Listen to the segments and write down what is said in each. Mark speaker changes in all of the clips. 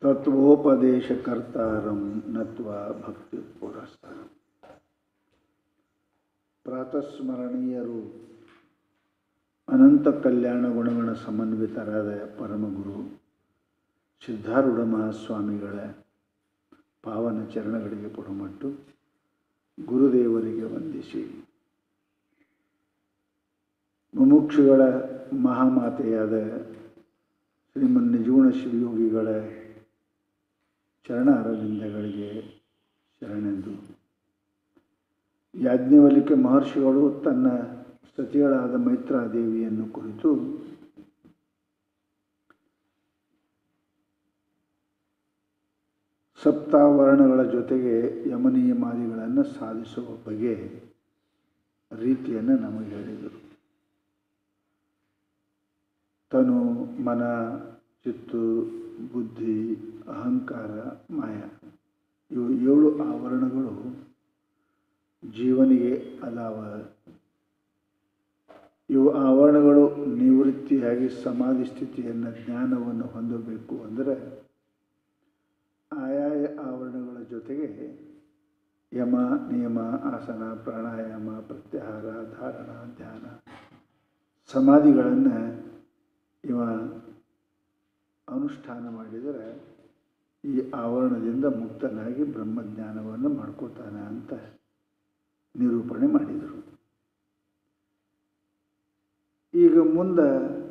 Speaker 1: ತತ್ವೋಪದೇಶಕರ್ತಾರಂ ನತ್ವಾ ಭಕ್ತಿ ಪುರಸ್ತಾರ ಪ್ರಾತಸ್ಮರಣೀಯರು ಅನಂತ ಕಲ್ಯಾಣ ಗುಣಗಳ ಸಮನ್ವಿತರಾದ ಪರಮಗುರು ಸಿದ್ಧಾರೂಢ ಮಹಾಸ್ವಾಮಿಗಳ ಪಾವನ ಚರಣಗಳಿಗೆ ಪುಡಮಟ್ಟು ಗುರುದೇವರಿಗೆ ವಂದಿಸಿ ಮುಮುಕ್ಷುಗಳ ಮಹಾಮಾತೆಯಾದ ಶ್ರೀಮನ್ ನಿಜಗುಣ ಶಿವಯೋಗಿಗಳ ಚರಣ ಅರವಿಂದಗಳಿಗೆ ಶರಣೆಂದು ಯಾಜ್ಞವಲಿಕೆ ಮಹರ್ಷಿಗಳು ತನ್ನ ಸತಿಗಳಾದ ಮೈತ್ರಾದೇವಿಯನ್ನು ಕುರಿತು ಸಪ್ತಾವರಣಗಳ ಜೊತೆಗೆ ಯಮನಿಯಮಾದಿಗಳನ್ನು ಸಾಧಿಸುವ ಬಗೆ ರೀತಿಯನ್ನು ನಮಗೆ ಹೇಳಿದರು ತನು ಮನ ಚಿತ್ತು ಬುದ್ಧಿ ಅಹಂಕಾರ ಮಾಯ ಇವು ಏಳು ಆವರಣಗಳು ಜೀವನಿಗೆ ಅದಾವ ಇವು ಆವರಣಗಳು ನಿವೃತ್ತಿಯಾಗಿ ಸಮಾಧಿ ಸ್ಥಿತಿಯನ್ನು ಜ್ಞಾನವನ್ನು ಹೊಂದಬೇಕು ಅಂದರೆ ಆಯಾಯ ಆವರಣಗಳ ಜೊತೆಗೆ ಯಮ ನಿಯಮ ಆಸನ ಪ್ರಾಣಾಯಾಮ ಪ್ರತ್ಯಾಹಾರ ಧಾರಣ ಧ್ಯಾನ ಸಮಾಧಿಗಳನ್ನು ಇವ ಅನುಷ್ಠಾನ ಮಾಡಿದರೆ ಈ ಆವರಣದಿಂದ ಮುಕ್ತನಾಗಿ ಬ್ರಹ್ಮಜ್ಞಾನವನ್ನು ಮಾಡ್ಕೋತಾನೆ ಅಂತ ನಿರೂಪಣೆ ಮಾಡಿದರು ಈಗ ಮುಂದೆ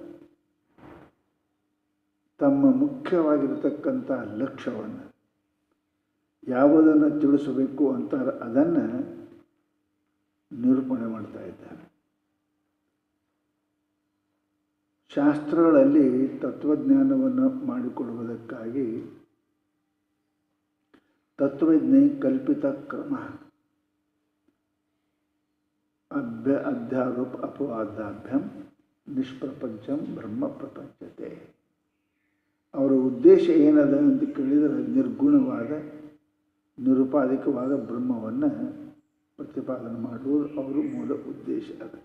Speaker 1: ತಮ್ಮ ಮುಖ್ಯವಾಗಿರತಕ್ಕಂಥ ಲಕ್ಷ್ಯವನ್ನು ಯಾವುದನ್ನು ತಿಳಿಸಬೇಕು ಅಂತಾರೆ ಅದನ್ನು ನಿರೂಪಣೆ ಮಾಡ್ತಾ ಇದ್ದಾರೆ ಶಾಸ್ತ್ರಗಳಲ್ಲಿ ತತ್ವಜ್ಞಾನವನ್ನು ಮಾಡಿಕೊಡುವುದಕ್ಕಾಗಿ ತತ್ವಜ್ಞೆ ಕಲ್ಪಿತ ಕ್ರಮ ಅಭ್ಯ ಅಧ್ಯಾರೋಪ ಅಪವಾದಾಭ್ಯಂ ನಿಷ್ಪ್ರಪಂಚಂ ಬ್ರಹ್ಮ ಪ್ರಪಂಚತೆ ಅವರ ಉದ್ದೇಶ ಏನದ ಅಂತ ಕೇಳಿದರೆ ನಿರ್ಗುಣವಾದ ನಿರುಪಾಧಿಕವಾದ ಬ್ರಹ್ಮವನ್ನು ಪ್ರತಿಪಾದನೆ ಮಾಡುವುದು ಅವರು ಮೂಲ ಉದ್ದೇಶ ಅದ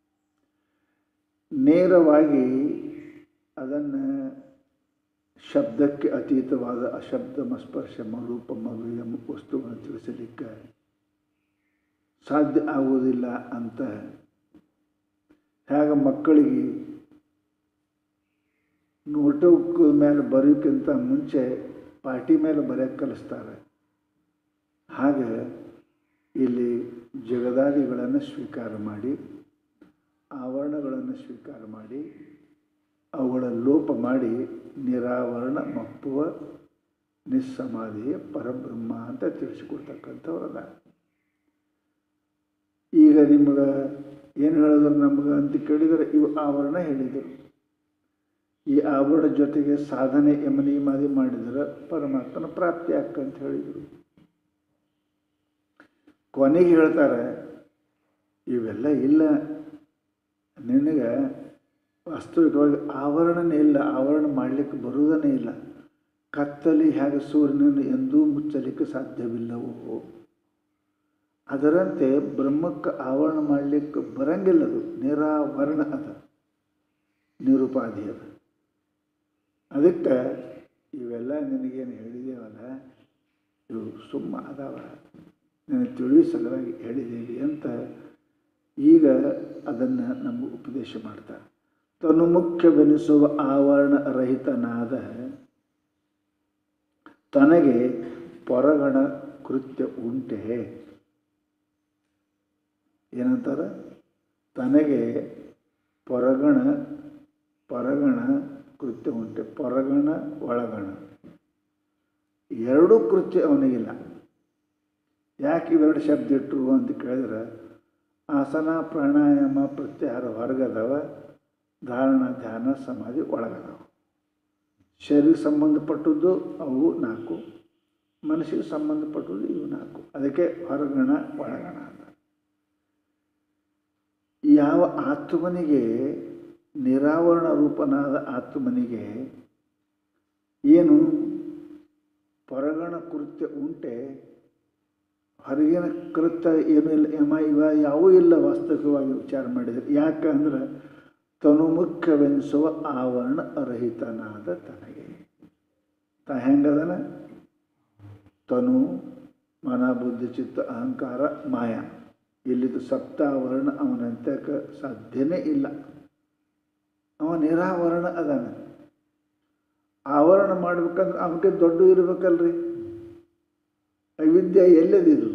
Speaker 1: ನೇರವಾಗಿ ಅದನ್ನು ಶಬ್ದಕ್ಕೆ ಅತೀತವಾದ ಅಶಬ್ದ ಮಸ್ಪರ್ಶ ಮರೂಪ ಮಗುವಿನ ವಸ್ತುವನ್ನು ತಿಳಿಸಲಿಕ್ಕೆ ಸಾಧ್ಯ ಆಗುವುದಿಲ್ಲ ಅಂತ ಹೇಗೆ ಮಕ್ಕಳಿಗೆ ನೋಟದ ಮೇಲೆ ಬರೆಯೋಕ್ಕಿಂತ ಮುಂಚೆ ಪಾಟಿ ಮೇಲೆ ಬರೆಯೋಕ್ಕೆ ಕಲಿಸ್ತಾರೆ ಹಾಗೆ ಇಲ್ಲಿ ಜಗದಾದಿಗಳನ್ನು ಸ್ವೀಕಾರ ಮಾಡಿ ಆವರಣಗಳನ್ನು ಸ್ವೀಕಾರ ಮಾಡಿ ಅವುಗಳ ಲೋಪ ಮಾಡಿ ನಿರಾವರಣ ಮಪ್ಪುವ ನಿಸ್ಸಮಾಧಿಯ ಪರಬ್ರಹ್ಮ ಅಂತ ತಿಳಿಸಿಕೊಡ್ತಕ್ಕಂಥವ್ರಲ್ಲ ಈಗ ನಿಮ್ಗೆ ಏನು ಹೇಳಿದ್ರು ನಮ್ಗೆ ಅಂತ ಕೇಳಿದರೆ ಇವು ಆವರಣ ಹೇಳಿದರು ಈ ಆವರಣ ಜೊತೆಗೆ ಸಾಧನೆ ಯಮನಿಯಮಾದಿ ಮಾಡಿದರೆ ಪರಮಾತ್ಮನ ಪ್ರಾಪ್ತಿ ಅಂತ ಹೇಳಿದರು ಕೊನೆಗೆ ಹೇಳ್ತಾರೆ ಇವೆಲ್ಲ ಇಲ್ಲ ನಿನಗೆ ವಾಸ್ತವಿಕವಾಗಿ ಆವರಣನೇ ಇಲ್ಲ ಆವರಣ ಮಾಡಲಿಕ್ಕೆ ಬರುವುದನೇ ಇಲ್ಲ ಕತ್ತಲಿ ಹೇಗೆ ಸೂರ್ಯನನ್ನು ಎಂದೂ ಮುಚ್ಚಲಿಕ್ಕೆ ಸಾಧ್ಯವಿಲ್ಲವೋ ಅದರಂತೆ ಬ್ರಹ್ಮಕ್ಕೆ ಆವರಣ ಮಾಡಲಿಕ್ಕೆ ಬರಂಗಿಲ್ಲದು ನಿರಾವರಣ ಅದ ನಿರುಪಾಧಿ ಅದ ಅದಕ್ಕೆ ಇವೆಲ್ಲ ನಿನಗೇನು ಹೇಳಿದೇವಲ್ಲ ಇವು ಸುಮ್ಮ ಅದಾವ ನನಗೆ ತಿಳಿಯೋ ಸಲುವಾಗಿ ಹೇಳಿದ್ದೀವಿ ಅಂತ ಈಗ ಅದನ್ನು ನಮಗೆ ಉಪದೇಶ ಮಾಡ್ತಾರೆ ತನು ಮುಖ್ಯವೆನಿಸುವ ಆವರಣ ರಹಿತನಾದ ತನಗೆ ಪೊರಗಣ ಕೃತ್ಯ ಉಂಟೆ ಏನಂತಾರೆ ತನಗೆ ಪೊರಗಣ ಪರಗಣ ಕೃತ್ಯ ಉಂಟೆ ಪೊರಗಣ ಒಳಗಣ ಎರಡೂ ಕೃತ್ಯ ಅವನಿಗಿಲ್ಲ ಯಾಕೆ ಇವೆರಡು ಶಬ್ದ ಇಟ್ಟರು ಅಂತ ಕೇಳಿದ್ರೆ ಆಸನ ಪ್ರಾಣಾಯಾಮ ಪ್ರತ್ಯಾಹಾರ ಹೊರಗದವ ಧಾರಣ ಧ್ಯಾನ ಸಮಾಧಿ ಒಳಗದವ ಶರೀರ ಸಂಬಂಧಪಟ್ಟದ್ದು ಅವು ನಾಲ್ಕು ಮನಸ್ಸಿಗೆ ಸಂಬಂಧಪಟ್ಟದ್ದು ಇವು ನಾಲ್ಕು ಅದಕ್ಕೆ ಹೊರಗಣ ಒಳಗಣ ಅಂತ ಯಾವ ಆತ್ಮನಿಗೆ ನಿರಾವರಣ ರೂಪನಾದ ಆತ್ಮನಿಗೆ ಏನು ಪರಗಣ ಕೃತ್ಯ ಉಂಟೆ ಹೊರಗಿನ ಕೃತ್ಯ ಏನೂ ಇಲ್ಲ ಯಮ ಇವ ಯಾವೂ ಇಲ್ಲ ವಾಸ್ತವಿಕವಾಗಿ ವಿಚಾರ ಮಾಡಿದರೆ ಯಾಕಂದ್ರೆ ತನು ಮುಖ್ಯವೆನಿಸುವ ಆವರಣ ರಹಿತನಾದ ತನಗೆ ತ ಹೆಂಗದನ ತನು ಮನ ಬುದ್ಧಿ ಚಿತ್ತ ಅಹಂಕಾರ ಮಾಯ ಇಲ್ಲಿದ್ದು ಸಪ್ತಾವರಣ ಅವನಂತಕ್ಕೆ ಸಾಧ್ಯನೇ ಇಲ್ಲ ಅವ ನಿರಾವರಣ ಅದಾನ ಆವರಣ ಮಾಡ್ಬೇಕಂದ್ರೆ ಅವನಿಗೆ ದೊಡ್ಡ ಇರ್ಬೇಕಲ್ರಿ ಅವಿದ್ಯೆ ಎಲ್ಲದಿದು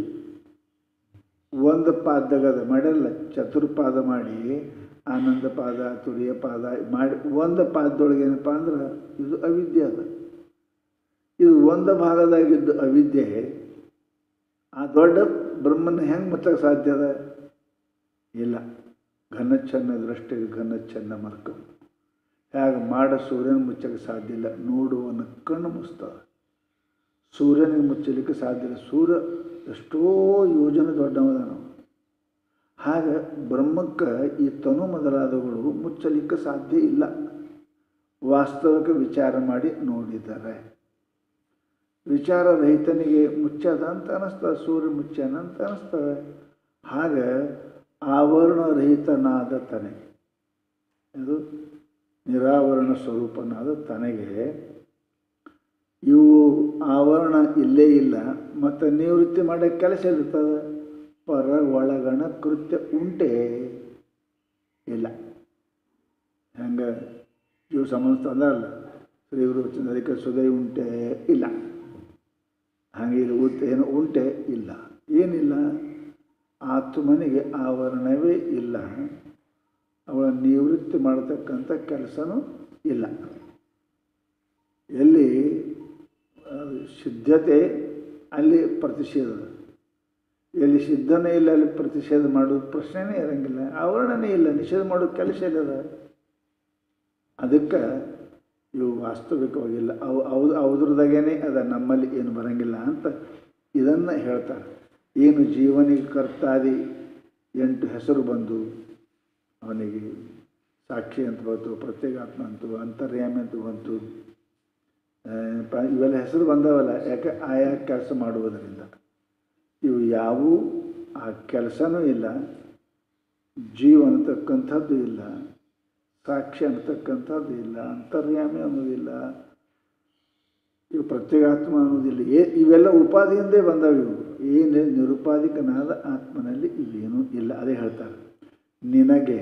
Speaker 1: ಒಂದು ಪಾದಗದ ಮಾಡಲ್ಲ ಚತುರ್ಪಾದ ಮಾಡಿ ಆನಂದ ಪಾದ ತುರಿಯ ಪಾದ ಮಾಡಿ ಒಂದು ಪಾದದೊಳಗೆ ಏನಪ್ಪ ಅಂದ್ರೆ ಇದು ಅವಿದ್ಯೆ ಅದ ಇದು ಒಂದು ಭಾಗದಾಗಿದ್ದು ಅವಿದ್ಯೆ ಆ ದೊಡ್ಡ ಬ್ರಹ್ಮನ ಹೆಂಗೆ ಮುಚ್ಚಕ್ಕೆ ಸಾಧ್ಯ ಅದ ಇಲ್ಲ ಘನಚ್ಛನ್ನ ದೃಷ್ಟಿಗೆ ಘನಚ್ಛನ್ನ ಮರ್ಕ ಹೇಗೆ ಮಾಡ ಸೂರ್ಯನ ಮುಚ್ಚಕ್ಕೆ ಸಾಧ್ಯ ಇಲ್ಲ ನೋಡುವನ ಕಣ್ಣು ಮುಚ್ತದೆ ಸೂರ್ಯನಿಗೆ ಮುಚ್ಚಲಿಕ್ಕೆ ಸಾಧ್ಯ ಇಲ್ಲ ಸೂರ್ಯ ಎಷ್ಟೋ ಯೋಜನೆ ದೊಡ್ಡವದ ನಾವು ಹಾಗೆ ಬ್ರಹ್ಮಕ್ಕೆ ಈ ತನು ಮೊದಲಾದವುಗಳು ಮುಚ್ಚಲಿಕ್ಕೆ ಸಾಧ್ಯ ಇಲ್ಲ ವಾಸ್ತವಿಕ ವಿಚಾರ ಮಾಡಿ ನೋಡಿದ್ದಾರೆ ವಿಚಾರ ರಹಿತನಿಗೆ ಮುಚ್ಚದ ಅಂತ ಅನ್ನಿಸ್ತದೆ ಸೂರ್ಯ ಮುಚ್ಚನ ಅಂತ ಅನ್ನಿಸ್ತದೆ ಹಾಗೆ ಆವರಣರಹಿತನಾದ ತನಗೆ ಇದು ನಿರಾವರಣ ಸ್ವರೂಪನಾದ ತನಗೆ ಇವು ಆವರಣ ಇಲ್ಲೇ ಇಲ್ಲ ಮತ್ತು ನಿವೃತ್ತಿ ಮಾಡೋ ಕೆಲಸ ಇರ್ತದೆ ಪರ ಒಳಗಣ ಕೃತ್ಯ ಉಂಟೆ ಇಲ್ಲ ಹೆಂಗೆ ಇವು ಸಂಬಂಧ ಅಂದಲ್ಲ ಶ್ರೀ ಗುರು ಅದಕ್ಕೆ ಸುದೈ ಉಂಟೆ ಇಲ್ಲ ಹಾಗೆ ಇದು ಉತ್ ಏನು ಉಂಟೆ ಇಲ್ಲ ಏನಿಲ್ಲ ಆತ್ಮನಿಗೆ ಆವರಣವೇ ಇಲ್ಲ ಅವಳ ನಿವೃತ್ತಿ ಮಾಡತಕ್ಕಂಥ ಕೆಲಸನೂ ಇಲ್ಲ ಎಲ್ಲಿ ಅದು ಸಿದ್ಧತೆ ಅಲ್ಲಿ ಪ್ರತಿಷೇಧ ಎಲ್ಲಿ ಸಿದ್ಧನೇ ಇಲ್ಲ ಅಲ್ಲಿ ಪ್ರತಿಷೇಧ ಮಾಡೋದು ಪ್ರಶ್ನೆನೇ ಇರಂಗಿಲ್ಲ ಆವರಣನೇ ಇಲ್ಲ ನಿಷೇಧ ಮಾಡೋ ಕೆಲಸ ಇಲ್ಲದ ಅದಕ್ಕೆ ಇವು ವಾಸ್ತವಿಕವಾಗಿಲ್ಲ ಅವು ಅವು ಅವ್ರದಾಗೇನೆ ಅದ ನಮ್ಮಲ್ಲಿ ಏನು ಬರಂಗಿಲ್ಲ ಅಂತ ಇದನ್ನು ಹೇಳ್ತಾರೆ ಏನು ಜೀವನಿಗೆ ಕರ್ತಾದಿ ಎಂಟು ಹೆಸರು ಬಂದು ಅವನಿಗೆ ಸಾಕ್ಷಿ ಅಂತ ಬಂತು ಪ್ರತ್ಯೇಗಾತ್ಮ ಅಂತು ಅಂತರ್ಯಾಮಿ ಅಂತ ಬಂತು ಪ- ಇವೆಲ್ಲ ಹೆಸರು ಬಂದವಲ್ಲ ಯಾಕೆ ಆಯಾ ಕೆಲಸ ಮಾಡುವುದರಿಂದ ಇವು ಯಾವುವು ಆ ಕೆಲಸನೂ ಇಲ್ಲ ಜೀವ ಅನ್ನತಕ್ಕಂಥದ್ದು ಇಲ್ಲ ಸಾಕ್ಷಿ ಅನ್ನತಕ್ಕಂಥದ್ದು ಇಲ್ಲ ಅಂತರ್ಯಾಮಿ ಅನ್ನೋದಿಲ್ಲ ಇವು ಪ್ರತ್ಯೇಗಾತ್ಮ ಅನ್ನೋದಿಲ್ಲ ಏ ಇವೆಲ್ಲ ಉಪಾಧಿಯಿಂದೇ ಬಂದವು ಇವು ಏನು ನಿರುಪಾಧಿಕನಾದ ಆತ್ಮನಲ್ಲಿ ಇವೇನೂ ಇಲ್ಲ ಅದೇ ಹೇಳ್ತಾರೆ ನಿನಗೆ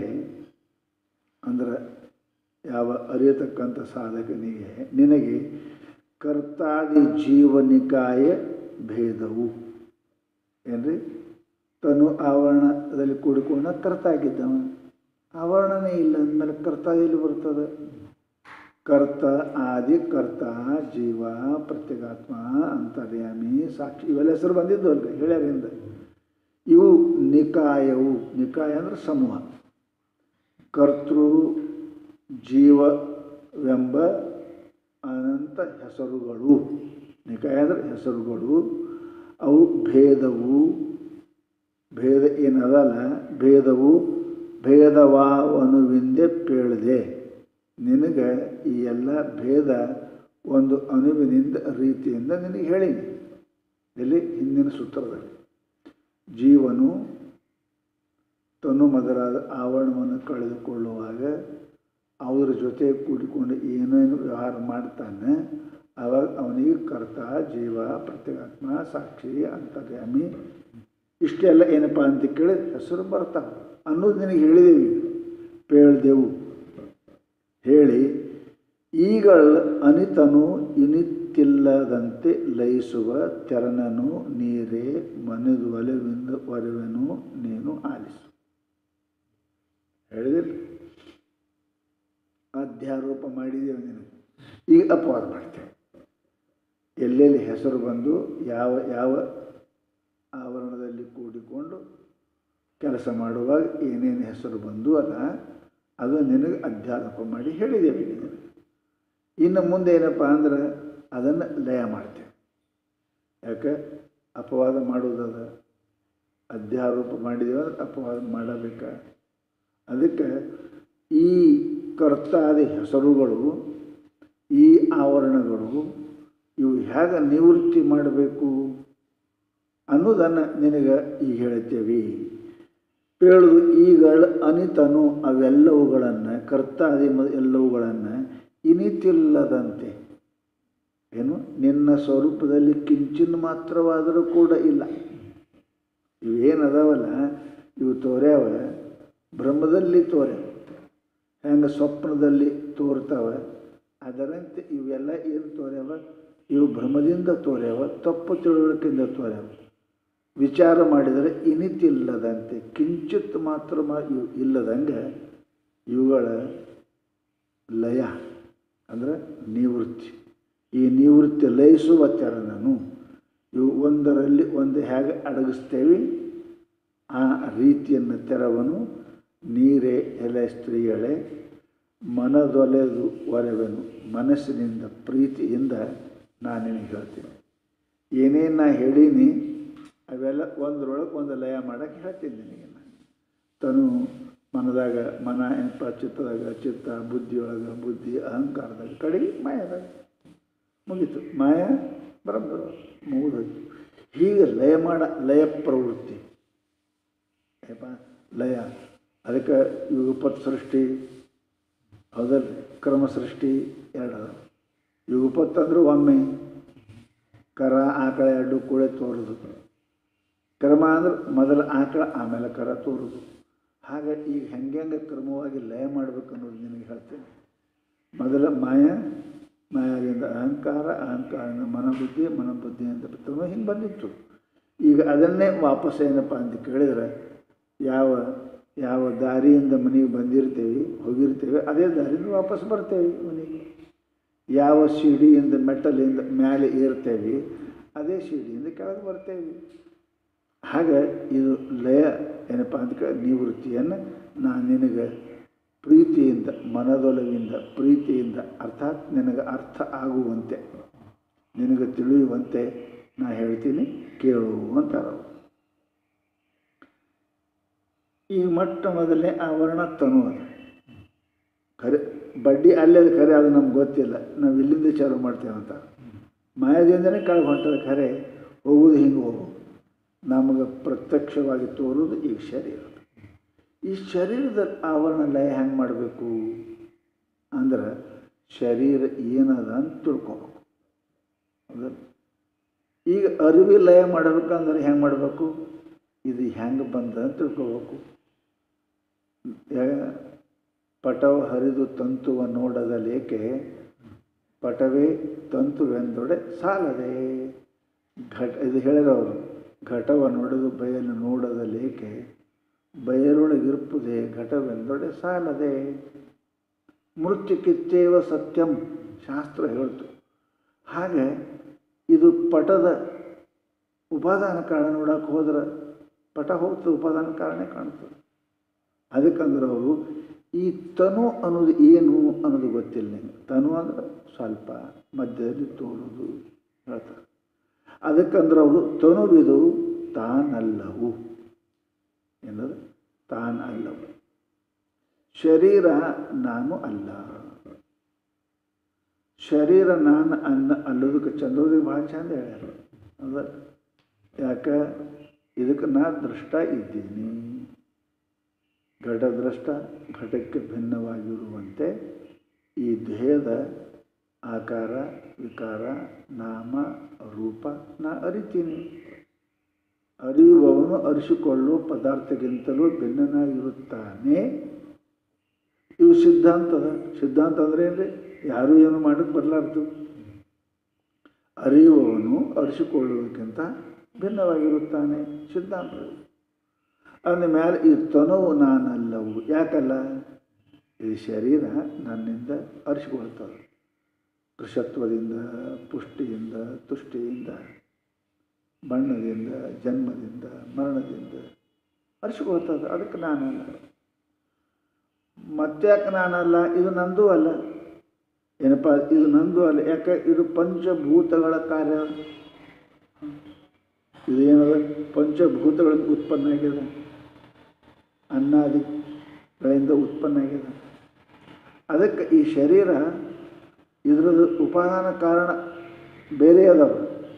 Speaker 1: ಅಂದ್ರೆ ಯಾವ ಅರಿಯತಕ್ಕಂಥ ಸಾಧಕನಿಗೆ ನಿನಗೆ ಕರ್ತಾದಿ ಜೀವನಿಕಾಯ ಭೇದವು ಏನ್ರಿ ತನು ಆವರಣದಲ್ಲಿ ಕೂಡಿಕೊಂಡ ಕರ್ತ ಆಗಿದ್ದವ ಆವರಣನೇ ಇಲ್ಲ ಅಂದಮೇಲೆ ಕರ್ತ ಎಲ್ಲಿ ಬರ್ತದೆ ಕರ್ತ ಆದಿ ಕರ್ತ ಜೀವ ಪ್ರತ್ಯೇಗಾತ್ಮ ಅಂತರ್ಯಾಮಿ ಸಾಕ್ಷಿ ಇವೆಲ್ಲ ಹೆಸರು ಬಂದಿದ್ದು ಅಲ್ರಿ ಹೇಳ್ಯಾರಿಂದ ಇವು ನಿಕಾಯವು ನಿಕಾಯ ಅಂದ್ರೆ ಸಮೂಹ ಕರ್ತೃ ಜೀವವೆಂಬ ಅನಂತ ಹೆಸರುಗಳು ನಿಕಾಯ ಅಂದರೆ ಹೆಸರುಗಳು ಅವು ಭೇದವು ಭೇದ ಏನದಲ್ಲ ಭೇದವು ಭೇದವಾವನುವಿಂದೆ ಪೇಳಿದೆ ನಿನಗೆ ಈ ಎಲ್ಲ ಭೇದ ಒಂದು ಅಣುವಿನಿಂದ ರೀತಿಯಿಂದ ನಿನಗೆ ಹೇಳೀನಿ ಎಲ್ಲಿ ಹಿಂದಿನ ಸೂತ್ರದಲ್ಲಿ ಜೀವನು ತನು ಮೊದಲಾದ ಆವರಣವನ್ನು ಕಳೆದುಕೊಳ್ಳುವಾಗ ಅವರ ಜೊತೆ ಕೂಡಿಕೊಂಡು ಏನೇನು ವ್ಯವಹಾರ ಮಾಡ್ತಾನೆ ಆವಾಗ ಅವನಿಗೆ ಕರ್ತ ಜೀವ ಪ್ರತ್ಯೇಕಾತ್ಮ ಸಾಕ್ಷಿ ಅಂತರ್ಯಾಮಿ ಇಷ್ಟೆಲ್ಲ ಏನಪ್ಪ ಅಂತ ಕೇಳಿ ಹೆಸರು ಬರ್ತಾವೆ ಅನ್ನೋದು ನಿನಗೆ ಹೇಳಿದೆವು ಈಗ ಪೇಳ್ದೆವು ಹೇಳಿ ಈಗಳ ಅನಿತನು ಇನಿತಿಲ್ಲದಂತೆ ಲಯಿಸುವ ತೆರನನು ನೀರೇ ಮನೆದು ಒಲೆವಿಂದ ಒರವೆನು ನೀನು ಆಲಿಸು ಹೇಳಿದಿಲ್ಲ ಅಧ್ಯಾರೋಪ ಮಾಡಿದ್ದೇವೆ ನೀನು ಈಗ ಅಪವಾದ ಮಾಡ್ತೇವೆ ಎಲ್ಲೆಲ್ಲಿ ಹೆಸರು ಬಂದು ಯಾವ ಯಾವ ಆವರಣದಲ್ಲಿ ಕೂಡಿಕೊಂಡು ಕೆಲಸ ಮಾಡುವಾಗ ಏನೇನು ಹೆಸರು ಬಂದು ಅಲ್ಲ ಅದು ನಿನಗೆ ಅಧ್ಯಾರೋಪ ಮಾಡಿ ಹೇಳಿದ್ದೇವೆ ಈಗ ನಿನಗೆ ಇನ್ನು ಮುಂದೆ ಏನಪ್ಪ ಅಂದ್ರೆ ಅದನ್ನು ಲಯ ಮಾಡ್ತೇವೆ ಯಾಕೆ ಅಪವಾದ ಮಾಡುವುದದ ಅಧ್ಯಾರೋಪ ಮಾಡಿದೇವೆ ಅಂದ್ರೆ ಅಪವಾದ ಮಾಡಬೇಕ ಅದಕ್ಕೆ ಈ ಕರ್ತಾದಿ ಹೆಸರುಗಳು ಈ ಆವರಣಗಳು ಇವು ಹೇಗೆ ನಿವೃತ್ತಿ ಮಾಡಬೇಕು ಅನ್ನೋದನ್ನು ನಿನಗೆ ಈಗ ಹೇಳ್ತೇವೆ ಹೇಳುದು ಈಗಳ ಅನಿತನು ಅವೆಲ್ಲವುಗಳನ್ನು ಕರ್ತಾದಿ ಮ ಎಲ್ಲವುಗಳನ್ನು ಇನಿತಿಲ್ಲದಂತೆ ಏನು ನಿನ್ನ ಸ್ವರೂಪದಲ್ಲಿ ಕಿಂಚಿನ್ ಮಾತ್ರವಾದರೂ ಕೂಡ ಇಲ್ಲ ಇವೇನು ಅದಾವಲ್ಲ ಇವು ತೋರ್ಯಾವ ಬ್ರಹ್ಮದಲ್ಲಿ ತೋರ್ಯಾವ ಹೆಂಗೆ ಸ್ವಪ್ನದಲ್ಲಿ ತೋರ್ತಾವ ಅದರಂತೆ ಇವೆಲ್ಲ ಏನು ತೋರ್ಯಾವ ಇವು ಭ್ರಮದಿಂದ ತೋರ್ಯಾವ ತಪ್ಪು ತಿಳುವಳಿಕೆಯಿಂದ ತೋರ್ಯಾವ ವಿಚಾರ ಮಾಡಿದರೆ ಇನಿತಿಲ್ಲದಂತೆ ಕಿಂಚಿತ್ ಮಾತ್ರ ಮಾ ಇವು ಇಲ್ಲದಂಗೆ ಇವುಗಳ ಲಯ ಅಂದರೆ ನಿವೃತ್ತಿ ಈ ನಿವೃತ್ತಿ ಲಯಿಸುವ ತೆರನನು ಇವು ಒಂದರಲ್ಲಿ ಒಂದು ಹೇಗೆ ಅಡಗಿಸ್ತೇವೆ ಆ ರೀತಿಯನ್ನು ತೆರವನು ನೀರೇ ಎಲೆ ಸ್ತ್ರೀಯಳೆ ಮನದೊಲೆದು ಒರೆವೆನು ಮನಸ್ಸಿನಿಂದ ಪ್ರೀತಿಯಿಂದ ನಾನು ನಿನಗೆ ಹೇಳ್ತೀನಿ ಏನೇನು ನಾ ಹೇಳೀನಿ ಅವೆಲ್ಲ ಒಂದರೊಳಗೆ ಒಂದು ಲಯ ಮಾಡೋಕ್ಕೆ ಹೇಳ್ತೀನಿ ನಿನಗೆ ನಾನು ತನು ಮನದಾಗ ಮನ ಏನಪ್ಪ ಚಿತ್ತದಾಗ ಚಿತ್ತ ಬುದ್ಧಿಯೊಳಗೆ ಬುದ್ಧಿ ಅಹಂಕಾರದಾಗ ಕಡೆಗೆ ಮಾಯದಾಗ ಮುಗೀತು ಮಾಯ ಬ್ರಹ್ಮ ಮುಗಿದೋಯ್ತು ಹೀಗೆ ಲಯ ಮಾಡ ಲಯ ಪ್ರವೃತ್ತಿ ಏಪ ಲಯ ಅದಕ್ಕೆ ಯುಗಪತ್ ಸೃಷ್ಟಿ ಹೌದಲ್ರಿ ಕ್ರಮ ಸೃಷ್ಟಿ ಎರಡು ಅದಾವ ಯುಗಪತ್ ಅಂದ್ರೆ ಒಮ್ಮೆ ಕರ ಆಕಳ ಎರಡು ಕೂಡೆ ತೋರುದು ಕ್ರಮ ಅಂದ್ರೆ ಮೊದಲ ಆಕಳ ಆಮೇಲೆ ಕರ ತೋರುದು ಹಾಗೆ ಈಗ ಹೆಂಗೆ ಹೆಂಗೆ ಕ್ರಮವಾಗಿ ಲಯ ಮಾಡ್ಬೇಕು ಅನ್ನೋದು ನಿನಗೆ ಹೇಳ್ತೇನೆ ಮೊದಲ ಮಾಯ ಮಾಯಾದಿಂದ ಅಹಂಕಾರ ಅಹಂಕಾರದಿಂದ ಮನಬುದ್ಧಿ ಮನಬುದ್ಧಿ ಅಂತ ಬರ್ತವೆ ಹಿಂಗೆ ಬಂದಿತ್ತು ಈಗ ಅದನ್ನೇ ವಾಪಸ್ ಏನಪ್ಪ ಅಂತ ಕೇಳಿದರೆ ಯಾವ ಯಾವ ದಾರಿಯಿಂದ ಮನೆಗೆ ಬಂದಿರ್ತೇವೆ ಹೋಗಿರ್ತೇವೆ ಅದೇ ದಾರಿಯಿಂದ ವಾಪಸ್ ಬರ್ತೇವೆ ಮನೆಗೆ ಯಾವ ಶಿಡಿಯಿಂದ ಮೆಟ್ಟಲಿಂದ ಮೇಲೆ ಏರ್ತೇವೆ ಅದೇ ಶಿಡಿಯಿಂದ ಕೆಳಗೆ ಬರ್ತೇವೆ ಹಾಗೆ ಇದು ಲಯ ಏನಪ್ಪ ಅಂತ ಕೇಳಿ ನಿವೃತ್ತಿಯನ್ನು ನಾನು ನಿನಗೆ ಪ್ರೀತಿಯಿಂದ ಮನದೊಲವಿಂದ ಪ್ರೀತಿಯಿಂದ ಅರ್ಥಾತ್ ನಿನಗೆ ಅರ್ಥ ಆಗುವಂತೆ ನಿನಗೆ ತಿಳಿಯುವಂತೆ ನಾ ಹೇಳ್ತೀನಿ ಕೇಳು ಅಂತಾರೆ ಅವರು ಈ ಮೊಟ್ಟ ಮೊದಲನೇ ಆವರಣ ತನು ಅದು ಖರೆ ಬಡ್ಡಿ ಅಲ್ಲದ ಖರೆ ಅದು ನಮ್ಗೆ ಗೊತ್ತಿಲ್ಲ ನಾವು ಇಲ್ಲಿಂದ ಚಾಲು ಮಾಡ್ತೇವೆ ಅಂತ ಮಾಯದಿಂದನೇ ಕೆಳಗೆ ಹೊಂಟದ ಖರೆ ಹೋಗುವುದು ಹಿಂಗೆ ಹೋಗು ನಮಗೆ ಪ್ರತ್ಯಕ್ಷವಾಗಿ ತೋರುವುದು ಈ ಶರೀರ ಈ ಶರೀರದ ಆವರಣ ಲಯ ಹೆಂಗೆ ಮಾಡಬೇಕು ಅಂದ್ರೆ ಶರೀರ ಏನದ ಅಂತ ತಿಳ್ಕೊಬೇಕು ಹೌದಲ್ಲ ಈಗ ಅರಿವಿ ಲಯ ಮಾಡಬೇಕಂದ್ರೆ ಹೆಂಗೆ ಮಾಡಬೇಕು ಇದು ಹೆಂಗೆ ಬಂದ ಅಂತ ತಿಳ್ಕೊಬೇಕು ಯಾ- ಪಟವ ಹರಿದು ತಂತುವ ನೋಡದ ಲೇಕೆ ಪಟವೇ ತಂತುವೆಂದೊಡೆ ಸಾಲದೆ ಘಟ ಇದು ಹೇಳಿದವರು ಘಟವ ನೋಡದು ಬಯಲು ನೋಡದ ಲೇಕೆ ಬಯಲೊಳಗಿರುಪುದೇ ಘಟವೆಂದೊಡೆ ಸಾಲದೆ ಮೃತ್ಯುಕಿತ್ತೇವ ಸತ್ಯಂ ಶಾಸ್ತ್ರ ಹೇಳ್ತು ಹಾಗೆ ಇದು ಪಟದ ಉಪಾದಾನ ಕಾರಣ ನೋಡಕ್ಕೆ ಹೋದ್ರೆ ಪಟ ಹೋಗ್ತದೆ ಉಪಾದಾನ ಕಾರಣ ಕಾಣ್ತದೆ ಅದಕ್ಕಂದ್ರೆ ಅವರು ಈ ತನು ಅನ್ನೋದು ಏನು ಅನ್ನೋದು ಗೊತ್ತಿಲ್ಲ ನಿಂಗೆ ತನು ಅಂದ್ರೆ ಸ್ವಲ್ಪ ಮಧ್ಯದಲ್ಲಿ ತೋರುವುದು ಹೇಳ್ತಾರೆ ಅದಕ್ಕಂದ್ರೆ ಅವರು ತನುವಿದು ತಾನಲ್ಲವು ಏನದು ತಾನಲ್ಲವು ಶರೀರ ನಾನು ಅಲ್ಲ ಶರೀರ ನಾನು ಅನ್ನ ಅಲ್ಲೋದಕ್ಕೆ ಚಂದ್ರೋದಕ್ಕೆ ಭಾಳ ಚಂದ ಹೇಳ್ಯಾರ ಹೌದ ಯಾಕೆ ಇದಕ್ಕೆ ನಾ ದೃಷ್ಟ ಇದ್ದೀನಿ ಘಟದೃಷ್ಟ ಘಟಕ್ಕೆ ಭಿನ್ನವಾಗಿರುವಂತೆ ಈ ದೇಹದ ಆಕಾರ ವಿಕಾರ ನಾಮ ರೂಪ ನಾ ಅರಿತೀನಿ ಅರಿಯುವವನು ಅರಿಸಿಕೊಳ್ಳುವ ಪದಾರ್ಥಕ್ಕಿಂತಲೂ ಭಿನ್ನನಾಗಿರುತ್ತಾನೆ ಇವು ಸಿದ್ಧಾಂತದ ಸಿದ್ಧಾಂತ ಅಂದ್ರೆ ಏನ್ರಿ ಯಾರೂ ಏನು ಮಾಡಕ್ಕೆ ಬರಲಾರ್ದು ಅರಿಯುವವನು ಅರಿಸಿಕೊಳ್ಳುವುದಕ್ಕಿಂತ ಭಿನ್ನವಾಗಿರುತ್ತಾನೆ ಸಿದ್ಧಾಂತ ಅಂದ ಮೇಲೆ ಈ ತನುವು ನಾನಲ್ಲವು ಯಾಕಲ್ಲ ಈ ಶರೀರ ನನ್ನಿಂದ ಅರಿಸಿಕೊಳ್ತದೆ ಕೃಷತ್ವದಿಂದ ಪುಷ್ಟಿಯಿಂದ ತುಷ್ಟಿಯಿಂದ ಬಣ್ಣದಿಂದ ಜನ್ಮದಿಂದ ಮರಣದಿಂದ ಅರಿಸಿಕೊಳ್ತದೆ ಅದಕ್ಕೆ ನಾನಲ್ಲ ಮತ್ತ್ಯಾಕೆ ನಾನಲ್ಲ ಇದು ನಂದು ಅಲ್ಲ ಏನಪ್ಪ ಇದು ನಂದು ಅಲ್ಲ ಯಾಕೆ ಇದು ಪಂಚಭೂತಗಳ ಕಾರ್ಯ ಇದು ಏನದ ಪಂಚಭೂತಗಳಿಂದ ಉತ್ಪನ್ನ ಆಗಿದೆ ಅನ್ನಾದಿಗಳಿಂದ ಉತ್ಪನ್ನ ಆಗಿದೆ ಅದಕ್ಕೆ ಈ ಶರೀರ ಇದ್ರದ್ದು ಉಪಾದಾನ ಕಾರಣ ಬೇರೆ ಅದಾವ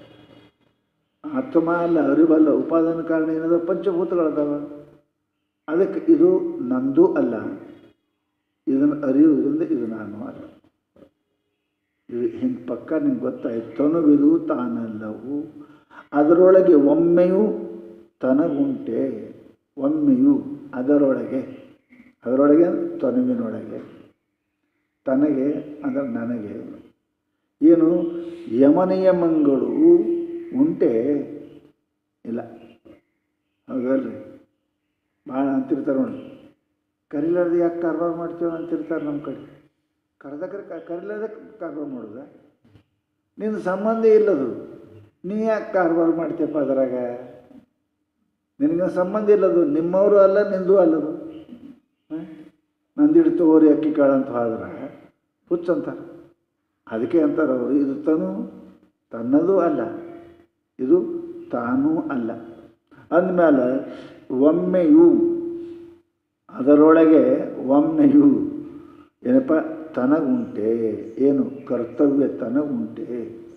Speaker 1: ಆತ್ಮ ಅಲ್ಲ ಅರಿವಲ್ಲ ಉಪಾದಾನ ಕಾರಣ ಏನದ ಪಂಚಭೂತಗಳದಾವ ಅದಕ್ಕೆ ಇದು ನಂದು ಅಲ್ಲ ಇದನ್ನು ಅರಿಯುವುದರಿಂದ ಇದು ನಾನು ಅಲ್ಲ ಇದು ಹಿಂಗೆ ಪಕ್ಕ ನಿಂಗೆ ಗೊತ್ತಾಯ್ತು ತನುವಿದು ತಾನಲ್ಲವು ಅದರೊಳಗೆ ಒಮ್ಮೆಯೂ ತನಗುಂಟೆ ಒಮ್ಮೆಯೂ ಅದರೊಳಗೆ ಅದರೊಳಗೆ ತನುವಿನೊಳಗೆ ತನಗೆ ಅಂದರೆ ನನಗೆ ಏನು ಯಮನಿಯಮಗಳು ಉಂಟೆ ಇಲ್ಲ ಹೌದಲ್ರಿ ಭಾಳ ಅಂತಿರ್ತಾರೆ ನೋಡಿ ಕರಿಲಾರ್ದು ಯಾಕೆ ಕಾರ್ಬಾರ ಮಾಡ್ತೀವಿ ಅಂತಿರ್ತಾರೆ ನಮ್ಮ ಕಡೆ ಕರೆದಕ್ರೆ ಕರಿಲಾರ್ದೆ ಕಾರ್ಬಾರ ಮಾಡೋದ ನಿನ್ನ ಸಂಬಂಧ ಇಲ್ಲದು ನೀ ಯಾಕೆ ಕಾರ್ಬಾರ ಮಾಡ್ತೀಯಪ್ಪ ಅದ್ರಾಗ ನಿನಗೆ ಸಂಬಂಧ ಇಲ್ಲದು ನಿಮ್ಮವರು ಅಲ್ಲ ನಿಂದು ಅಲ್ಲದು ನಂದಿಡು ತಗೋರಿ ಅಕ್ಕಿ ಕಾಳು ಅಂತ ಹೋದ್ರೆ ಹುಚ್ಚ ಅಂತಾರೆ ಅದಕ್ಕೆ ಅಂತಾರೆ ಅವರು ಇದು ತನು ತನ್ನದು ಅಲ್ಲ ಇದು ತಾನೂ ಅಲ್ಲ ಅಂದಮೇಲೆ ಒಮ್ಮೆಯೂ ಅದರೊಳಗೆ ಒಮ್ಮೆಯೂ ಏನಪ್ಪ ತನಗುಂಟೆ ಏನು ಕರ್ತವ್ಯ ತನಗುಂಟೆ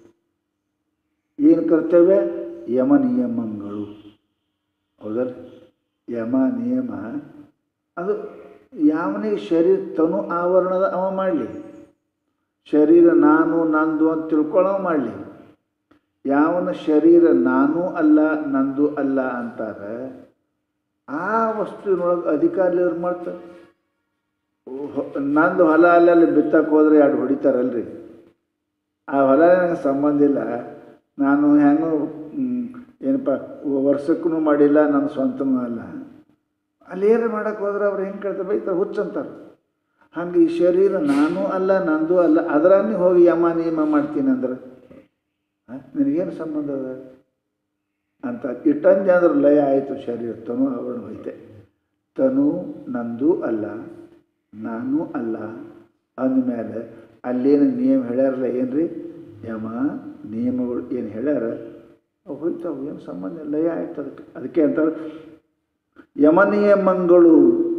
Speaker 1: ಏನು ಕರ್ತವ್ಯ ಯಮ ನಿಯಮಗಳು ಹೌದಲ್ಲ ಯಮ ನಿಯಮ ಅದು ಯಾವನಿಗೆ ಶರೀರ ತನು ಆವರಣದ ಅವ ಮಾಡಲಿ ಶರೀರ ನಾನು ನಂದು ಅಂತ ತಿಳ್ಕೊಳ್ಳೋ ಮಾಡಲಿ ಯಾವನ ಶರೀರ ನಾನು ಅಲ್ಲ ನಂದು ಅಲ್ಲ ಅಂತಾರೆ ಆ ವಸ್ತುವಿನೊಳಗೆ ಅಧಿಕಾರಿಯವ್ರು ಮಾಡ್ತಾರೆ ಹೊ- ನಂದು ಹೊಲ ಅಲ್ಲಲ್ಲಿ ಬಿತ್ತಕ್ಕೆ ಹೋದ್ರೆ ಎರಡು ಹೊಡಿತಾರಲ್ರಿ ಆ ಹೊಲ ನನಗೆ ಸಂಬಂಧ ಇಲ್ಲ ನಾನು ಹೆಂಗೂ ಮ್, ಏನಪ್ಪ ವರ್ಷಕ್ಕೂ ಮಾಡಿಲ್ಲ ನನ್ನ ಸ್ವಂತನೂ ಅಲ್ಲ ಅಲ್ಲಿ ಏನು ಮಾಡಕ್ಕೆ ಹೋದ್ರೆ ಅವ್ರು ಹೆಂಗೆ ಕೇಳ್ತಾರೆ ಬೈತಾರೆ ಹುಚ್ಚಂತಾರೆ ಹಂಗೆ ಈ ಶರೀರ ನಾನು ಅಲ್ಲ ನಂದು ಅಲ್ಲ ಅದರನ್ನೇ ಹೋಗಿ ಯಮ ನಿಯಮ ಮಾಡ್ತೀನಿ ಅಂದ್ರೆ ಹಾಂ ನಿನಗೇನು ಸಂಬಂಧ ಅದ ಅಂತ ಇಟ್ಟಂಜ ಅಂದ್ರೆ ಲಯ ಆಯಿತು ಶರೀರ ತನು ಆವರಣ ಹೋಯ್ತೆ ತನು ನಂದು ಅಲ್ಲ ನಾನು ಅಲ್ಲ ಅಂದಮೇಲೆ ಅಲ್ಲೇನು ನಿಯಮ ಹೇಳ್ಯಾರಲ್ಲ ಏನು ರೀ ಯಮ ನಿಯಮಗಳು ಏನು ಹೇಳ್ಯಾರ ಅವು ಹೋಯ್ತಾವು ಏನು ಸಂಬಂಧ ಇಲ್ಲ, ಲಯ ಆಯ್ತು ಅದಕ್ಕೆ ಅದಕ್ಕೆ ಅಂತಾರೆ ಯಮ ನಿಯಮಗಳು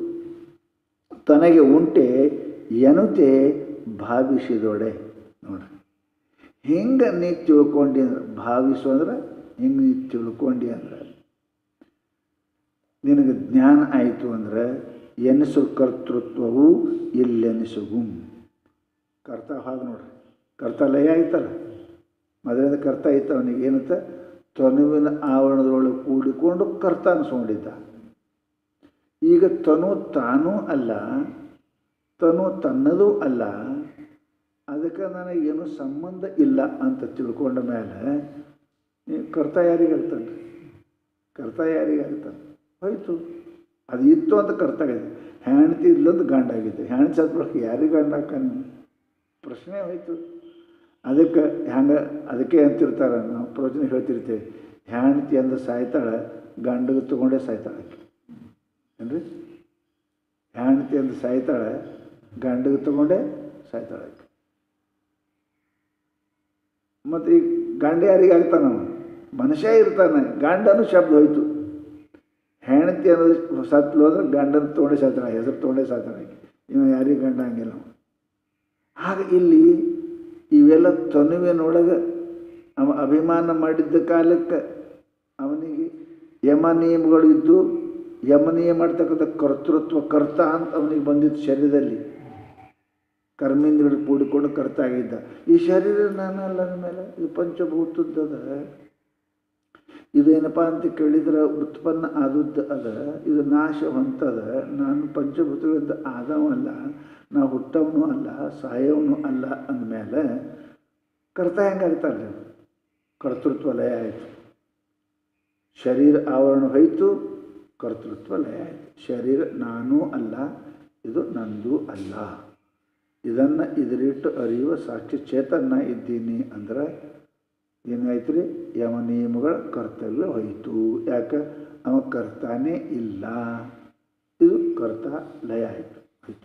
Speaker 1: ತನಗೆ ಉಂಟೆ ಎನುತೆ ಭಾವಿಸಿದೊಡೆ ನೋಡ್ರಿ ಹಿಂಗೆ ನೀ ತಿಳ್ಕೊಂಡಿ ಅಂದ್ರೆ ಭಾವಿಸು ಅಂದ್ರೆ ಹಿಂಗೆ ನೀ ತಿಳ್ಕೊಂಡಿ ಅಂದ್ರೆ ನಿನಗೆ ಜ್ಞಾನ ಆಯಿತು ಅಂದ್ರೆ ಎನಿಸು ಕರ್ತೃತ್ವವು ಇಲ್ಲೆನಿಸುಗು ಕರ್ತ ಹಾಗೆ ನೋಡ್ರಿ ಕರ್ತ ಲಯ ಆಯ್ತಲ್ಲ ಮೊದಲಿಂದ ಕರ್ತ ಐತ ಅವನಿಗೆ ಏನಂತ ತನುವಿನ ಆವರಣದೊಳಗೆ ಕೂಡಿಕೊಂಡು ಕರ್ತ ಅನ್ಸ್ಕೊಂಡಿದ್ದ ಈಗ ತನು ತಾನೂ ಅಲ್ಲ ತನು ತನ್ನದೂ ಅಲ್ಲ ಅದಕ್ಕೆ ನನಗೇನು ಸಂಬಂಧ ಇಲ್ಲ ಅಂತ ತಿಳ್ಕೊಂಡ ಮೇಲೆ ಈ ಕರ್ತ ಯಾರಿಗೆ ಆಗ್ತಾನೆ ಕರ್ತ ಯಾರಿಗೆ ಆಗ್ತಾನೆ ಹೋಯ್ತು ಅದು ಇತ್ತು ಅಂತ ಕರ್ತ ಆಗಿದೆ ಹೆಣ್ತಿ ಇಲ್ಲೊಂದು ಗಂಡ ಆಗಿದೆ ಹೆಣ್ಣು ಸತ್ಬಿಡಕ್ಕೆ ಯಾರಿಗೆ ಗಂಡ ಹಾಕಾನೆ ಪ್ರಶ್ನೆ ಹೋಯ್ತು ಅದಕ್ಕೆ ಹಂಗೆ ಅದಕ್ಕೆ ಅಂತಿರ್ತಾರೆ ನಾವು ಪ್ರವಚನ ಹೇಳ್ತಿರ್ತೇವೆ ಹೆಣ್ತಿ ಅಂದ್ರೆ ಸಾಯ್ತಾಳೆ ಗಂಡಿಗೆ ತೊಗೊಂಡೇ ಸಾಯ್ತಾಳೆ ಆಕೆ ಏನ್ರಿ ಹೆಣ್ತಿ ಅಂದ್ರೆ ಸಾಯ್ತಾಳೆ ಗಂಡಿಗೆ ತಗೊಂಡೇ ಸಾಯ್ತಾಳೆ ಆಕೆ ಮತ್ತು ಈ ಗಂಡ ಯಾರಿಗೆ ಆಗ್ತಾನ ಅವ? ಮನುಷ್ಯ ಇರ್ತಾನೆ ಗಂಡನು ಶಬ್ದ ಹೋಯ್ತು ಹೆಣ್ತಿ ಅನ್ನೋದು ಸತ್ಲು ಅಂದ್ರೆ ಗಂಡನ ತೊಗೊಂಡೇ ಸಾಯ್ತಾಳೆ ಹೆಸರು ತೊಗೊಂಡೇ ಸಾಯ್ತಾಳೆ ಆಕೆ ಇವ ಯಾರಿಗೆ ಗಂಡ ಹಂಗಿಲ್ಲ ಅವ. ಆಗ ಇಲ್ಲಿ ಇವೆಲ್ಲ ತನುವಿನೊಳಗೆ ಅವ ಅಭಿಮಾನ ಮಾಡಿದ್ದ ಕಾಲಕ್ಕೆ ಅವನಿಗೆ ಯಮ ನಿಯಮಗಳು ಇದ್ದು ಯಮ ನಿಯಮ ಮಾಡ್ತಕ್ಕಂಥ ಕರ್ತೃತ್ವ ಕರ್ತ ಅಂತ ಅವನಿಗೆ ಬಂದಿತ್ತು ಶರೀರದಲ್ಲಿ ಕರ್ಮೇಂದ್ರಗಳು ಕೂಡಿಕೊಂಡು ಕರ್ತ ಆಗಿದ್ದ ಈ ಶರೀರ ನಾನಲ್ಲ ಮೇಲೆ ಇದು ಪಂಚಭೂತದ್ದದ ಇದೇನಪ್ಪ ಅಂತ ಕೇಳಿದ್ರೆ ಉತ್ಪನ್ನ ಆದದ್ದು ಅದ ಇದು ನಾಶ ಹೊಂತದ ನಾನು ಪಂಚಭೂತಗಳಿಂದ ಆದವಲ್ಲ ನಾ ಹುಟ್ಟವನು ಅಲ್ಲ ಸಾಯವನು ಅಲ್ಲ ಅಂದಮೇಲೆ ಕರ್ತ ಹೆಂಗಾಗ್ತಾರಲ್ಲ ಕರ್ತೃತ್ವ ಲಯ ಆಯಿತು ಶರೀರ ಆವರಣ ಹೋಯಿತು ಕರ್ತೃತ್ವ ಲಯ ಆಯಿತು ಶರೀರ ನಾನೂ ಅಲ್ಲ ಇದು ನಂದು ಅಲ್ಲ ಇದನ್ನು ಇದರಿಟ್ಟು ಅರಿಯುವ ಸಾಕ್ಷಿ ಚೇತನ ಇದ್ದೀನಿ ಅಂದ್ರೆ ಏನಾಯ್ತು ರೀ ಯಮ ನಿಯಮಗಳ ಕರ್ತವ್ಯ ಹೋಯಿತು ಯಾಕೆ ಅವ ಕರ್ತಾನೇ ಇಲ್ಲ ಇದು ಕರ್ತ ಲಯ ಆಯಿತು ಆಯಿತು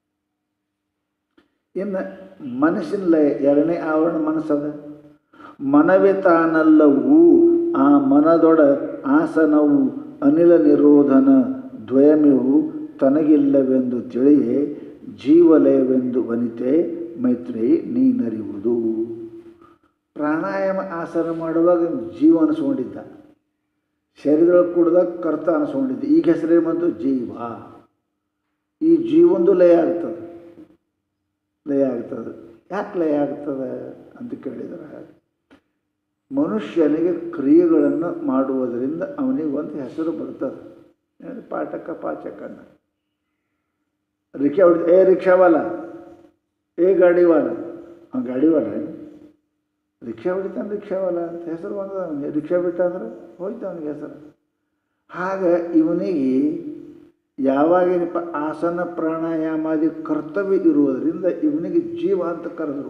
Speaker 1: ಇನ್ನು ಮನಸ್ಸಿನ ಲಯ ಎರಡನೇ ಆವರಣ ಮನಸ್ಸದ ಮನವೇ ತಾನಲ್ಲವು ಆ ಮನದೊಡ ಆಸನವು ಅನಿಲ ನಿರೋಧನ ದ್ವಯಮಿವು ತನಗಿಲ್ಲವೆಂದು ತಿಳಿಯೇ ಜೀವಲಯವೆಂದು ವನಿತೆ ಮೈತ್ರಿ ನೀನರಿಯುವುದು ಪ್ರಾಣಾಯಾಮ ಆಸನ ಮಾಡುವಾಗ ಜೀವ ಅನಿಸ್ಕೊಂಡಿದ್ದ ಶರೀರದೊಳಗೆ ಕುಡ್ದಾಗ ಕರ್ತ ಅನಿಸ್ಕೊಂಡಿದ್ದ ಈಗ ಹೆಸರೇ ಬಂತು ಜೀವ ಈ ಜೀವೊಂದು ಲಯ ಆಗ್ತದೆ ಲಯ ಆಗ್ತದೆ ಯಾಕೆ ಲಯ ಆಗ್ತದೆ ಅಂತ ಕೇಳಿದ್ರೆ ಮನುಷ್ಯನಿಗೆ ಕ್ರಿಯೆಗಳನ್ನು ಮಾಡುವುದರಿಂದ ಅವನಿಗೆ ಒಂದು ಹೆಸರು ಬರ್ತದೆ ಏನು ಪಾಠಕ ಪಾಚಕನ್ನ ರಿಕ್ಷಾ ಹೊಡಿ ಏ ರಿಕ್ಷಾವಾಲ ಏ ಗಾಡಿವಾಲ ಅವ್ನು ಗಾಡಿವಾಲ ಏನು? ರಿಕ್ಷಾ ಹೊಡಿತಾನೆ ರಿಕ್ಷಾವಾಲ ಅಂತ ಹೆಸರು ಬಂದದ ಅವನಿಗೆ ರಿಕ್ಷಾ ಬಿಟ್ಟ ಅಂದ್ರೆ ಹೋಯ್ತು ಅವನಿಗೆ ಹೆಸರು ಹಾಗೆ ಇವನಿಗೆ ಯಾವಾಗೇನಪ್ಪ ಆಸನ ಪ್ರಾಣಾಯಾಮಾದಿ ಕರ್ತವ್ಯ ಇರುವುದರಿಂದ ಇವನಿಗೆ ಜೀವ ಅಂತ ಕರೆದರು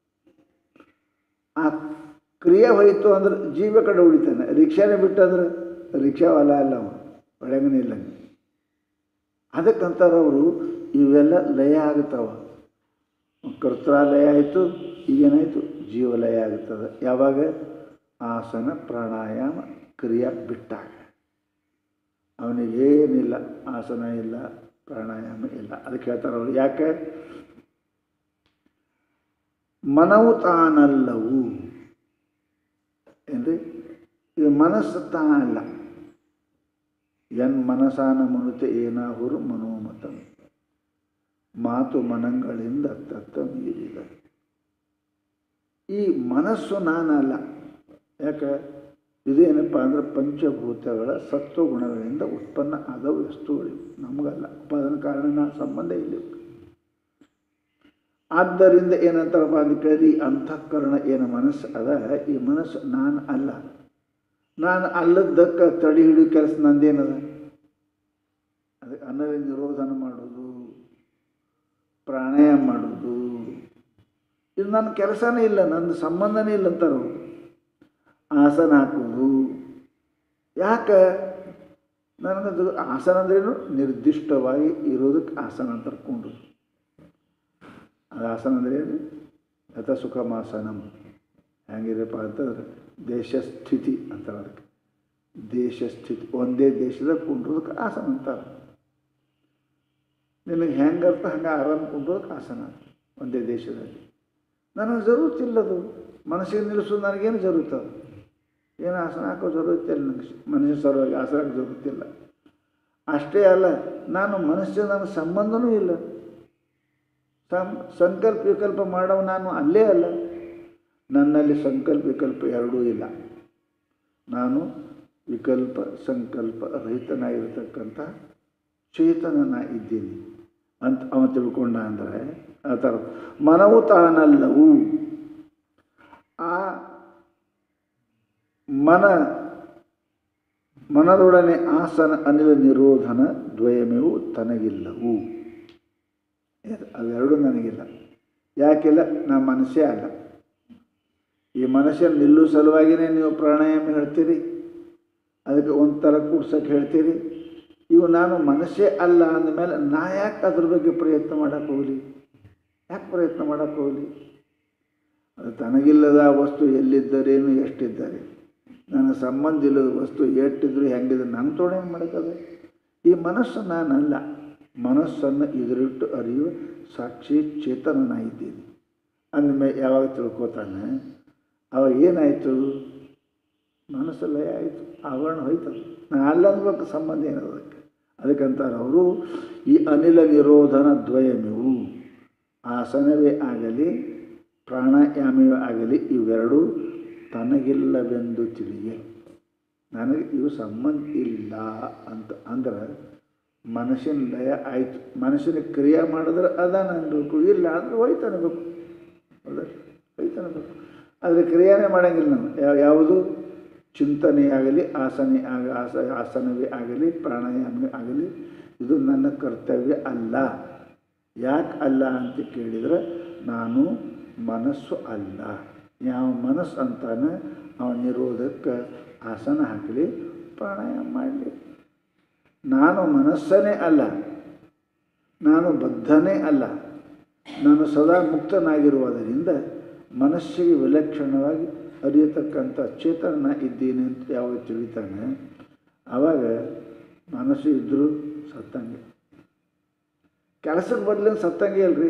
Speaker 1: ಆ ಕ್ರಿಯೆ ಹೋಯಿತು ಅಂದ್ರೆ ಜೀವ ಕಡೆ ಉಳಿತಾನೆ ರಿಕ್ಷಾನೇ ಬಿಟ್ಟಂದ್ರೆ ರಿಕ್ಷಾವಾಲ ಅಲ್ಲ ಅವನು ಒಳಗನೇ ಇಲ್ಲ ಅದಕ್ಕಂತಾರೆ ಅವರು ಇವೆಲ್ಲ ಲಯ ಆಗುತ್ತವ ಕರ್ತೃಲಯ ಆಯಿತು ಈಗೇನಾಯಿತು ಜೀವಲಯ ಆಗುತ್ತದೆ ಯಾವಾಗ ಆಸನ ಪ್ರಾಣಾಯಾಮ ಕ್ರಿಯೆ ಬಿಟ್ಟಾಗ ಅವನಿಗೇನಿಲ್ಲ ಆಸನ ಇಲ್ಲ ಪ್ರಾಣಾಯಾಮ ಇಲ್ಲ ಅದಕ್ಕೆ ಹೇಳ್ತಾರೆ ಅವರು ಯಾಕೆ ಮನವು ತಾನಲ್ಲವು ಏನ್ರಿ ಇದು ಮನಸ್ಸು ತಾನಲ್ಲ ಎನ್ ಮನಸಾನ ಮನುತೆ ಏನಾಹುರು ಮನೋಮತ ಮಾತು ಮನಗಳಿಂದ ತತ್ತ ಮೀರಿದ ಈ ಮನಸ್ಸು ನಾನಲ್ಲ ಯಾಕೆ ಇದೇನಪ್ಪ ಅಂದ್ರೆ ಪಂಚಭೂತಗಳ ಸತ್ವಗುಣಗಳಿಂದ ಉತ್ಪನ್ನ ಆದ ವಸ್ತುಗಳು ನಮಗಲ್ಲ ಉಪಾದಾನ ಕಾರಣ ಸಂಬಂಧ ಇಲ್ಲ ಆದ್ದರಿಂದ ಏನಂತಾರಪ್ಪ ಅಂತ ಕೇಳಿ ಈ ಅಂತಃಕರಣ ಏನು ಮನಸ್ಸು ಅದ ಈ ಮನಸ್ಸು ನಾನು ಅಲ್ಲ ನಾನು ಅಲ್ಲದಕ್ಕೆ ತಡಿ ಹಿಡಿಯೋ ಕೆಲಸ ನಂದೇನದ ಅದಕ್ಕೆ ಅನ್ನದ ನಿರೋಧನ ಮಾಡೋದು ಪ್ರಾಣಾಯಾಮ ಮಾಡೋದು ಇದು ನನ್ನ ಕೆಲಸನೇ ಇಲ್ಲ ನನ್ನ ಸಂಬಂಧನೇ ಇಲ್ಲ ಅಂತಾರೆ ಅವ್ರು. ಆಸನ ಹಾಕೋದು ಯಾಕೆ ನನಗದು ಆಸನ ಅಂದ್ರೇನು ನಿರ್ದಿಷ್ಟವಾಗಿ ಇರೋದಕ್ಕೆ ಆಸನ ಅಂತ ಕರ್ಕೊಂಡು ಅದು ಆಸನ ಅಂದ್ರೆ ಏನು ಯಥ ಸುಖಮಾಸನಂ ಹೆಂಗಿರಪ್ಪ ಅಂತಂದ್ರೆ ದೇಶಸ್ಥಿತಿ ಅಂತಾರೆ ಅದಕ್ಕೆ ದೇಶಸ್ಥಿತಿ ಒಂದೇ ದೇಶದಾಗ ಕುಂಡ್ರೋದಕ್ಕೆ ಆಸನ ಅಂತಾರೆ ನಿನಗೆ ಹೆಂಗರ್ಥ ಹಂಗೆ ಆರಾಮ್ ಕುಂಡ್ರೋದಕ್ಕೆ ಆಸನ ಒಂದೇ ದೇಶದಲ್ಲಿ ನನಗೆ ಜರೂರತ್ ಇಲ್ಲದು ಮನಸ್ಸಿಗೆ ನಿಲ್ಲಿಸೋದು ನನಗೇನು ಜರೂರತ್ ಅದು ಏನು ಆಸನ ಹಾಕೋ ಜರೂರತ್ ಇಲ್ಲ ನನಗೆ ಮನುಷ್ಯ ಸಲುವಾಗಿ ಆಸನ ಹಾಕೋ ಜರೂರತ್ ಇಲ್ಲ ಅಷ್ಟೇ ಅಲ್ಲ ನಾನು ಮನುಷ್ಯ ನನ್ನ ಸಂಬಂಧನೂ ಇಲ್ಲ ಸಂ ಸಂಕಲ್ಪ ವಿಕಲ್ಪ ಮಾಡವು ನಾನು ಅಲ್ಲೇ ಅಲ್ಲ ನನ್ನಲ್ಲಿ ಸಂಕಲ್ಪ ವಿಕಲ್ಪ ಎರಡೂ ಇಲ್ಲ ನಾನು ವಿಕಲ್ಪ ಸಂಕಲ್ಪ ರಹಿತನಾಗಿರ್ತಕ್ಕಂಥ ಚೇತನನ ಇದ್ದೀನಿ ಅಂತ ಅವ ತಿಳ್ಕೊಂಡ ಅಂದರೆ ಆ ಥರ ಮನವು ತಾನಲ್ಲವು ಆ ಮನ ಮನದೊಡನೆ ಆಸನ ಅನಿಲ ನಿರೋಧನ ದ್ವಯಮೇವು ತನಗಿಲ್ಲವು ಇದು ಅವೆರಡೂ ನನಗಿಲ್ಲ ಯಾಕಿಲ್ಲ ನಾ ಮನಸ್ಸೇ ಅಲ್ಲ ಈ ಮನುಷ್ಯನ ನಿಲ್ಲೋ ಸಲುವಾಗಿಯೇ ನೀವು ಪ್ರಾಣಾಯಾಮ ಹೇಳ್ತೀರಿ ಅದಕ್ಕೆ ಒಂಥರ ಕೂಡ್ಸಕ್ಕೆ ಹೇಳ್ತೀರಿ ಇವು ನಾನು ಮನಸ್ಸೇ ಅಲ್ಲ ಅಂದಮೇಲೆ ನಾ ಯಾಕೆ ಅದ್ರ ಬಗ್ಗೆ ಪ್ರಯತ್ನ ಮಾಡೋಕ್ಕೆ ಹೋಗಲಿ ಯಾಕೆ ಪ್ರಯತ್ನ ಮಾಡೋಕ್ಕೆ ಹೋಗಲಿ ಅದು ತನಗಿಲ್ಲದ ವಸ್ತು ಎಲ್ಲಿದ್ದರೇನು ಎಷ್ಟಿದ್ದಾರೆ ನನ್ನ ಸಂಬಂಧ ಇಲ್ಲದ ವಸ್ತು ಎಷ್ಟಿದ್ರು ಹೆಂಗಿದ್ರೆ ನಂಗೆ ತೋಡೆ ಮಾಡೋಕ್ಕದ ಈ ಮನಸ್ಸು ನಾನಲ್ಲ ಮನಸ್ಸನ್ನು ಎದುರಿಟ್ಟು ಅರಿಯುವ ಸಾಕ್ಷಿ ಚೇತನನಾಗಿದ್ದೀನಿ ಅಂದಮೇಲೆ ಯಾವಾಗ ತಿಳ್ಕೊತಾನೆ ಅವಾಗ ಏನಾಯಿತು ಮನಸ್ಸು ಲಯ ಆಯಿತು ಆವರಣ ಹೋಯ್ತದ ನಾ ಅಲ್ಲ ಅನ್ಬೇಕು ಸಂಬಂಧ ಏನದ ಅದಕ್ಕೆ ಅದಕ್ಕಂತಾರೆ ಅವರು ಈ ಅನಿಲ ನಿರೋಧನ ದ್ವಯಮಿವು ಆಸನವೇ ಆಗಲಿ ಪ್ರಾಣಾಯಾಮವೇ ಆಗಲಿ ಇವೆರಡೂ ತನಗಿಲ್ಲವೆಂದು ತಿಳಿಯೆ ನನಗೆ ಇವು ಸಂಬಂಧ ಇಲ್ಲ ಅಂತ ಅಂದ್ರೆ ಮನಸ್ಸಿನ ಲಯ ಆಯಿತು ಮನಸ್ಸಿನ ಕ್ರಿಯೆ ಮಾಡಿದ್ರೆ ಅದಾನ ಅನ್ಬೇಕು ಇಲ್ಲ ಅಂದ್ರೆ ಹೋಯ್ತು ಅನ್ಬೇಕು ಹೌದಾ ಹೋಯ್ತು ಅನ್ಬೇಕು ಆದರೆ ಕ್ರಿಯೆನೇ ಮಾಡೋಂಗಿಲ್ಲ ನಾವು ಯಾವ ಯಾವುದು ಚಿಂತನೆ ಆಗಲಿ ಆಸನೆ ಆಗ ಆಸ ಆಸನವೇ ಆಗಲಿ ಪ್ರಾಣಾಯಾಮವೇ ಆಗಲಿ ಇದು ನನ್ನ ಕರ್ತವ್ಯ ಅಲ್ಲ ಯಾಕೆ ಅಲ್ಲ ಅಂತ ಕೇಳಿದರೆ ನಾನು ಮನಸ್ಸು ಅಲ್ಲ ಯಾವ ಮನಸ್ಸು ಅಂತಾನೆ ಅವನ ನಿರೋಧಕ್ಕೆ ಆಸನ ಹಾಕಲಿ ಪ್ರಾಣಾಯಾಮ ಮಾಡಲಿ ನಾನು ಮನಸ್ಸನೇ ಅಲ್ಲ ನಾನು ಬದ್ಧನೇ ಅಲ್ಲ ನಾನು ಸದಾ ಮುಕ್ತನಾಗಿರುವುದರಿಂದ ಮನಸ್ಸಿಗೆ ವಿಲಕ್ಷಣವಾಗಿ ಅರಿಯತಕ್ಕಂಥ ಚೇತನ ಇದ್ದೀನಿ ಅಂತ ಯಾವಾಗ ತಿಳಿತಾನೆ ಆವಾಗ ಮನಸ್ಸು ಇದ್ದರೂ ಸತ್ತಂಗೆ ಕೆಲಸಕ್ಕೆ ಬದಲಿನ ಸತ್ತಂಗೆ ಅಲ್ರಿ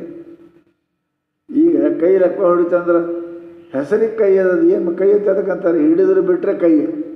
Speaker 1: ಈಗ ಕೈ ಲೆಕ್ಕ ಹೊಡಿತಂದ್ರೆ ಹೆಸರಿಗೆ ಕೈ ಅದದು ಏನು ಕೈ ಎತ್ತದಕ್ಕಂತಾರೆ ಹಿಡಿದ್ರೆ ಬಿಟ್ಟರೆ ಕೈ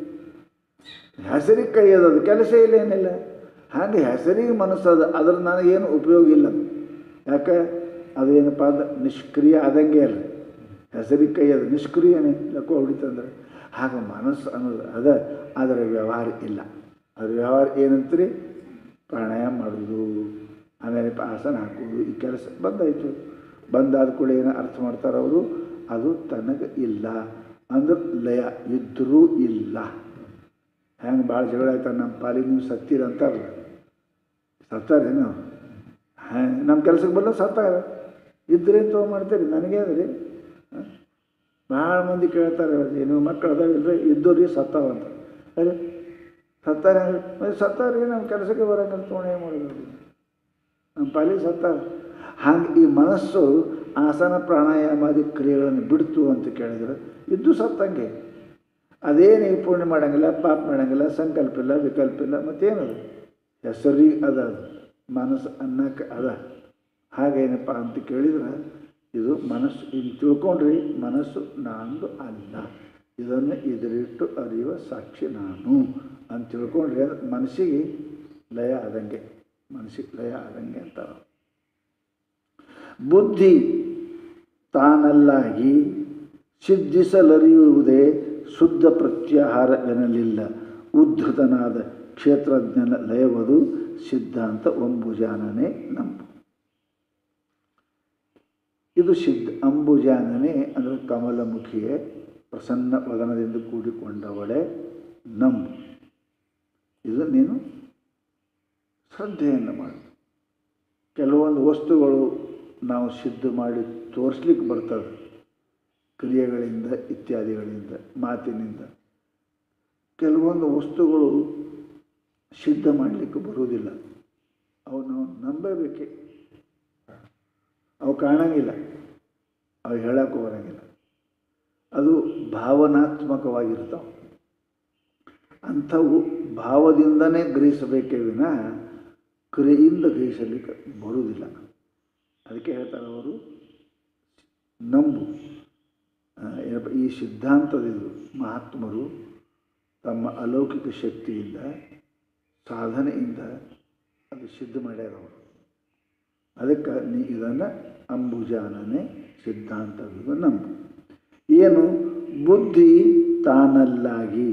Speaker 1: ಹೆಸರಿಗೆ ಕೈ ಅದದು ಕೆಲಸ ಇಲ್ಲ ಏನಿಲ್ಲ ಹಾಗೆ ಹೆಸರಿಗೆ ಮನಸ್ಸು ಅದು ಅದ್ರ ನನಗೇನು ಉಪಯೋಗ ಇಲ್ಲ ಯಾಕೆ ಅದೇನಪ್ಪ ಅಂದ್ರೆ ನಿಷ್ಕ್ರಿಯ ಆದಂಗೆ ಅಲ್ಲ ಹೆಸರಿಗೆ ಕೈ ಅದು ನಿಷ್ಕ್ರಿಯನೇ ಲಕ್ಕೋ ಹೊಡಿತಂದ್ರೆ ಹಾಗೆ ಮನಸ್ಸು ಅನ್ನೋದು ಅದ ಅದರ ವ್ಯವಹಾರ ಇಲ್ಲ ಅದ್ರ ವ್ಯವಹಾರ ಏನಂತೀರಿ ಪ್ರಾಣಾಯಾಮ ಮಾಡೋದು ಆಮೇಲೆ ಪ- ಆಸನ ಹಾಕೋದು ಈ ಕೆಲಸ ಬಂದಾಯಿತು ಬಂದಾದ ಕೂಡ ಏನು ಅರ್ಥ ಮಾಡ್ತಾರೆ ಅವರು ಅದು ತನಗೆ ಇಲ್ಲ ಅಂದ್ರೆ ಲಯ ಇದ್ದರೂ ಇಲ್ಲ ಹೆಂಗೆ ಭಾಳ ಜಗಳ ಆಯ್ತಾರೆ ನಮ್ಮ ಪಾಲಿಗೆ ನೀವು ಸತ್ತೀರ ಅಂತಾರಲ್ಲ ಸತ್ತಾರೇನು ಹಾಂ ನಮ್ಮ ಕೆಲ್ಸಕ್ಕೆ ಬರಲ್ಲ ಸತ್ತಾರ ಇದ್ರೆ ತಗೋ ಮಾಡ್ತೀರಿ ನನಗೆ ಅದ್ರಿ ಭಾಳ ಮಂದಿ ಕೇಳ್ತಾರೆ ನೀವು ಮಕ್ಕಳು ಅದಾವಿಲ್ರಿ ಇದ್ದವ್ರಿ ಸತ್ತಾವ ಅಂತ ಅರೆ ಸತ್ತಾರ ಸತ್ತಾರಿಗೆ ನಮ್ಮ ಕೆಲಸಕ್ಕೆ ಬರಂಗಿಲ್ಲ ತೋಣೆ ಮಾಡೋದು ನಮ್ಮ ಪಾಲಿಗೆ ಸತ್ತಾರ ಹಾಗೆ ಈ ಮನಸ್ಸು ಆಸನ ಪ್ರಾಣಾಯಾಮಾದಿ ಕ್ರಿಯೆಗಳನ್ನು ಬಿಡ್ತು ಅಂತ ಕೇಳಿದ್ರೆ ಇದ್ದು ಸತ್ತಂಗೆ ಅದೇನು ಈ ಪೂರ್ಣೆ ಮಾಡಂಗಿಲ್ಲ ಪಾಪ ಮಾಡಂಗಿಲ್ಲ ಸಂಕಲ್ಪ ಇಲ್ಲ ವಿಕಲ್ಪ ಇಲ್ಲ ಮತ್ತೇನದು ಹೆಸರಿಗೆ ಅದ ಅದು ಮನಸ್ಸು ಅನ್ನಕ್ಕೆ ಅದ ಹಾಗೇನಪ್ಪ ಅಂತ ಕೇಳಿದ್ರೆ ಇದು ಮನಸ್ಸು ಹಿಂಗೆ ತಿಳ್ಕೊಂಡ್ರಿ ಮನಸ್ಸು ನಂದು ಅಲ್ಲ ಇದನ್ನು ಇದರಿಟ್ಟು ಅರಿಯುವ ಸಾಕ್ಷಿ ನಾನು ಅಂತ ತಿಳ್ಕೊಂಡ್ರಿ ಅದು ಮನಸ್ಸಿಗೆ ಲಯ ಆದಂಗೆ ಮನಸ್ಸಿಗೆ ಲಯ ಆದಂಗೆ ಅಂತಾರೆ ಬುದ್ಧಿ ತಾನಲ್ಲಾಗಿ ಸಿದ್ಧಿಸಲರಿಯುವುದೇ ಶುದ್ಧ ಪ್ರತ್ಯಾಹಾರವೆನಲಿಲ್ಲ ಉದ್ಧತನಾದ ಕ್ಷೇತ್ರಜ್ಞನ ಲಯವದು ಸಿದ್ಧಾಂತ ಒಂಬುಜಾನನೇ ನಂಬು ಇದು ಸಿದ್ಧ ಅಂಬುಜಾನನೇ ಅಂದರೆ ಕಮಲಮುಖಿಯೇ ಪ್ರಸನ್ನ ವದನದಿಂದ ಕೂಡಿಕೊಂಡವಳೆ ನಂಬು ಇದು ನೀನು ಶ್ರದ್ಧೆಯನ್ನು ಮಾಡು ಕೆಲವೊಂದು ವಸ್ತುಗಳು ನಾವು ಸಿದ್ಧ ಮಾಡಿ ತೋರಿಸ್ಲಿಕ್ಕೆ ಬರ್ತದೆ ಕ್ರಿಯೆಗಳಿಂದ ಇತ್ಯಾದಿಗಳಿಂದ ಮಾತಿನಿಂದ ಕೆಲವೊಂದು ವಸ್ತುಗಳು ಸಿದ್ಧ ಮಾಡಲಿಕ್ಕೆ ಬರುವುದಿಲ್ಲ ಅವು ನಾವು ನಂಬಬೇಕೆ ಅವು ಕಾಣಂಗಿಲ್ಲ ಅವು ಹೇಳೋಕ್ಕೂ ಬರೋಂಗಿಲ್ಲ ಅದು ಭಾವನಾತ್ಮಕವಾಗಿರ್ತಾವೆ ಅಂಥವು ಭಾವದಿಂದನೇ ಗ್ರಹಿಸಬೇಕೇ ವಿನ ಕ್ರಿಯೆಯಿಂದ ಗ್ರಹಿಸಲಿಕ್ಕೆ ಬರುವುದಿಲ್ಲ ಅದಕ್ಕೆ ಹೇಳ್ತಾರೆ ಅವರು ನಂಬು ಆ, ಏನಪ್ಪ ಈ ಸಿದ್ಧಾಂತದಿಂದ ಮಹಾತ್ಮರು ತಮ್ಮ ಅಲೌಕಿಕ ಶಕ್ತಿಯಿಂದ ಸಾಧನೆಯಿಂದ ಅದು ಸಿದ್ಧ ಮಾಡ್ಯಾರ ಅವರು ಅದಕ್ಕೆ ನೀ ಇದನ್ನು ಅಂಬುಜಾನನೇ ಸಿದ್ಧಾಂತವಿದು ನಂಬು ಏನು ಬುದ್ಧಿ ತಾನಲ್ಲಾಗಿ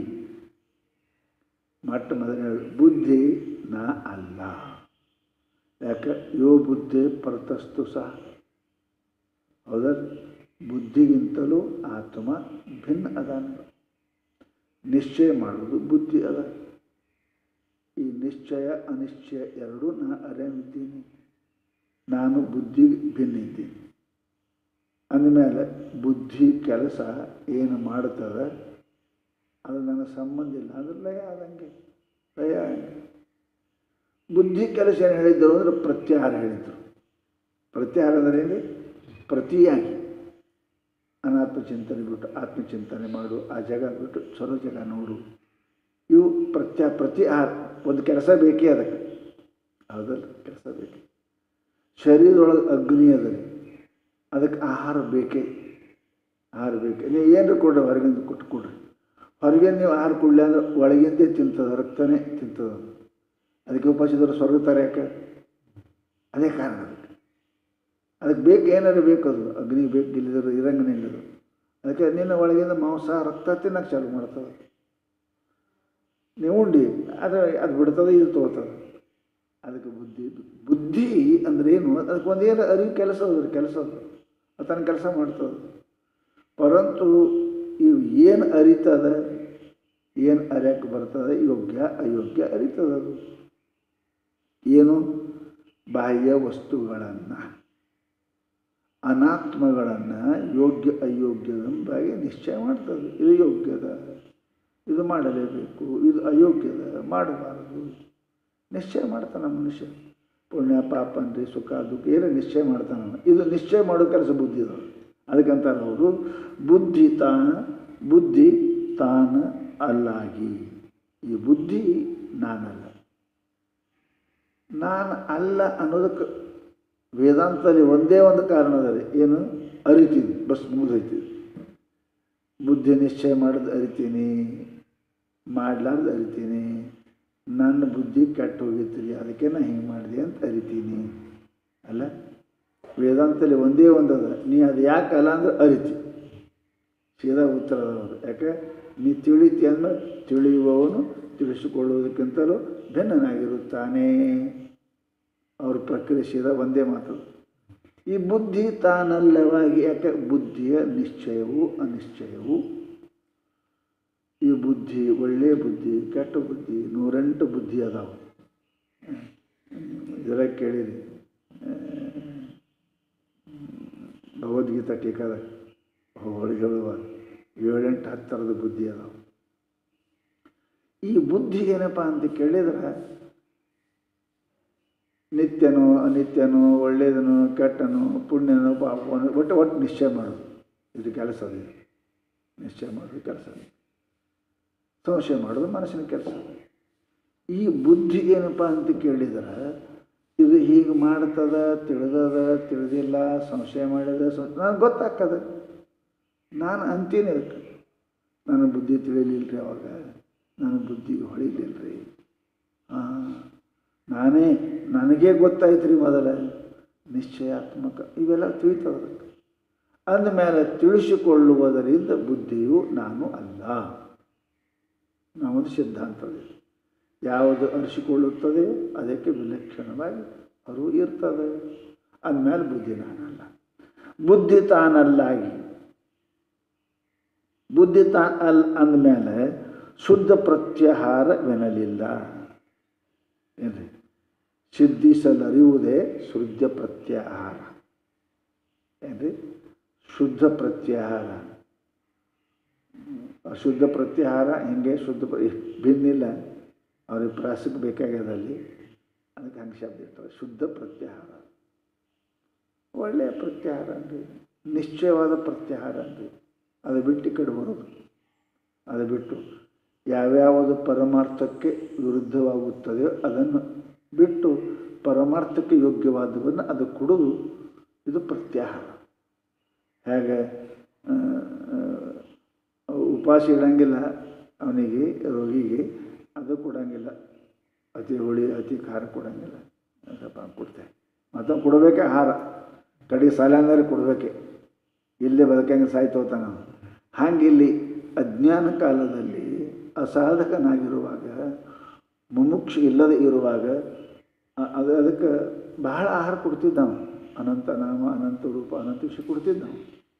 Speaker 1: ಮೊಟ್ಟ ಮೊದಲನೇ ಬುದ್ಧಿ ನಾ ಅಲ್ಲ ಯಾಕೆ ಯೋ ಬುದ್ಧಿ ಪರತಸ್ತು ಸಹ ಹೌದ ಬುದ್ಧಿಗಿಂತಲೂ ಆತ್ಮ ಭಿನ್ನ ಅದಾನ ನಿಶ್ಚಯ ಮಾಡೋದು ಬುದ್ಧಿ ಅದ ಈ ನಿಶ್ಚಯ ಅನಿಶ್ಚಯ ಎರಡೂ ನಾ ಅರಿವಿದ್ದೀನಿ ನಾನು ಬುದ್ಧಿ ಭಿನ್ನ ಇದ್ದೀನಿ ಅಂದಮೇಲೆ ಬುದ್ಧಿ ಕೆಲಸ ಏನು ಮಾಡ್ತದೆ ಅದು ನನಗೆ ಸಂಬಂಧ ಇಲ್ಲ ಅಂದ್ರೆ ಲಯ ಆದಂಗೆ ಲಯ ಆದಂಗೆ ಬುದ್ಧಿ ಕೆಲಸ ಏನು ಹೇಳಿದ್ದರು ಅಂದ್ರೆ ಪ್ರತ್ಯಾಹಾರ ಹೇಳಿದರು ಪ್ರತ್ಯಾಹಾರ ಅಂದರೆ ಏನು ಪ್ರತಿಯಾಗಿ ಅನಾತ್ಮ ಚಿಂತನೆ ಬಿಟ್ಟು ಆತ್ಮಚಿಂತನೆ ಮಾಡು ಆ ಜಗ ಬಿಟ್ಟು ಚಲೋ ಜಗ ನೋಡು ಇವು ಪ್ರತ್ಯಾ ಪ್ರತಿಹಾರ ಒಂದು ಕೆಲಸ ಬೇಕೇ ಅದಕ್ಕೆ ಹೌದಲ್ಲ ಕೆಲಸ ಬೇಕೇ ಶರೀರದೊಳಗೆ ಅಗ್ನಿ ಅದ ರೀ ಅದಕ್ಕೆ ಆಹಾರ ಬೇಕೇ ಆಹಾರ ಬೇಕೇ ನೀವು ಏನರ ಕೊಡ್ರಿ ಹೊರಗಿಂದ ಕೊಟ್ಟು ಕೊಡ್ರಿ ಹೊರಗಿಂದ ನೀವು ಆಹಾರ ಕೊಡಲಿ ಅಂದ್ರೆ ಒಳಗಿಂದೇ ತಿಂತದ ರಕ್ತನೇ ತಿಂತದ ಅದಕ್ಕೆ ಉಪವಾಸಿದ್ರು ಸ್ವರ್ಗ ತರಕ್ಕೆ ಅದೇ ಕಾರಣ ಅದಕ್ಕೆ ಅದಕ್ಕೆ ಬೇಕು ಏನಾರು ಬೇಕು ಅದು ಅಗ್ನಿ ಬೇಕು ಇಲ್ಲಿದ್ರು ಇರಂಗನೇ ಇಲ್ಲದು ಅದಕ್ಕೆ ನಿನ್ನ ಒಳಗಿಂದ ಮಾಂಸ ರಕ್ತ ತಿನ್ನಕ್ಕೆ ಚಾಲು ಮಾಡ್ತದೆ ನೀವು ಉಂಡಿ ಅದು ಅದು ಬಿಡ್ತದೆ ಇದು ತೊಗೊಳ್ತದೆ ಅದಕ್ಕೆ ಬುದ್ಧಿ ಬುದ್ಧಿ ಅಂದ್ರೆ ಏನು ಅದಕ್ಕೆ ಒಂದೇನು ಅರಿವು ಕೆಲಸ ಅದ ಕೆಲಸ ಅದು ಅದು ತನ್ನ ಕೆಲಸ ಮಾಡ್ತದೆ ಪರಂತು ಇವು ಏನು ಅರಿತದ ಏನು ಅರಿಯಕ್ಕೆ ಬರ್ತದೆ ಯೋಗ್ಯ ಅಯೋಗ್ಯ ಅರಿತದ ಅದು ಏನು ಬಾಹ್ಯ ವಸ್ತುಗಳನ್ನು ಅನಾತ್ಮಗಳನ್ನು ಯೋಗ್ಯ ಅಯೋಗ್ಯದೆಂಬಾಗಿ ನಿಶ್ಚಯ ಮಾಡ್ತದೆ ಇದು ಯೋಗ್ಯದ ಇದು ಮಾಡಲೇಬೇಕು ಇದು ಅಯೋಗ್ಯದ ಮಾಡಬಾರದು ನಿಶ್ಚಯ ಮಾಡ್ತಾನೆ ಮನುಷ್ಯ ಪುಣ್ಯ ಪಾಪ ಅಂದರೆ ಸುಖ ದುಃಖ ಏನೋ ನಿಶ್ಚಯ ಮಾಡ್ತಾನೆ ಅವನು. ಇದು ನಿಶ್ಚಯ ಮಾಡೋ ಕೆಲಸ ಬುದ್ಧಿ ಅದು ಅದಕ್ಕಂತಾರೆ ಅವರು ಬುದ್ಧಿ ತಾನ ಬುದ್ಧಿ ತಾನ ಅಲ್ಲಾಗಿ ಈ ಬುದ್ಧಿ ನಾನಲ್ಲ ನಾನು ಅಲ್ಲ ಅನ್ನೋದಕ್ಕೆ ವೇದಾಂತದಲ್ಲಿ ಒಂದೇ ಒಂದು ಕಾರಣ ಅದ ರೀ ಏನು ಅರಿತೀನಿ ಬಸ್ ಮುಗಿದೈತಿ ಬುದ್ಧಿ ನಿಶ್ಚಯ ಮಾಡೋದು ಅರಿತೀನಿ ಮಾಡ್ಲಾರ್ದು ಅರಿತೀನಿ ನನ್ನ ಬುದ್ಧಿ ಕೆಟ್ಟು ಹೋಗಿತ್ತು ಅದಕ್ಕೆ ನಾ ಹಿಂಗೆ ಮಾಡಿದೆ ಅಂತ ಅರಿತೀನಿ ಅಲ್ಲ ವೇದಾಂತದಲ್ಲಿ ಒಂದೇ ಒಂದದ ನೀ ಅದು ಯಾಕೆ ಅಲ್ಲ ಅಂದ್ರೆ ಅರಿತಿ ಸೀದಾ ಉತ್ತರ ಅದಾವರು ಯಾಕೆ ನೀ ತಿಳಿತಿ ಅಂದ್ರೆ ತಿಳಿಯುವವನು ತಿಳಿಸಿಕೊಳ್ಳುವುದಕ್ಕಿಂತಲೂ ಭಿನ್ನನಾಗಿರುತ್ತಾನೆ ಅವ್ರ ಪ್ರಕ್ರಿಯೆ ಸೀದಾ ಒಂದೇ ಮಾತು ಈ ಬುದ್ಧಿ ತಾನಲ್ಲವಾಗಿ ಯಾಕೆ ಬುದ್ಧಿಯ ನಿಶ್ಚಯವು ಅನಿಶ್ಚಯವು ಈ ಬುದ್ಧಿ ಒಳ್ಳೆಯ ಬುದ್ಧಿ ಕೆಟ್ಟ ಬುದ್ಧಿ ನೂರೆಂಟು ಬುದ್ಧಿ ಅದಾವು ಇದರ ಕೇಳಿರಿ ಆ, ಭಗವದ್ಗೀತಾ ಟೀಕಾದ ಹೊರಗೆ ಹೇಳುವ ಏಳೆಂಟು ಹತ್ತು ಥರದ ಬುದ್ಧಿ ಅದಾವು ಈ ಬುದ್ಧಿ ಏನಪ್ಪ ಅಂತ ಕೇಳಿದ್ರೆ ನಿತ್ಯನೋ ಅನಿತ್ಯನೋ ಒಳ್ಳೆಯದನೋ ಕೆಟ್ಟನೋ ಪುಣ್ಯನೋ ಪಾಪನೋ ಒಟ್ಟು ಒಟ್ಟು ನಿಶ್ಚಯ ಮಾಡೋದು ಇದು ಕೆಲಸ ಅದು ನಿಶ್ಚಯ ಮಾಡೋದು ಕೆಲಸ ಅದು ಸಂಶಯ ಮಾಡೋದು ಮನಸ್ಸಿನ ಕೆಲಸ ಈ ಬುದ್ಧಿ ಏನಪ್ಪ ಅಂತ ಕೇಳಿದ್ರೆ ಇದು ಹೀಗೆ ಮಾಡ್ತದ ತಿಳಿದದ ತಿಳಿದಿಲ್ಲ ಸಂಶಯ ಮಾಡಿದ ನನಗೆ ಗೊತ್ತಾಗ್ತದೆ ನಾನು ಅಂತೀನಿ ಅದಕ್ಕೆ ನನ್ನ ಬುದ್ಧಿ ತಿಳಿಲಿಲ್ಲ ಅವಾಗ ನನ್ನ ಬುದ್ಧಿ ಹೊಳಿಲಿಲ್ಲ ರೀ ಹಾಂ ನಾನೇ ನನಗೇ ಗೊತ್ತಾಯ್ತು ರೀ ಮೊದಲ ನಿಶ್ಚಯಾತ್ಮಕ ಇವೆಲ್ಲ ತಿಳಿತದ ಅದಕ್ಕೆ ಅಂದಮೇಲೆ ತಿಳಿಸಿಕೊಳ್ಳುವುದರಿಂದ ಬುದ್ಧಿಯು ನಾನು ಅಲ್ಲ ನಮ್ಮದು ಸಿದ್ಧಾಂತವಿದೆ ಯಾವುದು ಅರಿಸಿಕೊಳ್ಳುತ್ತದೆ ಅದಕ್ಕೆ ವಿಲಕ್ಷಣವಾಗಿ ಅರು ಇರ್ತದೆ ಅಂದಮೇಲೆ ಬುದ್ಧಿ ನಾನಲ್ಲ ಬುದ್ಧಿ ತಾನಲ್ಲಾಗಿ ಬುದ್ಧಿ ತಾ ಅಲ್ ಅಂದಮೇಲೆ ಶುದ್ಧ ಪ್ರತ್ಯಾಹಾರವೆನಲಿಲ್ಲ ಏನ್ರಿ ಸಿದ್ಧಿಸಲರಿಯುವುದೇ ಶುದ್ಧ ಪ್ರತ್ಯಾಹಾರ ಏನ್ರಿ ಶುದ್ಧ ಪ್ರತ್ಯಾಹಾರ ಅಶುದ್ಧ ಪ್ರತ್ಯಾಹಾರ ಹಿಂಗೆ ಶುದ್ಧ ಪ್ರ ಭಿನ್ನಿಲ್ಲ ಅವ್ರಿಗೆ ಪ್ರಾಸಕ್ಕೆ ಬೇಕಾಗ್ಯದಲ್ಲಿ ಅದಕ್ಕೆ ಹಂಗೆ ಶಬ್ದ ಇರ್ತಾರೆ ಶುದ್ಧ ಪ್ರತ್ಯಾಹಾರ ಒಳ್ಳೆಯ ಪ್ರತ್ಯಾಹಾರ ಅಂದ್ರಿ ನಿಶ್ಚಯವಾದ ಪ್ರತ್ಯಾಹಾರ ಅಂದ್ರಿ ಅದು ಬಿಟ್ಟು ಈ ಕಡೆ ಬರೋದು ಅದು ಬಿಟ್ಟು ಯಾವ್ಯಾವುದು ಪರಮಾರ್ಥಕ್ಕೆ ವಿರುದ್ಧವಾಗುತ್ತದೆಯೋ ಅದನ್ನು ಬಿಟ್ಟು ಪರಮಾರ್ಥಕ್ಕೆ ಯೋಗ್ಯವಾದವನ್ನು ಅದು ಕೊಡೋದು ಇದು ಪ್ರತ್ಯಾಹಾರ ಹೇಗೆ ಆ, ಆ, ಉಪವಾಸ ಇಡಂಗಿಲ್ಲ ಅವನಿಗೆ ರೋಗಿಗೆ ಅದು ಕೊಡಂಗಿಲ್ಲ ಅತಿ ಹುಳಿ ಅತಿ ಖಾರ ಕೊಡಂಗಿಲ್ಲ ಸ್ವಲ್ಪ ಕೊಡ್ತೇವೆ ಮತ್ತು ಕೊಡಬೇಕೆ ಆಹಾರ ಕಡೆ ಸಾಲ ಅಂದರೆ ಕೊಡಬೇಕೆ ಇಲ್ಲೇ ಬದುಕಂಗೆ ಸಾಯ್ತೋತಾನ ಹಾಗೆ ಇಲ್ಲಿ ಅಜ್ಞಾನ ಕಾಲದಲ್ಲಿ ಅಸಾಧಕನಾಗಿರುವಾಗ ಮುಮುಕ್ಷು ಇಲ್ಲದೆ ಇರುವಾಗ ಅ- ಅದು ಅದಕ್ಕೆ ಬಹಳ ಆಹಾರ ಕೊಡ್ತಿದ್ದ ನಾವು ಅನಂತ ನಾಮ ಅನಂತ ರೂಪ ಅನಂತ ವಿಷಯ ಕೊಡ್ತಿದ್ದ ನಾವು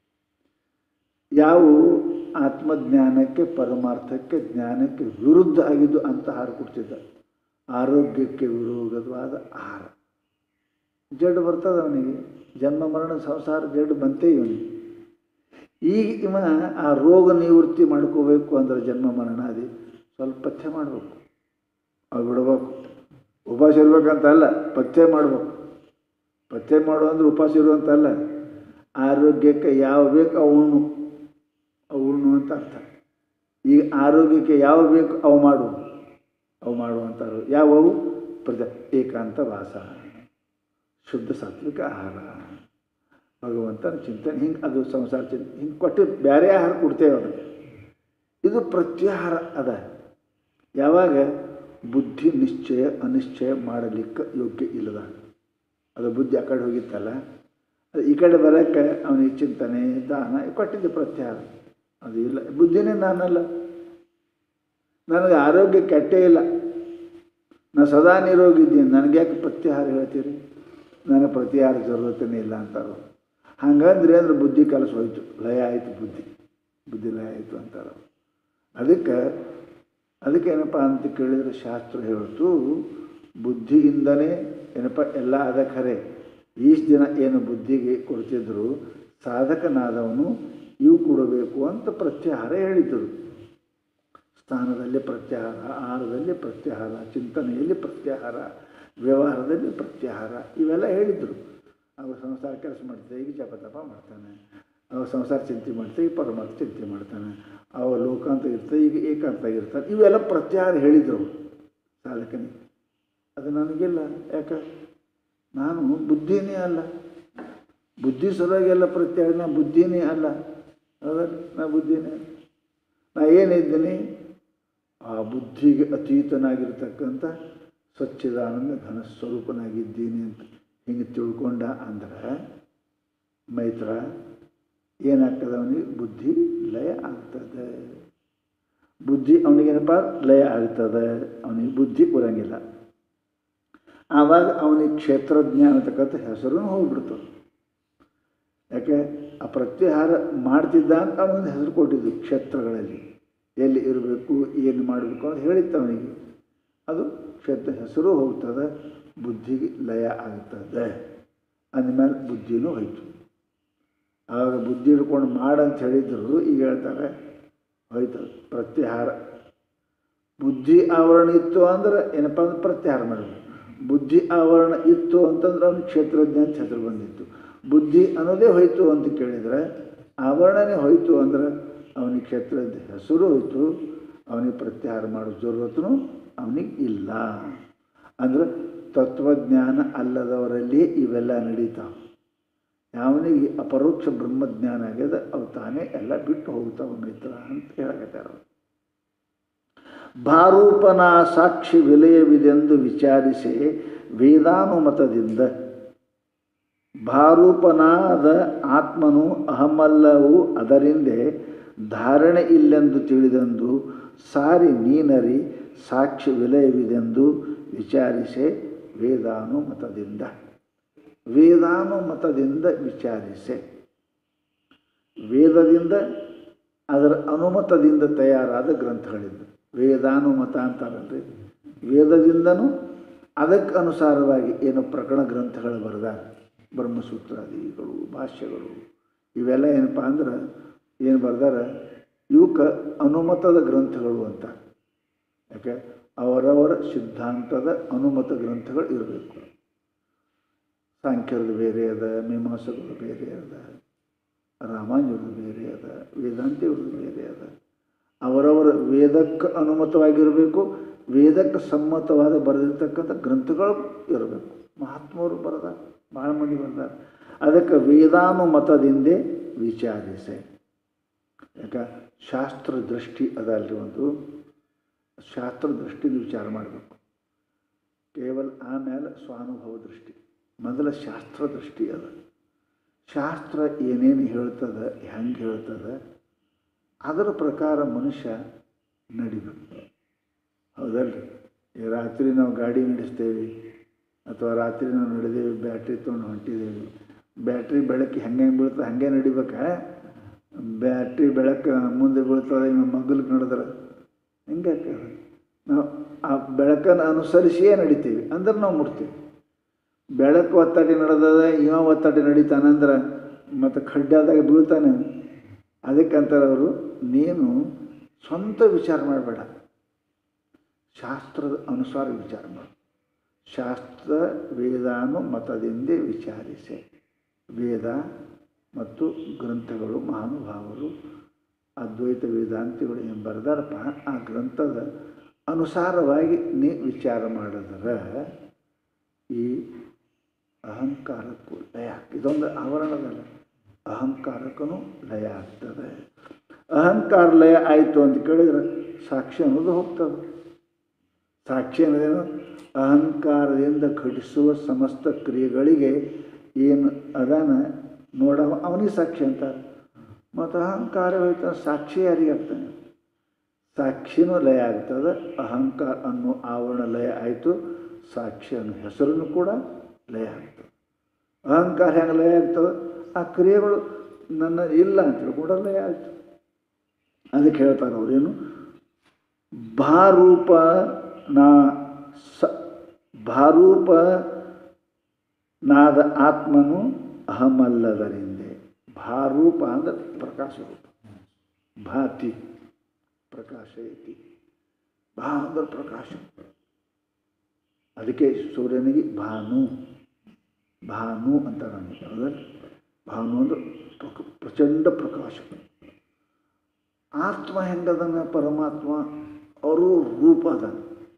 Speaker 1: ಯಾವ ಆತ್ಮಜ್ಞಾನಕ್ಕೆ ಪರಮಾರ್ಥಕ್ಕೆ ಜ್ಞಾನಕ್ಕೆ ವಿರುದ್ಧ ಆಗಿದ್ದು ಅಂತ ಆಹಾರ ಕೊಡ್ತಿದ್ದ ಆರೋಗ್ಯಕ್ಕೆ ವಿರೋಧವಾದ ಆಹಾರ ಜಡ್ ಬರ್ತದೆ ಅವನಿಗೆ ಜನ್ಮ ಮರಣ ಸಂಸಾರ ಜಡ್ ಬಂತೇ ಇವನಿಗೆ ಈಗ ಇವ ಆ ರೋಗ ನಿವೃತ್ತಿ ಮಾಡ್ಕೋಬೇಕು ಅಂದ್ರೆ ಜನ್ಮ ಮರಣ ಅದೇ ಸ್ವಲ್ಪ ಪಥ್ಯ ಮಾಡಬೇಕು ಅವು ಬಿಡಬೇಕು ಉಪವಾಸ ಇರ್ಬೇಕಂತ ಅಲ್ಲ ಪಥ್ಯ ಮಾಡಬೇಕು ಪಥ್ಯ ಮಾಡು ಅಂದ್ರೆ ಉಪವಾಸ ಇರುವಂತಲ್ಲ ಆರೋಗ್ಯಕ್ಕೆ ಯಾವ ಬೇಕು ಅವನು ಅವನು ಅಂತ ಅರ್ಥ ಈಗ ಆರೋಗ್ಯಕ್ಕೆ ಯಾವ ಬೇಕು ಅವು ಮಾಡು ಅವು ಮಾಡುವಂಥವು ಯಾವುವು ಪ್ರಜ ಏಕಾಂತ ವಾಸ ಶುದ್ಧ ಸಾತ್ವಿಕ ಆಹಾರ ಭಗವಂತನ ಚಿಂತನೆ ಹಿಂಗೆ ಅದು ಸಂಸಾರ ಚಿಂತನೆ ಹಿಂಗೆ ಕೊಟ್ಟು ಬೇರೆ ಆಹಾರ ಕೊಡ್ತೇವೆ ಅದಕ್ಕೆ ಇದು ಪ್ರತ್ಯಾಹಾರ ಅದ ಯಾವಾಗ ಬುದ್ಧಿ ನಿಶ್ಚಯ ಅನಿಶ್ಚಯ ಮಾಡಲಿಕ್ಕೆ ಯೋಗ್ಯ ಇಲ್ಲದ ಅದು ಬುದ್ಧಿ ಆ ಕಡೆ ಹೋಗಿತ್ತಲ್ಲ ಅದು ಈ ಕಡೆ ಬರೋಕ್ಕೆ ಅವನಿಗೆ ಚಿಂತನೆ ದಾನ ಕೊಟ್ಟಿದ್ದು ಪ್ರತ್ಯಾಹಾರ ಅದು ಇಲ್ಲ ಬುದ್ಧಿನೇ ನಾನಲ್ಲ ನನಗೆ ಆರೋಗ್ಯ ಕೆಟ್ಟೇ ಇಲ್ಲ ನಾನು ಸದಾ ನಿರೋಗಿದ್ದೀನಿ ನನಗೆ ಯಾಕೆ ಪ್ರತ್ಯಾಹಾರ ಹೇಳ್ತೀರಿ ನನಗೆ ಪ್ರತಿಹಾರ ಜರುರತನೇ ಇಲ್ಲ ಅಂತಾರೋ ಹಂಗಂದ್ರೆ ಅಂದ್ರೆ ಬುದ್ಧಿ ಕೆಲಸ ಹೋಯ್ತು ಲಯ ಆಯಿತು ಬುದ್ಧಿ ಬುದ್ಧಿ ಲಯ ಆಯಿತು ಅಂತಾರೆ ಅದಕ್ಕೆ ಅದಕ್ಕೆ ಏನಪ್ಪ ಅಂತ ಕೇಳಿದರೆ ಶಾಸ್ತ್ರ ಹೇಳ್ತು ಬುದ್ಧಿಯಿಂದನೇ ಏನಪ್ಪ ಎಲ್ಲ ಅದ ಖರೆ ಈಷ್ಟು ದಿನ ಏನು ಬುದ್ಧಿಗೆ ಕೊಡ್ತಿದ್ರು ಸಾಧಕನಾದವನು ಇವು ಕೊಡಬೇಕು ಅಂತ ಪ್ರತ್ಯಾಹಾರ ಹೇಳಿದರು ಸ್ಥಾನದಲ್ಲಿ ಪ್ರತ್ಯಾಹಾರ ಆಹಾರದಲ್ಲಿ ಪ್ರತ್ಯಾಹಾರ ಚಿಂತನೆಯಲ್ಲಿ ಪ್ರತ್ಯಾಹಾರ ವ್ಯವಹಾರದಲ್ಲಿ ಪ್ರತ್ಯಾಹಾರ ಇವೆಲ್ಲ ಹೇಳಿದರು ಅವ ಸಂಸಾರ ಕೆಲಸ ಮಾಡ್ತಾರೆ ಈಗ ಜಪ ತಪ ಮಾಡ್ತಾನೆ ಅವ ಸಂಸಾರ ಚಿಂತೆ ಮಾಡ್ತಾರೆ ಈಗ ಪರಮಾರ್ಥ ಚಿಂತೆ ಮಾಡ್ತಾನೆ ಅವ ಲೋಕಾಂತ ಇರ್ತಾರೆ ಈಗ ಏಕಾಂತ ಇರ್ತಾನೆ ಇವೆಲ್ಲ ಪ್ರತ್ಯಾಹಾರ ಹೇಳಿದರು ಸಾಧಕನಿಗೆ ಅದು ನನಗಿಲ್ಲ ಯಾಕೆ ನಾನು ಬುದ್ಧಿನೇ ಅಲ್ಲ ಬುದ್ಧಿ ಸಲುವಾಗಿ ಎಲ್ಲ ಪ್ರತ್ಯಾಹಾರ ನಾ ಬುದ್ಧಿನೇ ಅಲ್ಲ ಹೌದಲ್ಲ ನಾ ಬುದ್ಧಿನೇ ಅಲ್ಲ. ನಾ ಏನಿದ್ದೀನಿ ಆ ಬುದ್ಧಿಗೆ ಅತೀತನಾಗಿರ್ತಕ್ಕಂಥ ಸ್ವಚ್ಛದಾನಂದ ಘನ ಸ್ವರೂಪನಾಗಿದ್ದೀನಿ ಅಂತ ಹಿಂಗೆ ತಿಳ್ಕೊಂಡ ಅಂದ್ರೆ ಮೈತ್ರ ಏನಾಗ್ತದೆ ಅವನಿಗೆ ಬುದ್ಧಿ ಲಯ ಆಗ್ತದೆ ಬುದ್ಧಿ ಅವನಿಗೇನಪ್ಪ ಲಯ ಆಗ್ತದೆ ಅವನಿಗೆ ಬುದ್ಧಿ ಬರಂಗಿಲ್ಲ ಆವಾಗ ಅವನಿಗೆ ಕ್ಷೇತ್ರಜ್ಞ ಅಂತಕ್ಕಂಥ ಹೆಸರು ಹೋಗ್ಬಿಡ್ತು ಯಾಕೆ ಆ ಪ್ರತ್ಯಾಹಾರ ಮಾಡ್ತಿದ್ದ ಅಂತ ಅವನೊಂದು ಹೆಸರು ಕೊಟ್ಟಿದ್ದು ಕ್ಷೇತ್ರಗಳಲ್ಲಿ ಎಲ್ಲಿ ಇರಬೇಕು ಏನು ಮಾಡಬೇಕು ಅಂತ ಹೇಳಿತ್ತು ಅವನಿಗೆ ಅದು ಕ್ಷೇತ್ರ ಹೆಸರು ಹೋಗ್ತದೆ ಬುದ್ಧಿಗೆ ಲಯ ಆಗ್ತದೆ ಅಂದಮೇಲೆ ಬುದ್ಧಿನೂ ಹೋಯ್ತು ಆವಾಗ ಬುದ್ಧಿ ಹಿಡ್ಕೊಂಡು ಮಾಡಂತ ಹೇಳಿದ್ರು ಈಗ ಹೇಳ್ತಾರೆ ಹೋಯ್ತು ಪ್ರತ್ಯಾಹಾರ ಬುದ್ಧಿ ಆವರಣ ಇತ್ತು ಅಂದ್ರೆ ಏನಪ್ಪ ಅಂದ್ರೆ ಪ್ರತ್ಯಾಹಾರ ಮಾಡಬೇಕು ಬುದ್ಧಿ ಆವರಣ ಇತ್ತು ಅಂತಂದ್ರೆ ಅವ್ನಿಗೆ ಕ್ಷೇತ್ರಜ್ಞ ಅಂತ ಹೆಸರು ಬಂದಿತ್ತು ಬುದ್ಧಿ ಅನ್ನೋದೇ ಹೋಯ್ತು ಅಂತ ಕೇಳಿದರೆ ಆವರಣನೇ ಹೋಯ್ತು ಅಂದ್ರೆ ಅವನಿಗೆ ಕ್ಷೇತ್ರದ ಹೆಸರು ಹೋಯ್ತು ಅವನಿಗೆ ಪ್ರತ್ಯಾಹಾರ ಮಾಡೋ ಜरूरतನು ಅವನಿಗೆ ಇಲ್ಲ ಅಂದ್ರೆ ತತ್ವಜ್ಞಾನ ಅಲ್ಲದವರಲ್ಲಿ ಇವೆಲ್ಲ ನಡೀತಾವೆ ಯಾವನಿಗೆ ಅಪರೋಕ್ಷ ಬ್ರಹ್ಮಜ್ಞಾನ ಆಗ್ಯದ ಅವು ತಾನೇ ಎಲ್ಲ ಬಿಟ್ಟು ಹೋಗ್ತಾವ ಮಿತ್ರ ಅಂತ ಹೇಳಕತ್ತಾರ ಭಾರೂಪನ ಸಾಕ್ಷಿ ವಿಲಯವಿದೆಂದು ವಿಚಾರಿಸಿ ವೇದಾನುಮತದಿಂದ ಭಾರೂಪನಾದ ಆತ್ಮನು ಅಹಮಲ್ಲವು ಅದರಿಂದೆ ಧಾರಣೆ ಇಲ್ಲೆಂದು ತಿಳಿದೆಂದು ಸಾರಿ ನೀನರಿ ಸಾಕ್ಷಿ ವಿಲಯವಿದೆಂದು ವಿಚಾರಿಸೆ ವೇದಾನುಮತದಿಂದ ವೇದಾನುಮತದಿಂದ ವಿಚಾರಿಸೆ ವೇದದಿಂದ ಅದರ ಅನುಮತದಿಂದ ತಯಾರಾದ ಗ್ರಂಥಗಳಿದ್ದು ವೇದಾನುಮತ ಅಂತಾರಲ್ರಿ ವೇದದಿಂದನೂ ಅದಕ್ಕೆ ಅನುಸಾರವಾಗಿ ಏನು ಪ್ರಕರಣ ಗ್ರಂಥಗಳು ಬರೆದಾರೆ ಬ್ರಹ್ಮಸೂತ್ರಾದಿಗಳು ಭಾಷ್ಯಗಳು ಇವೆಲ್ಲ ಏನಪ್ಪ ಅಂದ್ರೆ ಏನು ಬರ್ದಾರೆ ಇವಕ್ಕೆ ಅನುಮತದ ಗ್ರಂಥಗಳು ಅಂತ ಯಾಕೆ ಅವರವರ ಸಿದ್ಧಾಂತದ ಅನುಮತ ಗ್ರಂಥಗಳು ಇರಬೇಕು ಸಾಂಖ್ಯರದು ಬೇರೆ ಅದ ಮೀಮಾಂಸಗಳು ಬೇರೆ ಅದ ರಾಮಾನುಜರದು ಬೇರೆ ಅದ ವೇದಾಂತಿಯವ್ರದ್ದು ಬೇರೆ ಅದ ಅವರವರ ವೇದಕ್ಕೆ ಅನುಮತವಾಗಿರಬೇಕು ವೇದಕ್ಕೆ ಸಮ್ಮತವಾದ ಬರೆದಿರ್ತಕ್ಕಂಥ ಗ್ರಂಥಗಳು ಇರಬೇಕು ಮಹಾತ್ಮರು ಬರೆದ ಭಾಳ ಮಂದಿ ಬರ್ದಾರೆ ಅದಕ್ಕೆ ವೇದಾನುಮತದಿಂದೇ ವಿಚಾರಿಸೆ ಯಾಕ ಶಾಸ್ತ್ರ ದೃಷ್ಟಿ ಅದಲ್ರಿ ಒಂದು ಶಾಸ್ತ್ರ ದೃಷ್ಟಿಯಿಂದ ವಿಚಾರ ಮಾಡಬೇಕು ಕೇವಲ ಆಮೇಲೆ ಸ್ವಾನುಭವ ದೃಷ್ಟಿ ಮೊದಲ ಶಾಸ್ತ್ರ ದೃಷ್ಟಿ ಅದ ಶಾಸ್ತ್ರ ಏನೇನು ಹೇಳ್ತದೆ ಹೆಂಗೆ ಹೇಳ್ತದೆ ಅದರ ಪ್ರಕಾರ ಮನುಷ್ಯ ನಡಿಬೇಕು ಹೌದಲ್ರಿ ಈ ರಾತ್ರಿ ನಾವು ಗಾಡಿ ನಡೆಸ್ತೇವೆ ಅಥವಾ ರಾತ್ರಿ ನಾವು ನಡೆದೇವಿ ಬ್ಯಾಟ್ರಿ ತೊಗೊಂಡು ಹೊಂಟಿದ್ದೇವೆ ಬ್ಯಾಟ್ರಿ ಬೆಳಕು ಹೆಂಗೆ ಹೆಂಗೆ ಬೀಳ್ತದೆ ಹಾಗೆ ನಡಿಬೇಕಾ ಬ್ಯಾಟ್ರಿ ಬೆಳಕು ಮುಂದೆ ಬೀಳ್ತದೆ ಇನ್ನು ಮಗ್ಲಿಗೆ ನಡೆದ್ರೆ ಹೆಂಗೆ ಆಗ್ತದೆ ನಾವು ಆ ಬೆಳಕನ್ನು ಅನುಸರಿಸಿಯೇ ನಡಿತೀವಿ ಅಂದ್ರೆ ನಾವು ಮುಟ್ತೀವಿ ಬೆಳಕು ಒತ್ತಡಿ ನಡೆದದ ಇವ ಒತ್ತಡಿ ನಡೀತಾನಂದ್ರೆ ಮತ್ತು ಖಡ್ಡಾದಾಗ ಬೀಳ್ತಾನೆ ಅದಕ್ಕಂತಾರೆ ಅವರು ನೀನು ಸ್ವಂತ ವಿಚಾರ ಮಾಡಬೇಡ ಶಾಸ್ತ್ರದ ಅನುಸಾರ ವಿಚಾರ ಮಾಡು ಶಾಸ್ತ್ರ ವೇದಾನು ಮತದಿಂದ ವಿಚಾರಿಸೆ ವೇದ ಮತ್ತು ಗ್ರಂಥಗಳು ಮಹಾನುಭಾವರು ಅದ್ವೈತ ವೇದಾಂತಿಗಳು ಏನು ಬರೆದಾರಪ್ಪ ಆ ಗ್ರಂಥದ ಅನುಸಾರವಾಗಿ ನೀ ವಿಚಾರ ಮಾಡಿದ್ರೆ ಈ ಅಹಂಕಾರಕ್ಕೂ ಲಯ ಇದೊಂದು ಆವರಣದಲ್ಲ ಅಹಂಕಾರಕ್ಕೂ ಲಯ ಆಗ್ತದೆ ಅಹಂಕಾರ ಲಯ ಆಯಿತು ಅಂತ ಕೇಳಿದ್ರೆ ಸಾಕ್ಷಿ ಅನ್ನೋದು ಹೋಗ್ತದೆ ಸಾಕ್ಷಿ ಅನ್ನೋದೇನು ಅಹಂಕಾರದಿಂದ ಘಟಿಸುವ ಸಮಸ್ತ ಕ್ರಿಯೆಗಳಿಗೆ ಏನು ಅದಾನ ನೋಡವ ಅವನಿಗೆ ಸಾಕ್ಷಿ ಅಂತಾರೆ ಮತ್ತು ಅಹಂಕಾರ ಹೋಯ್ತು ಸಾಕ್ಷಿ ಯಾರಿಗೆ ಆಗ್ತಾನೆ ಸಾಕ್ಷಿನೂ ಲಯ ಆಗ್ತದೆ ಅಹಂಕಾರ ಅನ್ನೋ ಆವರಣ ಲಯ ಆಯಿತು ಸಾಕ್ಷಿ ಅನ್ನೋ ಹೆಸರನ್ನು ಕೂಡ ಲಯ ಆಗ್ತದೆ ಅಹಂಕಾರ ಹೆಂಗೆ ಲಯ ಆಗ್ತದೆ ಆ ಕ್ರಿಯೆಗಳು ನನ್ನ ಇಲ್ಲ ಅಂತೇಳಿ ಕೂಡ ಲಯ ಆಯಿತು ಅದಕ್ಕೆ ಹೇಳ್ತಾರೆ ಅವರೇನು ಭಾರೂಪ ನಾ ಸ ಭಾರೂಪ ನಾದ ಆತ್ಮನು ಅಹಮಲ್ಲದರಿಂದೆ ಭಾರೂಪ ಅಂದರೆ ಪ್ರಕಾಶ ರೂಪ ಭಾತಿ ಪ್ರಕಾಶ ಐತಿ ಭಾ ಅಂದ್ರೆ ಪ್ರಕಾಶ ಅದಕ್ಕೆ ಸೂರ್ಯನಿಗೆ ಭಾನು ಭಾನು ಅಂತ ನಾನು ಹೌದಲ್ಲ ಭಾನು ಅಂದ್ರೆ ಪ್ರಕ ಪ್ರಚಂಡ ಪ್ರಕಾಶ ಆತ್ಮ ಹೆಂಗದನ ಪರಮಾತ್ಮ ಅವರು ರೂಪ ಅದಾನ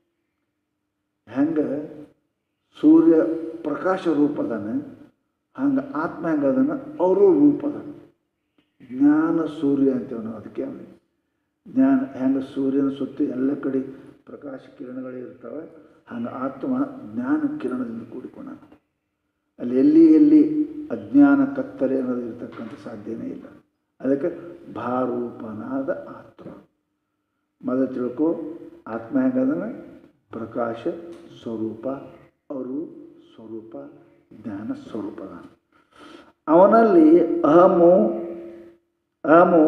Speaker 1: ಹೆಂಗೆ ಸೂರ್ಯ ಪ್ರಕಾಶ ರೂಪ ಅದಾನ ಹಂಗೆ ಆತ್ಮ ಹೆಂಗದನ ಅವರು ರೂಪ ಅದಾನ ಜ್ಞಾನ ಸೂರ್ಯ ಅಂತೇವೆ ನಾವು ಅದಕ್ಕೆ ಅವನಿಗೆ ಜ್ಞಾನ ಹೆಂಗೆ ಸೂರ್ಯನ ಸುತ್ತ ಎಲ್ಲ ಕಡೆ ಪ್ರಕಾಶ ಕಿರಣಗಳು ಇರ್ತವೆ ಹಂಗೆ ಆತ್ಮ ಜ್ಞಾನ ಕಿರಣದಿಂದ ಕೂಡಿಕೊಂಡ ಅಲ್ಲಿ ಎಲ್ಲಿ ಎಲ್ಲಿ ಅಜ್ಞಾನ ಕತ್ತಲೆ ಅನ್ನೋದು ಇರತಕ್ಕಂಥ ಸಾಧ್ಯನೇ ಇಲ್ಲ ಅದಕ್ಕೆ ಭಾರೂಪನಾದ ಆತ್ಮ ಮೊದಲು ತಿಳ್ಕೊ ಆತ್ಮ ಹೆಂಗದನ ಪ್ರಕಾಶ ಸ್ವರೂಪ ಅವರು ಸ್ವರೂಪ ಜ್ಞಾನ ಸ್ವರೂಪ ಅವನಲ್ಲಿ ಅಹಮು ಅಹಮು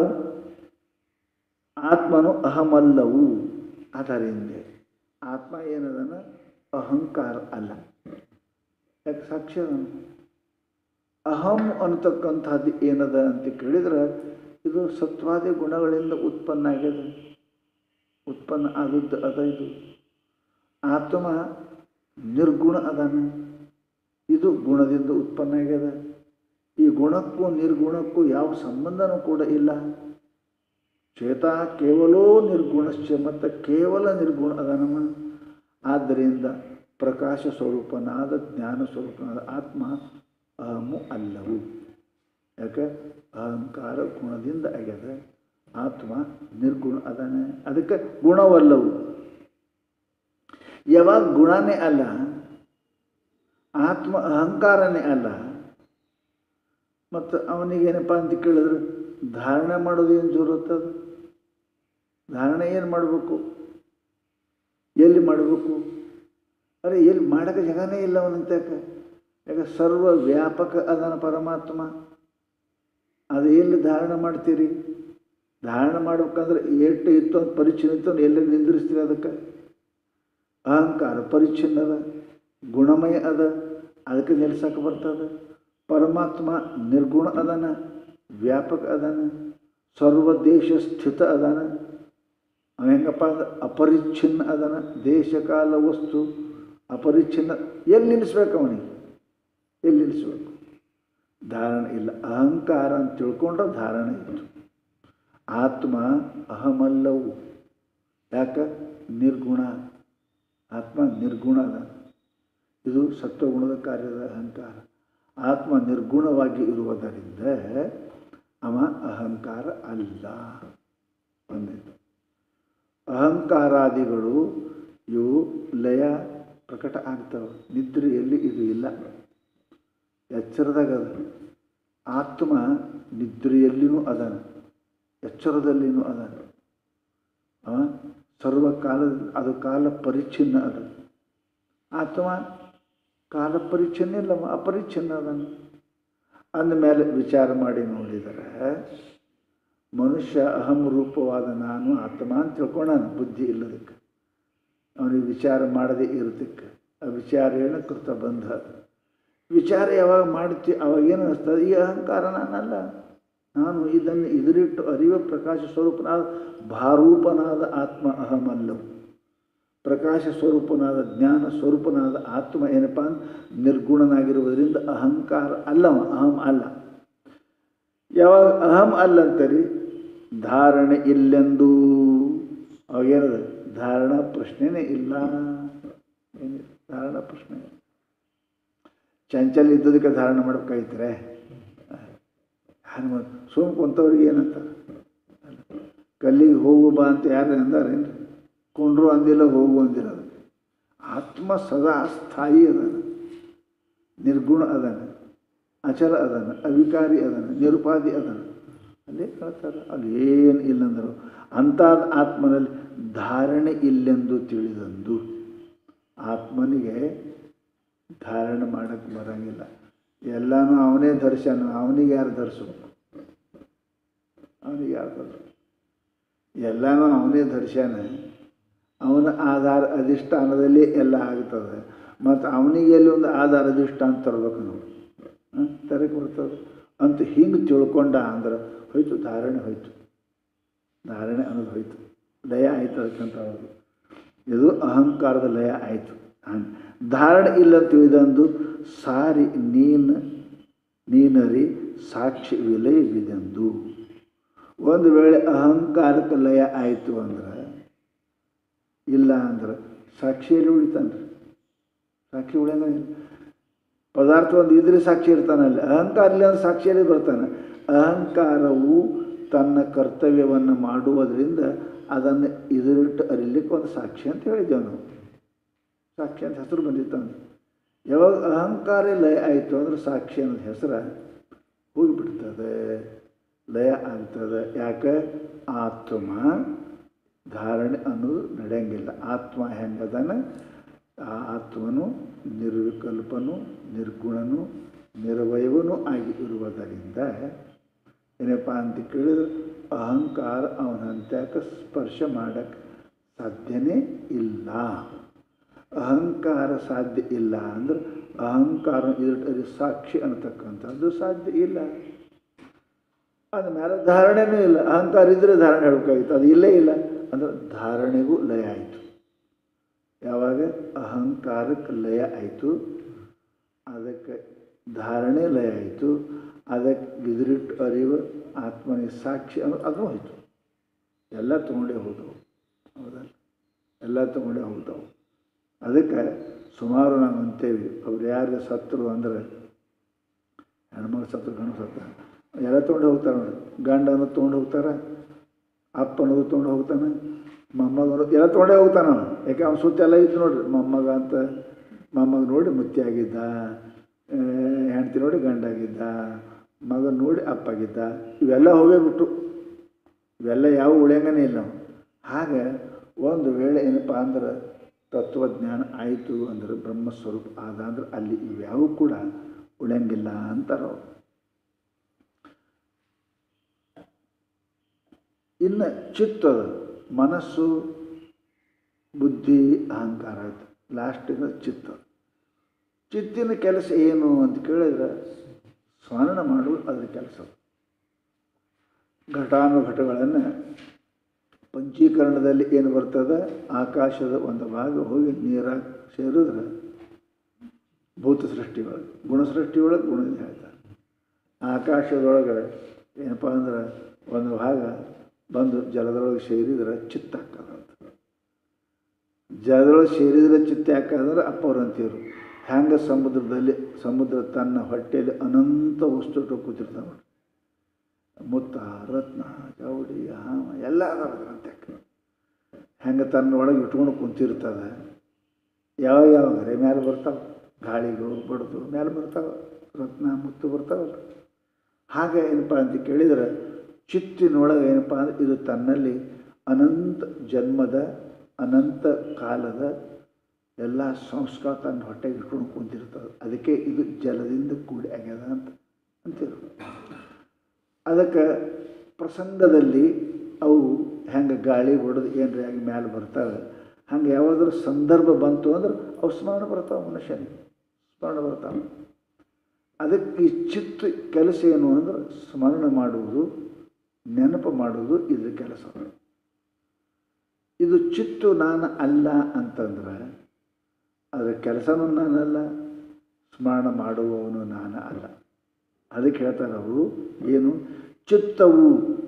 Speaker 1: ಆತ್ಮನು ಅಹಮಲ್ಲವು ಅದರಿಂದ ಆತ್ಮ ಏನದನ ಅಹಂಕಾರ ಅಲ್ಲ ಯಾಕೆ ಸಾಕ್ಷಿ ಅದನು ಅಹಂ ಅನ್ನತಕ್ಕಂಥದ್ದು ಏನದ ಅಂತ ಕೇಳಿದ್ರೆ ಇದು ಸತ್ವಾದಿ ಗುಣಗಳಿಂದ ಉತ್ಪನ್ನ ಆಗ್ಯದ ಉತ್ಪನ್ನ ಆದದ್ದು ಅದ ಇದು ಆತ್ಮ ನಿರ್ಗುಣ ಅದಾನ ಇದು ಗುಣದಿಂದ ಉತ್ಪನ್ನ ಆಗ್ಯದ ಈ ಗುಣಕ್ಕೂ ನಿರ್ಗುಣಕ್ಕೂ ಯಾವ ಸಂಬಂಧನೂ ಕೂಡ ಇಲ್ಲ ಚೇತ ಕೇವಲೋ ನಿರ್ಗುಣಶ್ಚ ಮತ್ತು ಕೇವಲ ನಿರ್ಗುಣ ಅದನಮ ಆದ್ದರಿಂದ ಪ್ರಕಾಶ ಸ್ವರೂಪನಾದ ಜ್ಞಾನ ಸ್ವರೂಪನಾದ ಆತ್ಮ ಅಹಮು ಅಲ್ಲವು ಯಾಕೆ ಅಹಂಕಾರ ಗುಣದಿಂದ ಆಗ್ಯದ ಆತ್ಮ ನಿರ್ಗುಣ ಅದಾನೆ ಅದಕ್ಕೆ ಗುಣವಲ್ಲವು ಯಾವಾಗ ಗುಣನೇ ಅಲ್ಲ ಆತ್ಮ ಅಹಂಕಾರನೇ ಅಲ್ಲ ಮತ್ತು ಅವನಿಗೇನಪ್ಪ ಅಂತ ಕೇಳಿದ್ರೆ ಧಾರಣೆ ಮಾಡೋದು ಏನು ಜೋರುತ್ತದ ಧಾರಣೆ ಏನು ಮಾಡಬೇಕು ಎಲ್ಲಿ ಮಾಡಬೇಕು ಅರೆ ಎಲ್ಲಿ ಮಾಡೋಕ್ಕೆ ಜಾಗನೇ ಇಲ್ಲ ಅವನಂತ ಯಾಕೆ ಯಾಕೆ ಸರ್ವ ವ್ಯಾಪಕ ಅದನ ಪರಮಾತ್ಮ ಅದು ಎಲ್ಲಿ ಧಾರಣೆ ಮಾಡ್ತೀರಿ ಧಾರಣೆ ಮಾಡ್ಬೇಕಂದ್ರೆ ಎಷ್ಟು ಇತ್ತು ಅಂತ ಪರಿಚ್ಛಿನ್ನ ಇತ್ತು ಅಂತ ಎಲ್ಲಿ ನಿಂದ್ರಿಸ್ತೀರಿ ಅದಕ್ಕೆ ಅಹಂಕಾರ ಪರಿಚ್ಛಿನ್ನ ಅದ ಗುಣಮಯ ಅದ ಅದಕ್ಕೆ ನಿಲ್ಸಕ್ಕೆ ಬರ್ತದೆ ಪರಮಾತ್ಮ ನಿರ್ಗುಣ ಅದಾನ ವ್ಯಾಪಕ ಅದಾನ ಸರ್ವ ದೇಶ ಸ್ಥಿತ ಅದಾನ ಅವ ಹೆಂಗಪ್ಪ ಅಂದ್ರೆ ಅಪರಿಚ್ಛಿನ್ನ ಅದಾನ ದೇಶ ಕಾಲ ವಸ್ತು ಅಪರಿಚ್ಛಿನ್ನ ಎಲ್ಲಿ ನಿಲ್ಲಿಸ್ಬೇಕು ಅವನಿಗೆ ಎಲ್ಲಿ ನಿಲ್ಲಿಸ್ಬೇಕು ಧಾರಣೆ ಇಲ್ಲ ಅಹಂಕಾರ ಅಂತ ತಿಳ್ಕೊಂಡ್ರೆ ಧಾರಣೆ ಇತ್ತು ಆತ್ಮ ಅಹಮಲ್ಲವು ಯಾಕೆ ನಿರ್ಗುಣ ಆತ್ಮ ನಿರ್ಗುಣ ಅದ ಇದು ಸತ್ವಗುಣದ ಕಾರ್ಯದ ಅಹಂಕಾರ ಆತ್ಮ ನಿರ್ಗುಣವಾಗಿ ಇರುವುದರಿಂದ ಅವ ಅಹಂಕಾರ ಅಲ್ಲ ಒಂದನೇದು ಅಹಂಕಾರಾದಿಗಳು ಇವು ಲಯ ಪ್ರಕಟ ಆಗ್ತವೆ ನಿದ್ರೆಯಲ್ಲಿ ಇದು ಇಲ್ಲ ಎಚ್ಚರದಾಗ ಅದ ಆತ್ಮ ನಿದ್ರೆಯಲ್ಲಿನೂ ಅದಾನ ಎಚ್ಚರದಲ್ಲಿನೂ ಅದಾನ ಅವ ಸರ್ವಕಾಲ ಅದು ಕಾಲ ಪರಿಚ್ಛಿನ್ನ ಅದ ಆತ್ಮ ಕಾಲ ಪರಿಚ್ಛಿನ್ನ ಇಲ್ಲ ಅಪರಿಚ್ಛಿನ್ನ ಅದನ್ನು ಅಂದಮೇಲೆ ವಿಚಾರ ಮಾಡಿ ನೋಡಿದರೆ ಮನುಷ್ಯ ಅಹಂ ರೂಪವಾದ ನಾನು ಆತ್ಮ ಅಂತ ತಿಳ್ಕೊಂಡಾನ ಬುದ್ಧಿ ಇಲ್ಲದಕ್ಕೆ ಅವನಿಗೆ ವಿಚಾರ ಮಾಡದೇ ಇರೋದಕ್ಕೆ ಆ ವಿಚಾರ ಏನು ಕೃತ ಬಂಧ ವಿಚಾರ ಯಾವಾಗ ಮಾಡ್ತಿ ಅವಾಗ ಏನು ಅನಿಸ್ತದೆ ಈ ಅಹಂಕಾರ ನಾನಲ್ಲ ನಾನು ಇದನ್ನು ಇದರಿಟ್ಟು ಅರಿವ ಪ್ರಕಾಶ ಸ್ವರೂಪನಾದ ಭಾರೂಪನಾದ ಆತ್ಮ ಅಹಮಲ್ಲವು ಪ್ರಕಾಶ ಸ್ವರೂಪನಾದ ಜ್ಞಾನ ಸ್ವರೂಪನಾದ ಆತ್ಮ ಏನಪ್ಪ ಅಂದ್ರೆ ನಿರ್ಗುಣನಾಗಿರುವುದರಿಂದ ಅಹಂಕಾರ ಅಲ್ಲವ ಅಹಂ ಅಲ್ಲ ಯಾವಾಗ ಅಹಂ ಅಲ್ಲ ಅಂತೀರಿ ಧಾರಣೆ ಇಲ್ಲೆಂದು ಅವಾಗೇನದ ಧಾರಣ ಪ್ರಶ್ನೆನೇ ಇಲ್ಲ ಏನಿಲ್ಲ ಧಾರಣ ಪ್ರಶ್ನೆ ಚಂಚಲ ಇದ್ದದಕ್ಕೆ ಧಾರಣ ಮಾಡ್ಬೇಕಾಯ್ತಾರೆ ಹನುಮ ಸುಮ್ ಕುಂತವ್ರಿಗೆ ಏನಂತ ಕಲ್ಲಿಗೆ ಹೋಗು ಬಾ ಅಂತ ಯಾರು ಅಂದಾರೇನು ಕೊಂಡ್ರು ಅಂದಿಲ್ಲ ಹೋಗು ಅಂದಿಲ್ಲ ಅದು ಆತ್ಮ ಸದಾ ಸ್ಥಾಯಿ ಅದಾನ ನಿರ್ಗುಣ ಅದಾನ ಅಚಲ ಅದಾನ ಅವಿಕಾರಿ ಅದಾನ ನಿರುಪಾಧಿ ಅದಾನ ಅಲ್ಲೇ ಹೇಳ್ತಾರೆ ಅಲ್ಲಿ ಏನು ಇಲ್ಲಂದರು ಅಂಥದ್ದು ಆತ್ಮನಲ್ಲಿ ಧಾರಣೆ ಇಲ್ಲೆಂದು ತಿಳಿದಂದು ಆತ್ಮನಿಗೆ ಧಾರಣೆ ಮಾಡೋಕ್ಕೆ ಬರೋಂಗಿಲ್ಲ ಎಲ್ಲನೂ ಅವನೇ ಧರಿಸ್ಯಾನ ಅವನಿಗೆ ಯಾರು ಧರಿಸ್ಬೇಕು ಅವನಿಗೆ ಯಾರು ಧರಿಸ್ಬೇಕು ಎಲ್ಲನೂ ಅವನೇ ಧರಿಸ್ಯಾನ ಅವನ ಆಧಾರ ಅಧಿಷ್ಠಾನದಲ್ಲಿ ಎಲ್ಲ ಆಗ್ತದೆ ಮತ್ತು ಅವನಿಗೆ ಎಲ್ಲಿ ಒಂದು ಆಧಾರ ಅಧಿಷ್ಠಾನ ತರ್ಬೇಕು ನಾವು ತರಕ್ಕೆ ಬರ್ತದೆ ಅಂತ ಹಿಂಗೆ ತಿಳ್ಕೊಂಡ ಅಂದ್ರೆ ಹೋಯ್ತು ಧಾರಣೆ ಹೋಯ್ತು ಧಾರಣೆ ಅನ್ನೋದು ಹೋಯ್ತು ಲಯ ಆಯ್ತು ಅದಕ್ಕಂತ ಅವರು ಇದು ಅಹಂಕಾರದ ಲಯ ಆಯಿತು ಧಾರಣೆ ಇಲ್ಲ ತಿಳಿದಂದು ಸಾರಿ ನೀನು ನೀನರಿ ಸಾಕ್ಷಿ ವಿಲಯವಿದೆಂದು ಒಂದು ವೇಳೆ ಅಹಂಕಾರಕ್ಕೆ ಲಯ ಆಯಿತು ಅಂದ್ರೆ ಇಲ್ಲ ಅಂದ್ರೆ ಸಾಕ್ಷಿಯಲ್ಲಿ ಉಳಿತಾನ್ರಿ ಸಾಕ್ಷಿ ಉಳಿಯಂಗ ಪದಾರ್ಥ ಒಂದು ಇದ್ರೆ ಸಾಕ್ಷಿ ಇರ್ತಾನಲ್ಲಿ ಅಹಂಕಾರ ಇಲ್ಲ ಅಂದ್ರೆ ಸಾಕ್ಷಿಯಲ್ಲಿ ಬರ್ತಾನೆ ಅಹಂಕಾರವು ತನ್ನ ಕರ್ತವ್ಯವನ್ನು ಮಾಡುವುದರಿಂದ ಅದನ್ನು ಇದರಿಟ್ಟು ಅರಿಲಿಕ್ಕೆ ಒಂದು ಸಾಕ್ಷಿ ಅಂತ ಹೇಳಿದ್ದೇವೆ ನಾವು ಸಾಕ್ಷಿ ಅಂತ ಹೆಸರು ಬಂದಿತ್ತಾನೆ ಯಾವಾಗ ಅಹಂಕಾರ ಲಯ ಆಯಿತು ಅಂದ್ರೆ ಸಾಕ್ಷಿ ಅನ್ನೋದು ಹೆಸರು ಹೋಗಿಬಿಡ್ತದೆ ಲಯ ಆಗ್ತದೆ ಯಾಕೆ ಆತ್ಮ ಧಾರಣೆ ಅನ್ನೋದು ನಡೆಯಂಗಿಲ್ಲ ಆತ್ಮ ಹೆಂಗದನ ಆ ಆತ್ಮನು ನಿರ್ವಿಕಲ್ಪನು ನಿರ್ಗುಣನು ನಿರ್ವಯವನು ಆಗಿ ಇರುವುದರಿಂದ ಏನಪ್ಪ ಅಂತ ಕೇಳಿದ್ರೆ ಅಹಂಕಾರ ಅವನ ಹಂತ್ಯಕ್ಕೆ ಸ್ಪರ್ಶ ಮಾಡೋಕ್ಕೆ ಸಾಧ್ಯನೇ ಇಲ್ಲ ಅಹಂಕಾರ ಸಾಧ್ಯ ಇಲ್ಲ ಅಂದ್ರೆ ಅಹಂಕಾರ ಇದರ ಸಾಕ್ಷಿ ಅನ್ನತಕ್ಕಂಥದ್ದು ಸಾಧ್ಯ ಇಲ್ಲ ಅದ ಮೇಲೆ ಧಾರಣೆನೂ ಇಲ್ಲ ಅಹಂಕಾರ ಇದ್ದರೆ ಧಾರಣೆ ಹೇಳ್ಬೇಕಾಗಿತ್ತು ಅದು ಇಲ್ಲೇ ಇಲ್ಲ ಅಂದ್ರೆ ಧಾರಣೆಗೂ ಲಯ ಆಯಿತು ಯಾವಾಗ ಅಹಂಕಾರಕ್ಕೆ ಲಯ ಆಯಿತು ಅದಕ್ಕೆ ಧಾರಣೆ ಲಯ ಆಯಿತು ಅದಕ್ಕೆ ಬಿದಿರಿಟ್ಟು ಅರಿವು ಆತ್ಮನಿಗೆ ಸಾಕ್ಷಿ ಅನ್ನೋ ಅದು ಹೋಯಿತು ಎಲ್ಲ ತೊಗೊಂಡೇ ಹೋದವು ಹೌದಲ್ಲ ಎಲ್ಲ ತೊಗೊಂಡೇ ಹೋಗ್ತಾವೆ ಅದಕ್ಕೆ ಸುಮಾರು ನಾವು ಅಂತೇವಿ ಅವ್ರು ಯಾರು ಸತ್ತರು ಅಂದ್ರೆ ಹೆಣ್ಮಕ್ಳು ಸತ್ತರು ಗಂಡು ಸತ್ತ ಎಲ್ಲ ತೊಗೊಂಡು ಹೋಗ್ತಾರೆ ನೋಡಿ ಗಂಡನು ತೊಗೊಂಡು ಹೋಗ್ತಾರೆ ಅಪ್ಪನದು ತೊಗೊಂಡು ಹೋಗ್ತಾನೆ ಮೊಮ್ಮಗನು ಎಲ್ಲ ತೊಗೊಂಡೇ ಹೋಗ್ತಾನೆ ಅವನು ಯಾಕೆ ಅವ್ನ ಸುತ್ತ ಎಲ್ಲ ಇತ್ತು ನೋಡ್ರಿ ಮೊಮ್ಮಗ ಅಂತ ಮೊಮ್ಮಗ ನೋಡಿ ಮುತ್ತಿ ಆಗಿದ್ದ ಹೆಂಡ್ತಿ ನೋಡಿ ಗಂಡಾಗಿದ್ದ ಮಗನ ನೋಡಿ ಅಪ್ಪಾಗಿದ್ದ ಇವೆಲ್ಲ ಹೋಗೇ ಬಿಟ್ಟು ಇವೆಲ್ಲ ಯಾವ ಉಳಿಯಂಗನೇ ಇಲ್ಲ ನಾವು ಹಾಗೆ ಒಂದು ವೇಳೆ ಏನಪ್ಪ ಅಂದ್ರೆ ತತ್ವಜ್ಞಾನ ಆಯಿತು ಅಂದ್ರೆ ಬ್ರಹ್ಮಸ್ವರೂಪ ಆದ ಅಂದ್ರೆ ಅಲ್ಲಿ ಇವ್ಯಾವು ಕೂಡ ಉಳಿಯಂಗಿಲ್ಲ ಅಂತಾರೆ ಅವರು ಇನ್ನು ಚಿತ್ತದ ಮನಸ್ಸು ಬುದ್ಧಿ ಅಹಂಕಾರ ಆಯ್ತು ಲಾಸ್ಟಿನ ಚಿತ್ತ ಚಿತ್ತಿನ ಕೆಲಸ ಏನು ಅಂತ ಕೇಳಿದ್ರೆ ಸ್ಮರಣ ಮಾಡುವುದು ಅದರ ಕೆಲಸ ಘಟಾನುಘಟಗಳನ್ನು ಪಂಚೀಕರಣದಲ್ಲಿ ಏನು ಬರ್ತದೆ ಆಕಾಶದ ಒಂದು ಭಾಗ ಹೋಗಿ ನೀರಾಗಿ ಸೇರಿದ್ರೆ ಭೂತ ಸೃಷ್ಟಿಯೊಳಗೆ ಗುಣಸೃಷ್ಟಿಯೊಳಗೆ ಗುಣದಿಂದ ಹೇಳ್ತಾರೆ ಆಕಾಶದೊಳಗೆ ಏನಪ್ಪ ಅಂದ್ರೆ ಒಂದು ಭಾಗ ಬಂದು ಜಲದೊಳಗೆ ಸೇರಿದ್ರೆ ಚಿತ್ತ ಹಾಕೋದಂತ ಜಲದೊಳಗೆ ಸೇರಿದರೆ ಚಿತ್ತ ಹಾಕೋದ್ರೆ ಅಪ್ಪವ್ರು ಅಂತೀರು ಹ್ಯಾಂಗೆ ಸಮುದ್ರದಲ್ಲಿ ಸಮುದ್ರ ತನ್ನ ಹೊಟ್ಟೆಯಲ್ಲಿ ಅನಂತ ವಸ್ತು ಇಟ್ಟು ಕೂತಿರ್ತಾವೆ ನೋಡ್ರಿ ಮುತ್ತ ರತ್ನ ಚೌಡಿ ಹಾಮ ಎಲ್ಲ ಅದಾವ ಅಂತ ಹೆಂಗೆ ತನ್ನ ಒಳಗೆ ಇಟ್ಕೊಂಡು ಕುಂತಿರ್ತದೆ ಯಾವ ಯಾವಾಗರೆ ಮೇಲೆ ಬರ್ತಾವೆ ಗಾಳಿಗಳು ಬಡ್ದು ಮೇಲೆ ಬರ್ತಾವೆ ರತ್ನ ಮುತ್ತು ಬರ್ತಾವಲ್ಲ ಹಾಗೆ ಏನಪ್ಪ ಅಂತ ಕೇಳಿದರೆ ಚಿತ್ತಿನೊಳಗೆ ಏನಪ್ಪ ಅಂದ್ರೆ ಇದು ತನ್ನಲ್ಲಿ ಅನಂತ ಜನ್ಮದ ಅನಂತ ಕಾಲದ ಎಲ್ಲ ಸಂಸ್ಕಾರ ತನ್ನ ಹೊಟ್ಟೆಗೆ ಇಟ್ಕೊಂಡು ಕುಂತಿರ್ತದೆ ಅದಕ್ಕೆ ಇದು ಜಲದಿಂದ ಕೂಡಿ ಆಗ್ಯದ ಅಂತ ಅಂತಿರು ಅದಕ್ಕೆ ಪ್ರಸಂಗದಲ್ಲಿ ಅವು ಹೆಂಗೆ ಗಾಳಿ ಹೊಡೆದು ಏನರ ಆಗಿ ಮೇಲೆ ಬರ್ತಾವೆ ಹಂಗೆ ಯಾವುದಾದ್ರೂ ಸಂದರ್ಭ ಬಂತು ಅಂದ್ರೆ ಅವು ಸ್ಮರಣ ಬರ್ತಾವೆ ಮನುಷ್ಯನಿಗೆ ಸ್ಮರಣ ಬರ್ತಾವೆ ಅದಕ್ಕೆ ಈ ಚಿತ್ತ ಕೆಲಸ ಏನು ಅಂದ್ರೆ ಸ್ಮರಣ ಮಾಡುವುದು ನೆನಪು ಮಾಡುವುದು ಇದ್ರ ಕೆಲಸ ಇದು ಚಿತ್ತು ನಾನು ಅಲ್ಲ ಅಂತಂದ್ರೆ ಅದರ ಕೆಲಸನೂ ನಾನಲ್ಲ ಸ್ಮರಣ ಮಾಡುವವನು ನಾನು ಅಲ್ಲ ಅದಕ್ಕೆ ಹೇಳ್ತಾರೆ ಅವರು ಏನು ಚಿತ್ತವು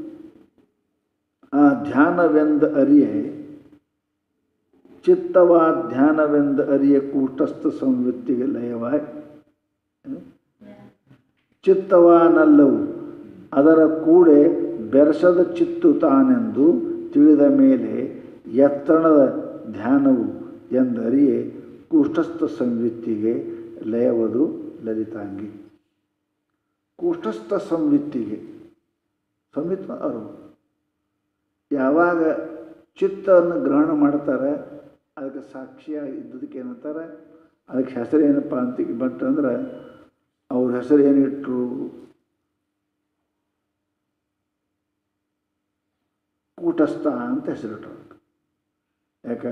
Speaker 1: ಆ ಧ್ಯಾನವೆಂದ ಅರಿಯೆ ಚಿತ್ತವ ಧ್ಯಾನವೆಂದ ಅರಿಯ ಕೂಟಸ್ಥ ಸಂವೃತ್ತಿಗೆ ಲಯವಾಯಿ ಚಿತ್ತವಾನಲ್ಲವು ಅದರ ಕೂಡೆ ಬೆರೆಸದ ಚಿತ್ತು ತಾನೆಂದು ತಿಳಿದ ಮೇಲೆ ಎತ್ತಣದ ಧ್ಯಾನವು ಎಂದರಿಯೇ ಕೂಟಸ್ಥ ಸಂವೃತ್ತಿಗೆ ಲಯವದು ಲಲಿತಾಂಗಿ ಕೂಟಸ್ಥ ಸಂವಿತ್ತಿಗೆ ಸಂವಿತ್ ಅವರು ಯಾವಾಗ ಚಿತ್ತವನ್ನು ಗ್ರಹಣ ಮಾಡ್ತಾರೆ ಅದಕ್ಕೆ ಸಾಕ್ಷಿಯಾಗಿ ಇದ್ದದಕ್ಕೆ ಏನಂತಾರೆ ಅದಕ್ಕೆ ಹೆಸರು ಏನಪ್ಪ ಅಂತ ಬಂತಂದ್ರೆ ಅವ್ರ ಹೆಸರು ಏನಿಟ್ರು ಕೂಟಸ್ಥ ಅಂತ ಹೆಸರಿಟ್ರು ಯಾಕೆ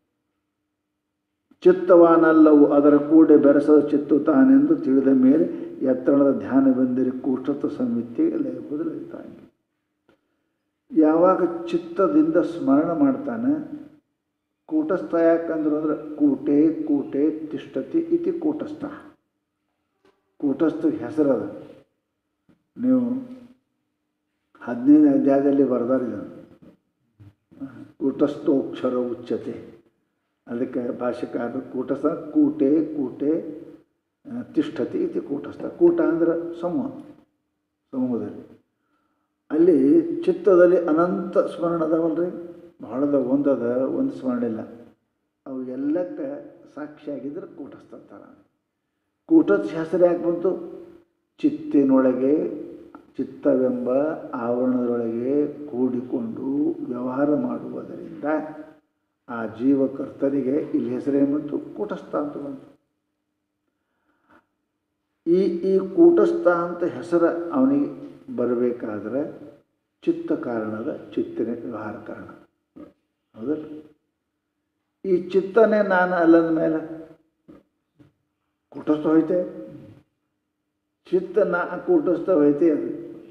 Speaker 1: ಚಿತ್ತವಾನಲ್ಲವು ಅದರ ಕೂಡೆ ಬೆರೆಸದ ಚಿತ್ತು ತಾನೆಂದು ತಿಳಿದ ಮೇಲೆ ಎತ್ತರದ ಧ್ಯಾನ ಬಂದಿರಿ ಕೂಟಸ್ಥ ಸಂವಿತ್ತಿಗೆ ಲಯಬೋದು ಲಲಿತಾಂಗಿ ಯಾವಾಗ ಚಿತ್ತದಿಂದ ಸ್ಮರಣ ಮಾಡ್ತಾನೆ ಕೂಟಸ್ಥ ಯಾಕಂದ್ರೆ ಅಂದ್ರೆ ಕೂಟೆ ಕೂಟೆ ತಿಷ್ಟತಿ ಇತಿ ಕೂಟಸ್ಥ ಕೂಟಸ್ಥ ಹೆಸರದ ನೀವು ಹದಿನೈದು ಅಧ್ಯಾಯದಲ್ಲಿ ಬರೆದಾರಿದ ಕೂಟಸ್ಥೋಕ್ಷರ ಉಚ್ಚತೆ ಅದಕ್ಕೆ ಭಾಷೆಕಾರರು ಕೂಟಸ್ಥ ಕೂಟೆ ಕೂಟೆ ತಿಷ್ಠತಿ ಇತಿ ಕೂಟಸ್ಥ ಕೂಟ ಅಂದ್ರೆ ಸಮೂಹ ಸಮೂಹದಲ್ಲಿ ಅಲ್ಲಿ ಚಿತ್ತದಲ್ಲಿ ಅನಂತ ಸ್ಮರಣ ಅದಾವಲ್ರಿ ಬಹಳದ ಒಂದದ ಒಂದು ಸ್ಮರಣ ಇಲ್ಲ ಅವು ಎಲ್ಲಕ್ಕೆ ಸಾಕ್ಷಿಯಾಗಿದ್ರೆ ಕೂಟಸ್ಥ ಅಂತಾರ ಕೂಟದ ಹೆಸರು ಯಾಕೆ ಬಂತು ಚಿತ್ತಿನೊಳಗೆ ಚಿತ್ತವೆಂಬ ಆವರಣದೊಳಗೆ ಕೂಡಿಕೊಂಡು ವ್ಯವಹಾರ ಮಾಡುವುದರಿಂದ ಆ ಜೀವಕರ್ತನಿಗೆ ಇಲ್ಲಿ ಹೆಸರೇನು ಬಂತು ಕೂಟಸ್ಥ ಅಂತ ಬಂತು ಈ ಈ ಕೂಟಸ್ಥ ಅಂತ ಹೆಸರು ಅವನಿಗೆ ಬರಬೇಕಾದ್ರೆ ಚಿತ್ತ ಕಾರಣದ ಚಿತ್ತಿನ ವ್ಯವಹಾರ ಕಾರಣ ಹೌದಲ್ಲ ಈ ಚಿತ್ತನೇ ನಾನು ಅಲ್ಲದ ಮೇಲೆ ಕೂಟಸ್ಥ ಹೋಯ್ತೆ ಚಿತ್ತ ನಾ ಕೂಟಸ್ಥ ಹೋಯ್ತೆ ಅದು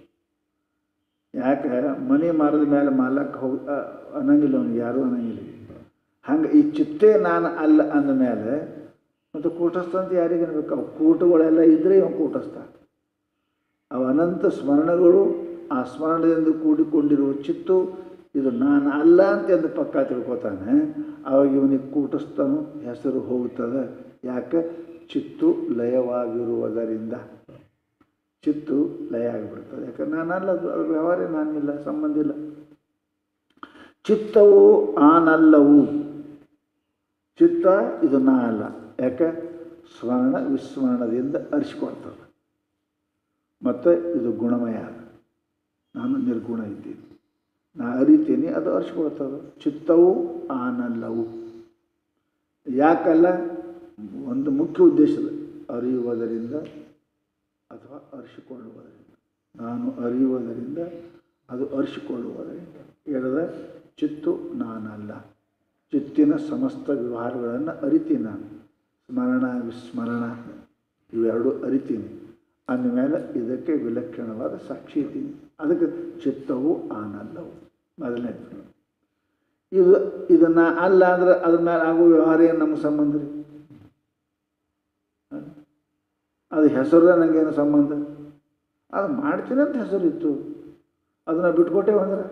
Speaker 1: ಯಾಕೆ ಮನೆ ಮಾರಿದ ಮೇಲೆ ಮಾಲಕ್ಕೆ ಹೋಗಿ ಅನ್ನಂಗಿಲ್ಲ ಅವನಿಗೆ ಯಾರೂ ಅನ್ನಂಗಿಲ್ಲ ಹಂಗೆ ಈ ಚಿತ್ತೇ ನಾನು ಅಲ್ಲ ಅಂದ ಮೇಲೆ ಮತ್ತು ಕೂಟಸ್ಥ ಅಂತ ಯಾರಿಗೆ ಅನ್ಬೇಕು ಅವು ಕೂಟಗಳೆಲ್ಲ ಇದ್ದರೆ ಇವ ಕೂಟಸ್ಥ ಅವು ಅನಂತ ಸ್ಮರಣಗಳು ಆ ಸ್ಮರಣದಿಂದ ಕೂಡಿಕೊಂಡಿರುವ ಚಿತ್ತು ಇದು ನಾನು ಅಲ್ಲ ಅಂತ ಎಂದು ಪಕ್ಕ ತಿಳ್ಕೊತಾನೆ ಅವಾಗ ಇವನಿಗೆ ಕೂಟಸ್ಥನು ಹೆಸರು ಹೋಗುತ್ತದೆ ಯಾಕೆ ಚಿತ್ತು ಲಯವಾಗಿರುವುದರಿಂದ ಚಿತ್ತು ಲಯ ಆಗಿಬಿಡ್ತದೆ ಯಾಕಂದ್ರೆ ನಾನಲ್ಲ ಅದು ಅದ್ರ ವ್ಯವಹಾರ ನಾನಿಲ್ಲ ಸಂಬಂಧ ಇಲ್ಲ ಚಿತ್ತವು ಆನಲ್ಲವು ಚಿತ್ತ ಇದು ನಾ ಅಲ್ಲ ಯಾಕೆ ಸ್ಮರಣ ವಿಸ್ಮರಣದಿಂದ ಅರಿಸಿಕೊಳ್ತದೆ ಮತ್ತು ಇದು ಗುಣಮಯ ನಾನು ನಿರ್ಗುಣ ಇದ್ದೀನಿ ನಾ ಅರಿತೀನಿ ಅದು ಅರಿಸ್ಕೊಳ್ತದೆ ಚಿತ್ತವು ಆನಲ್ಲವು ಯಾಕಲ್ಲ ಒಂದು ಮುಖ್ಯ ಉದ್ದೇಶದ ಅರಿಯುವುದರಿಂದ ಅಥವಾ ಅರಿಸಿಕೊಳ್ಳುವುದರಿಂದ ನಾನು ಅರಿಯುವುದರಿಂದ ಅದು ಅರಿಸಿಕೊಳ್ಳುವುದರಿಂದ ಹೇಳಿದ ಚಿತ್ತು ನಾನಲ್ಲ ಚಿತ್ತಿನ ಸಮಸ್ತ ವ್ಯವಹಾರಗಳನ್ನು ಅರಿತೀನಿ ನಾನು ಸ್ಮರಣ ವಿಸ್ಮರಣ ಇವೆರಡು ಅರಿತೀನಿ ಅಂದಮೇಲೆ ಇದಕ್ಕೆ ವಿಲಕ್ಷಣವಾದ ಸಾಕ್ಷಿ ಇದ್ದೀನಿ ಅದಕ್ಕೆ ಚಿತ್ತವು ಆನಲ್ಲವು ಮೊದಲನೇದು ಇದು ಇದನ್ನು ಅಲ್ಲ ಅಂದ್ರೆ ಅದ್ರ ಮೇಲೆ ಆಗೋ ವ್ಯವಹಾರ ಏನು ನಮಗೆ ಸಂಬಂಧ ರೀ ಅದು ಹೆಸರು ನನಗೇನು ಸಂಬಂಧ ಅದು ಮಾಡ್ತೀನಿ ಅಂತ ಹೆಸರು ಇತ್ತು ಅದನ್ನು ಬಿಟ್ಕೊಟ್ಟೇವು ಅಂದ್ರೆ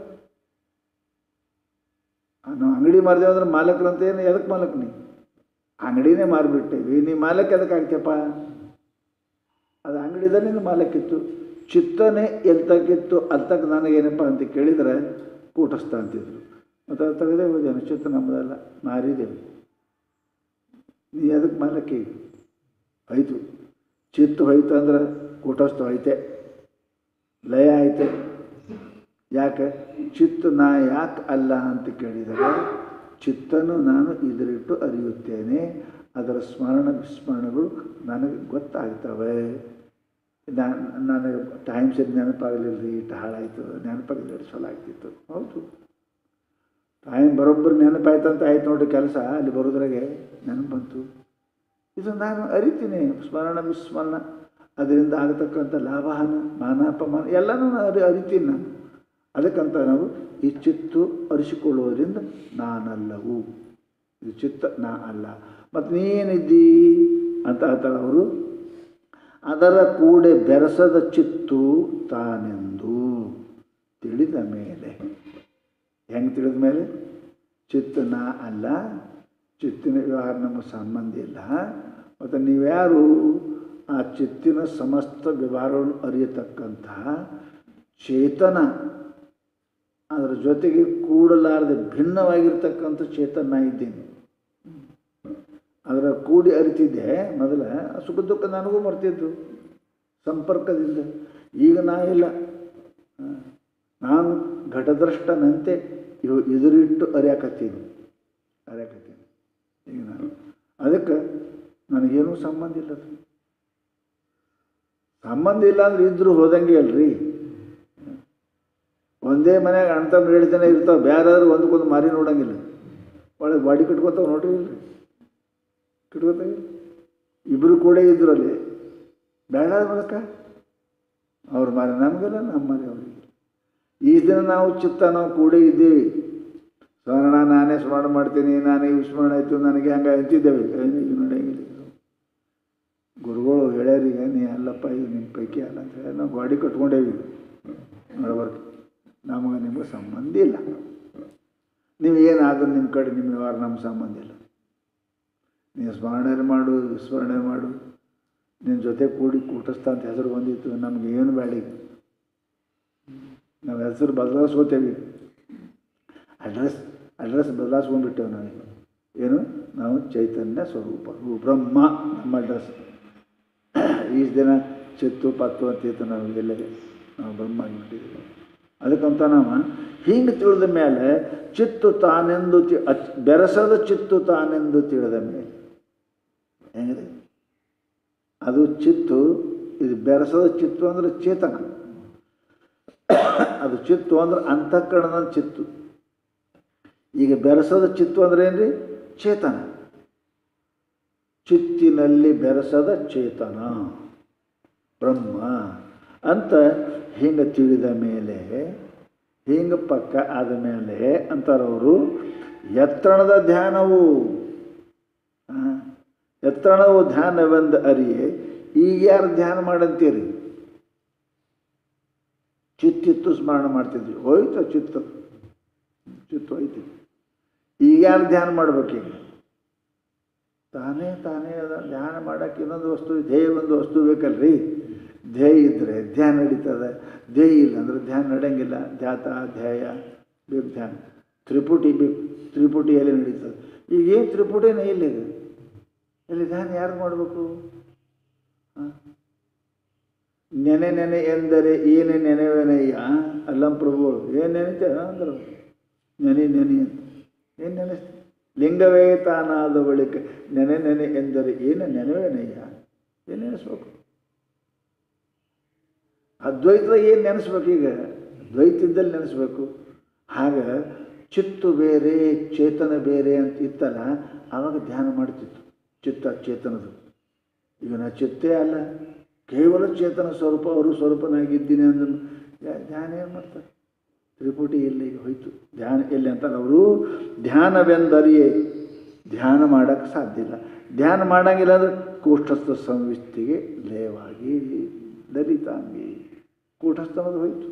Speaker 1: ನಾವು ಅಂಗಡಿ ಮಾರಿದೇವೆ ಅಂದ್ರೆ ಮಾಲಕರಂತ ಏನು ಎದಕ್ಕೆ ಮಾಲಕ್ ನೀ ಅಂಗಡಿನೇ ಮಾರಿಬಿಟ್ಟೇವಿ ನೀ ಮಾಲಕ್ ಎದಕ್ಕೆ ಆಗ್ತಪ್ಪ ಅದು ಅಂಗಡಿದ ನಿನ್ನ ಮಾಲಕ್ಕಿತ್ತು ಚಿತ್ತನೇ ಎಲ್ತಕ್ಕಿತ್ತು ಅಲ್ತಕ್ಕ ನನಗೇನಪ್ಪ ಅಂತ ಕೇಳಿದರೆ ಕೂಟಸ್ಥ ಅಂತಿದ್ರು ಮತ್ತು ಅದು ತೆಗೆದೇ ಹೋದೇನು ಚಿತ್ತ ನಮ್ಮದಲ್ಲ ಮಾರಿದೆವು ನೀ ಅದಕ್ಕೆ ಮಾಲಕ್ಕಿ ಹೋಯ್ತು ಚಿತ್ತು ಹೋಯ್ತು ಅಂದ್ರೆ ಕೂಟಸ್ಥ ಹೋಯ್ತೆ ಲಯ ಐತೆ ಯಾಕೆ ಚಿತ್ತು ನಾ ಯಾಕೆ ಅಲ್ಲ ಅಂತ ಕೇಳಿದರೆ ಚಿತ್ತನು ನಾನು ಇದರಿಟ್ಟು ಅರಿಯುತ್ತೇನೆ ಅದರ ಸ್ಮರಣ ವಿಸ್ಮರಣಗಳು ನನಗೆ ಗೊತ್ತಾಗ್ತವೆ ನಾನು ನನಗೆ ಟೈಮ್ ಸರಿ ನೆನಪಾಗಲಿಲ್ಲ ರೀ ಇಟ್ಟು ಹಾಳಾಯಿತು ನೆನಪಾಗಲಿಲ್ಲ ಎರಡು ಸಲ ಆಗ್ತಿತ್ತು ಹೌದು ಟೈಮ್ ಬರೋಬ್ಬರಿ ನೆನಪಾಯ್ತು ಅಂತ ಆಯ್ತು ನೋಡಿ ಕೆಲಸ ಅಲ್ಲಿ ಬರೋದ್ರಾಗೆ ನೆನಪು ಬಂತು ಇದು ನಾನು ಅರಿತೀನಿ ಸ್ಮರಣ ವಿಸ್ಮರಣ ಅದರಿಂದ ಆಗತಕ್ಕಂಥ ಲಾಭಹಾನ ಮಾನಾಪಮಾನ ಎಲ್ಲನೂ ನಾನು ಅರಿ ಅರಿತೀನಿ ನಾನು ಅದಕ್ಕಂತ ನಾವು ಈ ಚಿತ್ತು ಅರಿಸಿಕೊಳ್ಳುವುದರಿಂದ ನಾನಲ್ಲವು ಇದು ಚಿತ್ತ ನಾ ಅಲ್ಲ ಮತ್ತು ನೀನಿದ್ದೀ ಅಂತ ಹೇಳ್ತಾರೆ ಅವರು ಅದರ ಕೂಡೆ ಬೆರೆಸದ ಚಿತ್ತು ತಾನೆಂದು ತಿಳಿದ ಮೇಲೆ ಹೆಂಗೆ ತಿಳಿದ ಮೇಲೆ ಚಿತ್ತ ನಾ ಅಲ್ಲ ಚಿತ್ತಿನ ವ್ಯವಹಾರ ನಮಗೆ ಸಂಬಂಧ ಇಲ್ಲ ಮತ್ತು ನೀವ್ಯಾರು ಆ ಚಿತ್ತಿನ ಸಮಸ್ತ ವ್ಯವಹಾರವನ್ನು ಅರಿಯತಕ್ಕಂತಹ ಚೇತನ ಅದರ ಜೊತೆಗೆ ಕೂಡಲಾರದೆ ಭಿನ್ನವಾಗಿರ್ತಕ್ಕಂಥ ಚೇತನ ಇದ್ದೀನಿ ಅದರ ಕೂಡಿ ಅರಿತಿದ್ದೆ ಮೊದಲ ಸುಖ ದುಃಖ ನನಗೂ ಮರ್ತಿದ್ದು ಸಂಪರ್ಕದಿಂದ ಈಗ ನಾ ಇಲ್ಲ ನಾನು ಘಟದೃಷ್ಟನಂತೆ ಇವು ಎದುರಿಟ್ಟು ಅರಿಯಾಕತ್ತೀನಿ ಅರಿಯಾಕತ್ತೀನಿ ಈಗ ನಾನು ಅದಕ್ಕೆ ನನಗೇನೂ ಸಂಬಂಧ ಇಲ್ಲ ಅದು ಸಂಬಂಧ ಇಲ್ಲ ಅಂದ್ರೆ ಇದ್ರೂ ಹೋದಂಗೆ ಅಲ್ರಿ ಒಂದೇ ಮನ್ಯಾಗ ಅಣ್ಣ ತಮ್ಮ ಏಳು ಜನ ಇರ್ತಾವೆ ಬೇರಾದ್ರೂ ಒಂದಕ್ಕೊಂದು ಮಾರಿ ನೋಡಂಗಿಲ್ಲ ಒಳಗೆ ಬಾಡಿ ಕಟ್ಕೊತಾವ ನೋಡ್ರಿ ಇಲ್ರಿ ಕಟ್ಕೋತಾವೆ ಇಬ್ಬರು ಕೂಡ ಇದ್ರು ಅಲ್ಲಿ ಬೇಡ ಮೂಲಕ ಅವ್ರ ಮಾರಿ ನಮಗೆಲ್ಲ ನಮ್ಮ ಮಾರಿ ಅವ್ರಿಗೆ ಈ ದಿನ ನಾವು ಚಿತ್ತ ನಾವು ಕೂಡ ಇದ್ದೀವಿ ಸ್ಮರಣ ನಾನೇ ಸ್ಮರಣ ಮಾಡ್ತೀನಿ ನಾನೇ ವಿಸ್ಮರಣ ಆಯಿತು ನನಗೆ ಹಂಗೆ ಅಂತಿದ್ದೇವೆ ಈಗ ನಡೆಯಂಗಿಲ್ಲ ಗುರುಗಳು ಹೇಳ್ಯಾರೀಗ ನೀ ಅಲ್ಲಪ್ಪ ಇದು ನಿಮ್ಮ ಪೈಕಿ ಅಲ್ಲ ಅಂತ ಹೇಳಿ ನಾವು ಗಾಡಿ ಕಟ್ಕೊಂಡೇವಿ ನಡಬರ್ಕ ನಮಗೆ ನಿಮಗೆ ಸಂಬಂಧ ಇಲ್ಲ ನೀವು ಏನಾದರೂ ನಿಮ್ಮ ಕಡೆ ನಿಮ್ಮ ವ್ಯವಹಾರ ನಮ್ಮ ಸಂಬಂಧ ಇಲ್ಲ ನೀವು ಸ್ಮರಣೆ ಮಾಡು ವಿಸ್ಮರಣೆ ಮಾಡು ನಿನ್ನ ಜೊತೆ ಕೂಡಿ ಕೂಟಸ್ಥ ಅಂತ ಹೆಸರು ಬಂದಿತ್ತು ನಮ್ಗೆ ಏನು ಬೇಡ ಈಗ ನಾವು ಹೆಸರು ಬದಲಾಯಿಸ್ಕೋತೇವೆ ಅಡ್ರೆಸ್ ಅಡ್ರೆಸ್ ಬದಲಾಯಿಸ್ಕೊಂಡ್ಬಿಟ್ಟೇವೆ ನಾವೀಗ ಏನು ನಾವು ಚೈತನ್ಯ ಸ್ವರೂಪ ಬ್ರಹ್ಮ ನಮ್ಮ ಅಡ್ರೆಸ್ ಈಸ್ ದಿನ ಚಿತ್ತು ಪತ್ತು ಅಂತಿತ್ತು ನಮಗೆಲ್ಲ ನಾವು ಬ್ರಹ್ಮ ಆಗಿಬಿಟ್ಟಿದ್ದೀವಿ ಅದಕ್ಕಂತ ನಾವು ಹಿಂಗೆ ತಿಳಿದ ಮೇಲೆ ಚಿತ್ತು ತಾನೆಂದು ತಿ ಅಚ್- ಬೆರಸದ ಚಿತ್ತು ತಾನೆಂದು ತಿಳಿದ ಮೇಲೆ ಹೆಂಗಿದೆ ಅದು ಚಿತ್ತು ಇದು ಬೆರಸದ ಚಿತ್ತು ಅಂದರೆ ಚೇತನ ಅದು ಚಿತ್ತು ಅಂದ್ರೆ ಅಂತಃಕರಣದ ಚಿತ್ತು ಈಗ ಬೆರಸದ ಚಿತ್ತು ಅಂದ್ರೆ ಏನ್ರಿ ಚೇತನ ಚಿತ್ತಿನಲ್ಲಿ ಬೆರಸದ ಚೇತನ ಬ್ರಹ್ಮ ಅಂತ ಹಿಂಗೆ ತಿಳಿದ ಮೇಲೆ ಹಿಂಗೆ ಪಕ್ಕ ಆದ ಮೇಲೆ ಅಂತಾರವರು ಎತ್ತಣದ ಧ್ಯಾನವು ಆ, ಎತ್ತಣವು ಧ್ಯಾನವೆಂದು ಅರಿಯೆ ಈಗ ಯಾರು ಧ್ಯಾನ ಮಾಡಂತೀರಿ ಚಿತ್ತಿತ್ತು ಸ್ಮರಣ ಮಾಡ್ತಿದ್ವಿ ಹೋಯ್ತು ಚಿತ್ತು ಚಿತ್ತು ಹೋಯ್ತು ಈಗ ಯಾರು ಧ್ಯಾನ ಮಾಡ್ಬೇಕೀಗ ತಾನೇ ತಾನೇ ಅದ ಧ್ಯಾನ ಮಾಡೋಕ್ಕೆ ಇನ್ನೊಂದು ವಸ್ತು ಧ್ಯೇಯ ಒಂದು ವಸ್ತು ಬೇಕಲ್ರಿ ಧ್ಯೇಯ ಇದ್ದರೆ ಧ್ಯಾನ ನಡೀತದೆ ಧ್ಯೇಯ ಇಲ್ಲ ಅಂದ್ರೆ ಧ್ಯಾನ ನಡೆಯಂಗಿಲ್ಲ ಧ್ಯಾತ ಧ್ಯೇಯ ಬೇಕು ಧ್ಯಾನ ತ್ರಿಪುಟಿ ಬೇಕು ತ್ರಿಪುಟಿ ಎಲ್ಲಿ ನಡೀತದೆ ಈಗ ಏನು ತ್ರಿಪುಟಿನೇ ಇಲ್ಲ ಈಗ ಇಲ್ಲಿ ಧ್ಯಾನ ಯಾರು ಮಾಡಬೇಕು ನೆನೆ ನೆನೆ ಎಂದರೆ ಏನೇ ನೆನೆವೇನಯ್ಯ ಅಲ್ಲಂ ಪ್ರಭುಗಳು ಏನು ನೆನೆತೆ ಅಂದರು ನೆನೆ ನೆನೆ ಅಂತ ಏನು ನೆನೆಸ್ತಿ ಲಿಂಗವೇ ತಾನಾದ ಬಳಿಕ ನೆನೆ ನೆನೆ ಎಂದರೆ ಏನು ನೆನವೇನಯ್ಯ ಏನು ನೆನೆಸ್ಬೇಕು ಅದ್ವೈತದಾಗ ಏನು ನೆನೆಸ್ಬೇಕು ಈಗ ದ್ವೈತದಲ್ಲಿ ನೆನೆಸ್ಬೇಕು ಆಗ ಚಿತ್ತು ಬೇರೆ ಚೇತನ ಬೇರೆ ಅಂತ ಇತ್ತಲ್ಲ ಆವಾಗ ಧ್ಯಾನ ಮಾಡ್ತಿತ್ತು ಚಿತ್ತ ಚೇತನದು ಈಗ ನಾ ಚಿತ್ತೇ ಅಲ್ಲ ಕೇವಲ ಚೇತನ ಸ್ವರೂಪ ಅವರು ಸ್ವರೂಪನಾಗಿದ್ದೀನಿ ಅಂದ ಧ್ಯಾನ ಏನು ಮಾಡ್ತಾರೆ ತ್ರಿಪುಟಿ ಎಲ್ಲಿ ಈಗ ಹೋಯ್ತು ಧ್ಯಾನ ಎಲ್ಲಿ ಅಂತಾರೆ ಅವರು ಧ್ಯಾನವೆಂದರಿಯೇ ಧ್ಯಾನ ಮಾಡೋಕ್ಕೆ ಸಾಧ್ಯ ಇಲ್ಲ ಧ್ಯಾನ ಮಾಡಂಗಿಲ್ಲ ಅಂದರೆ ಕೂಟಸ್ಥ ಸಂವಿತ್ತಿಗೆ ಲಯವಾಗಿ ಲಲಿತಾಂಗಿ ಕೂಟಸ್ಥನದು ಹೋಯ್ತು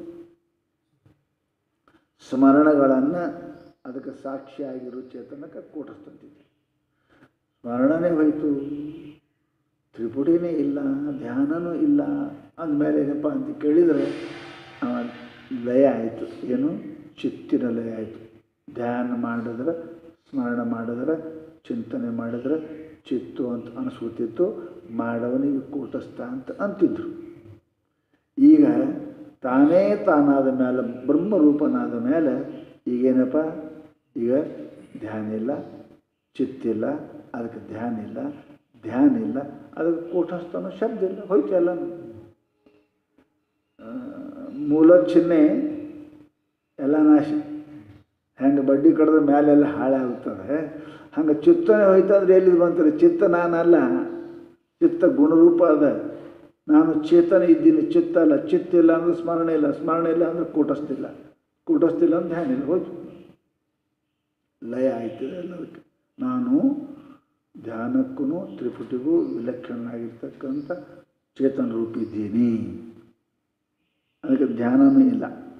Speaker 1: ಸ್ಮರಣಗಳನ್ನು ಅದಕ್ಕೆ ಸಾಕ್ಷಿಯಾಗಿರೋ ಚೇತನಕ್ಕೆ ಕೂಟಸ್ಥಂತಿದೆ ಸ್ಮರಣನೇ ಹೋಯ್ತು ತ್ರಿಪುಟಿನೇ ಇಲ್ಲ ಧ್ಯಾನನೂ ಇಲ್ಲ ಅಂದಮೇಲೆ ಏನಪ್ಪ ಅಂತ ಕೇಳಿದರೆ ಅವ ಲಯ ಆಯಿತು ಏನು ಚಿತ್ತಿನ ಲಯ ಆಯಿತು ಧ್ಯಾನ ಮಾಡಿದ್ರೆ ಸ್ಮರಣ ಮಾಡಿದ್ರೆ ಚಿಂತನೆ ಮಾಡಿದ್ರೆ ಚಿತ್ತು ಅಂತ ಅನಿಸ್ಕೊತಿತ್ತು ಮಾಡವನಿಗೆ ಕೂಟಸ್ಥ ಅಂತ ಅಂತಿದ್ರು ಈಗ ತಾನೇ ತಾನಾದ ಮೇಲೆ ಬ್ರಹ್ಮರೂಪನಾದ ಮೇಲೆ ಈಗೇನಪ್ಪ ಈಗ ಧ್ಯಾನ ಇಲ್ಲ ಚಿತ್ತಿಲ್ಲ ಅದಕ್ಕೆ ಧ್ಯಾನ ಇಲ್ಲ ಧ್ಯಾನ ಇಲ್ಲ ಅದಕ್ಕೆ ಕೂಟಸ್ಥನ ಶಬ್ದ ಇಲ್ಲ ಹೋಯ್ತು ಎಲ್ಲ ಮೂಲ ಚಿಹ್ನೆ ಎಲ್ಲ ನಾಶ ಹೆಂಗೆ ಬಡ್ಡಿ ಕಡಿದ್ರೆ ಮೇಲೆಲ್ಲ ಹಾಳಾಗುತ್ತದೆ ಹಂಗೆ ಚಿತ್ತನೇ ಹೋಯ್ತಂದ್ರೆ ಎಲ್ಲಿದು ಬಂತಾರೆ ಚಿತ್ತ ನಾನಲ್ಲ ಚಿತ್ತ ಗುಣರೂಪ ಅದ ನಾನು ಚೇತನ ಇದ್ದೀನಿ ಚಿತ್ತ ಅಲ್ಲ ಚಿತ್ತ ಇಲ್ಲ ಅಂದ್ರೆ ಸ್ಮರಣೆ ಇಲ್ಲ ಸ್ಮರಣೆ ಇಲ್ಲ ಅಂದ್ರೆ ಕೂಟಸ್ಥಿಲ್ಲ ಕೂಟಸ್ಥಿಲ್ಲ ಅಂದ್ರೆ ಧ್ಯಾನ ಇಲ್ಲ ಹೋಯ್ತು ಲಯ ಆಯ್ತದೆ ಎಲ್ಲದಕ್ಕೆ ನಾನು ಧ್ಯಾನಕ್ಕೂ ತ್ರಿಪುಟಿಗೂ ವಿಲಕ್ಷಣನಾಗಿರ್ತಕ್ಕಂಥ ಚೇತನ ರೂಪಿದ್ದೀನಿ ಅದಕ್ಕೆ ಧ್ಯಾನನೂ ಇಲ್ಲ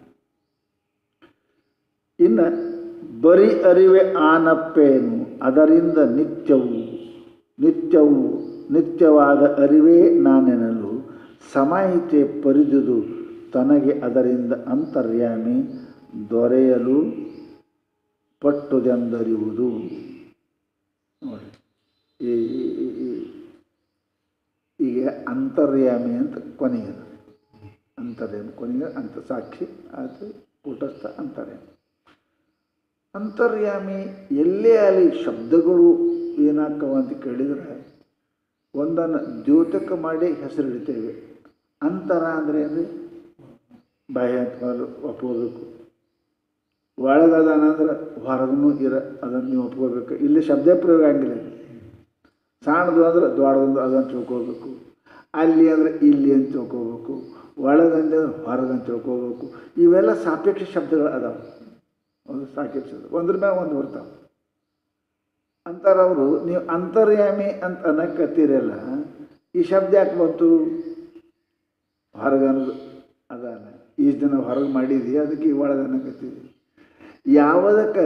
Speaker 1: ಇನ್ನು ಬರೀ ಅರಿವೆ ಆನಪ್ಪೇನು ಅದರಿಂದ ನಿತ್ಯವು ನಿತ್ಯವು ನಿತ್ಯವಾದ ಅರಿವೇ ನಾನೆನಲು ಸಮಾಹಿತೆ ಪರಿದುದು ತನಗೆ ಅದರಿಂದ ಅಂತರ್ಯಾಮಿ ದೊರೆಯಲು ಪಟ್ಟುದೆಂದರಿಯುವುದು ನೋಡಿ ಈ ಈ- ಈ- ಈಗ ಅಂತರ್ಯಾಮಿ ಅಂತ ಕೊನೆಗೆ ಅಂತರ್ಯಾಮಿ ಕೊನೆಗೆ ಅಂತ ಸಾಕ್ಷಿ ಅದು ಕೂಟಸ್ಥ ಅಂತರ್ಯಾಮಿ ಅಂತರ್ಯಾಮಿ ಎಲ್ಲೇ ಆಗಲಿ ಶಬ್ದಗಳು ಏನಾಕ್ಕವ ಅಂತ ಕೇಳಿದರೆ ಒಂದನ್ನು ದ್ಯೋತಕ ಮಾಡಿ ಹೆಸರಿಡ್ತೇವೆ ಅಂತರ ಅಂದರೆ ಏನು ಬಾಹ್ಯ ಅಂತ ಮೊದಲು ಒಪ್ಕೋಬೇಕು ಒಳಗದಾನ ಅಂದ್ರೆ ಹೊರಗೂ ಇರ ಅದನ್ನು ನೀವು ಒಪ್ಕೋಬೇಕು ಇಲ್ಲಿ ಶಬ್ದ ಪ್ರಯೋಗ ಆಗಿಲ್ಲ ಇಲ್ಲಿ. ಸಣ್ಣದು ಅಂದ್ರೆ ದೊಡ್ಡದೊಂದು ಅದನ್ನು ತಿಳ್ಕೊಬೇಕು ಅಲ್ಲಿ ಅಂದರೆ ಇಲ್ಲಿ ಅಂತ ತಿಳ್ಕೊಬೇಕು ಒಳಗಂದ್ರೆ ಹೊರಗಂತ ತಿಳ್ಕೊಬೇಕು ಇವೆಲ್ಲ ಸಾಪೇಕ್ಷ ಶಬ್ದಗಳು ಅದಾವೆ ಒಂದು ಸಾಪೇಕ್ಷ ಶಬ್ದ ಒಂದ್ರ ಮೇಲೆ ಒಂದು ಬರ್ತಾವೆ ಅಂತಾರೆ ಅವರು ನೀವು ಅಂತರ್ಯಾಮಿ ಅಂತ ಅನ್ನಕತ್ತೀರಲ್ಲ ಈ ಶಬ್ದ ಯಾಕೆ ಬಂತು ಹೊರಗನ್ನೋದು ಅದಲ್ಲ ಈ ದಿನ ಹೊರಗೆ ಮಾಡಿದಿ ಅದಕ್ಕೆ ಈ ಒಳಗೆ ಅನ್ನಕತ್ತೀವಿ ಯಾವುದಕ್ಕೆ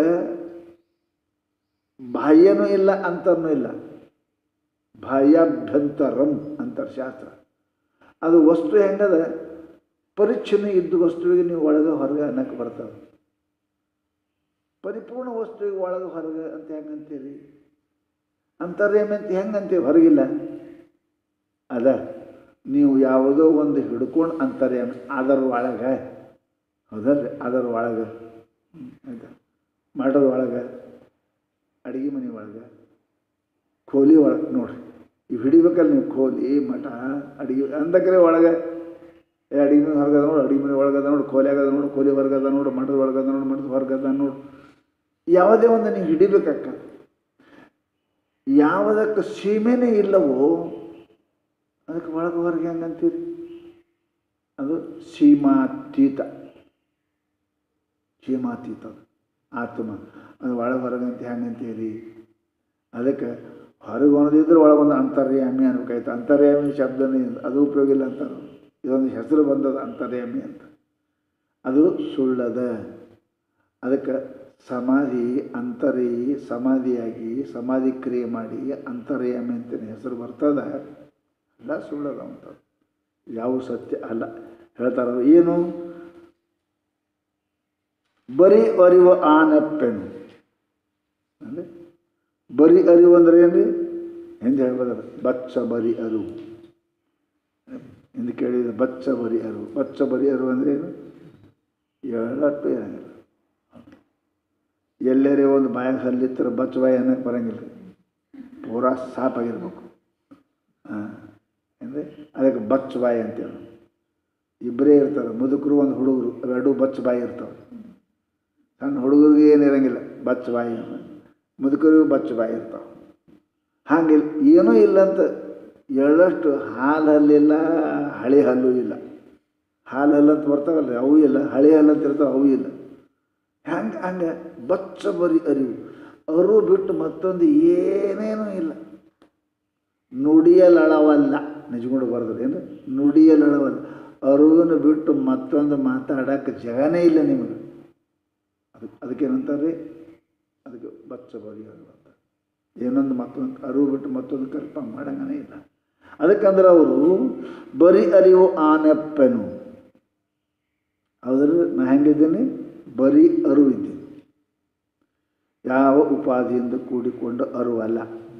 Speaker 1: ಬಾಹ್ಯನೂ ಇಲ್ಲ ಅಂತರ್ನೂ ಇಲ್ಲ ಬಾಹ್ಯಾಭ್ಯಂತರಂ ಅಂತಾರೆ ಶಾಸ್ತ್ರ ಅದು ವಸ್ತು ಹೆಂಗದ ಪರಿಚ್ಛಿನ್ನ ಇದ್ದ ವಸ್ತುವಿಗೆ ನೀವು ಒಳಗೆ ಹೊರಗೆ ಅನ್ನಕ್ಕೆ ಬರ್ತಾವೆ ಪರಿಪೂರ್ಣ ವಸ್ತುವಿಗೆ ಒಳಗೆ ಹೊರಗೆ ಅಂತ ಹೆಂಗಂತೀರಿ ಅಂತರ್ಯಾಮಿ ಅಂತ ಹೆಂಗಂತೀವಿ ಹೊರಗಿಲ್ಲ ಅದ ನೀವು ಯಾವುದೋ ಒಂದು ಹಿಡ್ಕೊಂಡು ಅಂತಾರೆ ಅದರ ಒಳಗೆ ಹೌದಲ್ರಿ ಅದರ ಒಳಗೆ ಹ್ಮ್, ಆಯ್ತಾ ಮಾಡೋದ್ರ ಒಳಗೆ ಅಡುಗೆ ಮನೆ ಒಳಗೆ ಕೋಲಿ ಒಳಗೆ ನೋಡ್ರಿ ಇವು ಹಿಡಿಬೇಕಲ್ಲ ನೀವು ಕೋಲಿ ಮಠ ಅಡುಗೆ ಅಂದಕ್ರೆ ಒಳಗೆ ಏ ಅಡುಗೆ ಮನೆ ಹೊರಗದ ನೋಡು ಅಡುಗೆ ಮನೆ ಒಳಗದ ನೋಡು ಕೋಲಿ ಆಗದ ನೋಡು ಕೋಲಿ ಹೊರಗದ ನೋಡು ಮಠದ ಒಳಗದ ನೋಡು ಮಠದ ಹೊರಗದ ನೋಡು ಯಾವುದೇ ಒಂದು ನೀವು ಹಿಡಿಬೇಕಕ್ಕ ಯಾವುದಕ್ಕೆ ಸೀಮೆನೇ ಇಲ್ಲವೋ ಅದಕ್ಕೆ ಒಳಗೆ ಹೊರಗೆ ಹೆಂಗಂತೀರಿ ಅದು ಸೀಮಾತೀತ ಸೀಮಾತೀತ ಅದು ಆತ್ಮ ಅದು ಒಳಗೆ ಹೊರಗೆ ಅಂತ ಹೆಂಗಂತೀರಿ ಅದಕ್ಕೆ ಹೊರಗೆ ಒಂದಿದ್ರೆ ಒಳಗೊಂದು ಅಂತರ್ಯಾಮಿ ಅನ್ಬೇಕಾಯ್ತು ಅಂತರ್ಯಾಮಿ ಶಬ್ದನೇ ಇಲ್ಲ. ಅದು ಉಪಯೋಗ ಇಲ್ಲ ಅಂತಾರೆ ಇದೊಂದು ಹೆಸರು ಬಂದದ ಅಂತರ್ಯಾಮಿ ಅಂತ ಅದು ಸುಳ್ಳದ ಅದಕ್ಕೆ ಸಮಾಧಿ ಅಂತರಿ ಸಮಾಧಿಯಾಗಿ ಸಮಾಧಿ ಕ್ರಿಯೆ ಮಾಡಿ ಅಂತರ್ಯಾಮಿ ಅಂತೇನೆ ಹೆಸರು ಬರ್ತದ ಎಲ್ಲ ಸುಳ್ಳದ ಅಂತ ಯಾವ ಸತ್ಯ ಅಲ್ಲ ಹೇಳ್ತಾರ ಏನು ಬರೀ ಅರಿವು ಆನೆಪ್ಪೆನು ಅಂದರೆ ಬರೀ ಅರಿವು ಅಂದ್ರೆ ಏನ್ರಿ ಹಿಂದೆ ಹೇಳ್ಬೋದಲ್ಲ ಬಚ್ಚ ಬರಿ ಅರಿವು ಎಂದು ಕೇಳಿದ ಬಚ್ಚ ಬರಿ ಅರಿವು ಬಚ್ಚ ಬರಿ ಅರಿವು ಅಂದ್ರೆ ಏನು ಹೇಳಟ್ಟು ಇರಂಗಿಲ್ಲ ಎಲ್ಲರೇ ಒಂದು ಬಾಯಾಗ ಹಲ್ಲಿತ್ತರ ಬಚ್ಚ ಬಾಯಿ ಅನ್ನಕ್ಕೆ ಬರಂಗಿಲ್ಲ ಪೂರಾ ಸಾಪಾಗಿರ್ಬೇಕು ಹಾಂ ಅಂದರೆ ಅದಕ್ಕೆ ಬಚ್ಚ ಬಾಯಿ ಅಂತೇಳಿ ಇಬ್ಬರೇ ಇರ್ತಾರೆ ಮುದುಕರು ಒಂದು ಹುಡುಗರು ಎರಡು ಬಚ್ಚ ಬಾಯಿ ಇರ್ತಾವೆ ಸಣ್ಣ ಹುಡುಗರಿಗೆ ಏನು ಇರಂಗಿಲ್ಲ ಬಚ್ಚ ಬಾಯಿ ಮುದುಕರಿಗೂ ಬಚ್ಚ ಬಾಯಿ ಇರ್ತಾವೆ ಹಾಗಿಲ್ಲ ಏನೂ ಇಲ್ಲ ಅಂತ ಎಳ್ಳಷ್ಟು ಹಾಲು ಹಲ್ಲಿಲ್ಲ ಹಳಿ ಹಲ್ಲು ಇಲ್ಲ ಹಾಲು ಹಲ್ಲು ಅಂತ ಬರ್ತಾವಲ್ಲ ಅವು ಇಲ್ಲ ಹಳಿ ಹಲ್ಲು ಅಂತ ಇರ್ತಾವೆ ಅವು ಇಲ್ಲ ಹಂಗೆ ಹಂಗೆ ಬಚ್ಚ ಬರಿ ಅರಿವು ಅವರು ಬಿಟ್ಟು ಮತ್ತೊಂದು ಏನೇನೂ ಇಲ್ಲ ನುಡಿಯಲಳವಲ್ಲ ನಿಜಗೊಂಡು ಬರೆದ್ರೆ ಏನು ನುಡಿಯಲಳವಲ್ಲ ಅರುವನ್ನು ಬಿಟ್ಟು ಮತ್ತೊಂದು ಮಾತಾಡೋಕ್ಕೆ ಜಗನೇ ಇಲ್ಲ ನಿಮಗೆ ಅದಕ್ಕೆ ಅದಕ್ಕೇನಂತಾರೆ ಅದಕ್ಕೆ ಬಚ್ಚ ಬರಿ ಅರಿವು ಅಂತ ಏನೊಂದು ಮತ್ತೊಂದು ಅರಿವು ಬಿಟ್ಟು ಮತ್ತೊಂದು ಕಲ್ಪ ಮಾಡಂಗನೇ ಇಲ್ಲ ಅದಕ್ಕಂದ್ರೆ ಅವರು ಬರಿ ಅರಿವು ಆನೆಪ್ಪೆನು ಹೌದ್ರೆ ನಾ ಹೆಂಗಿದ್ದೀನಿ ಬರೀ ಅರಿವಿದ್ದೀನಿ ಯಾವ ಉಪಾಧಿಯಿಂದ ಕೂಡಿಕೊಂಡು ಅರಿವಲ್ಲ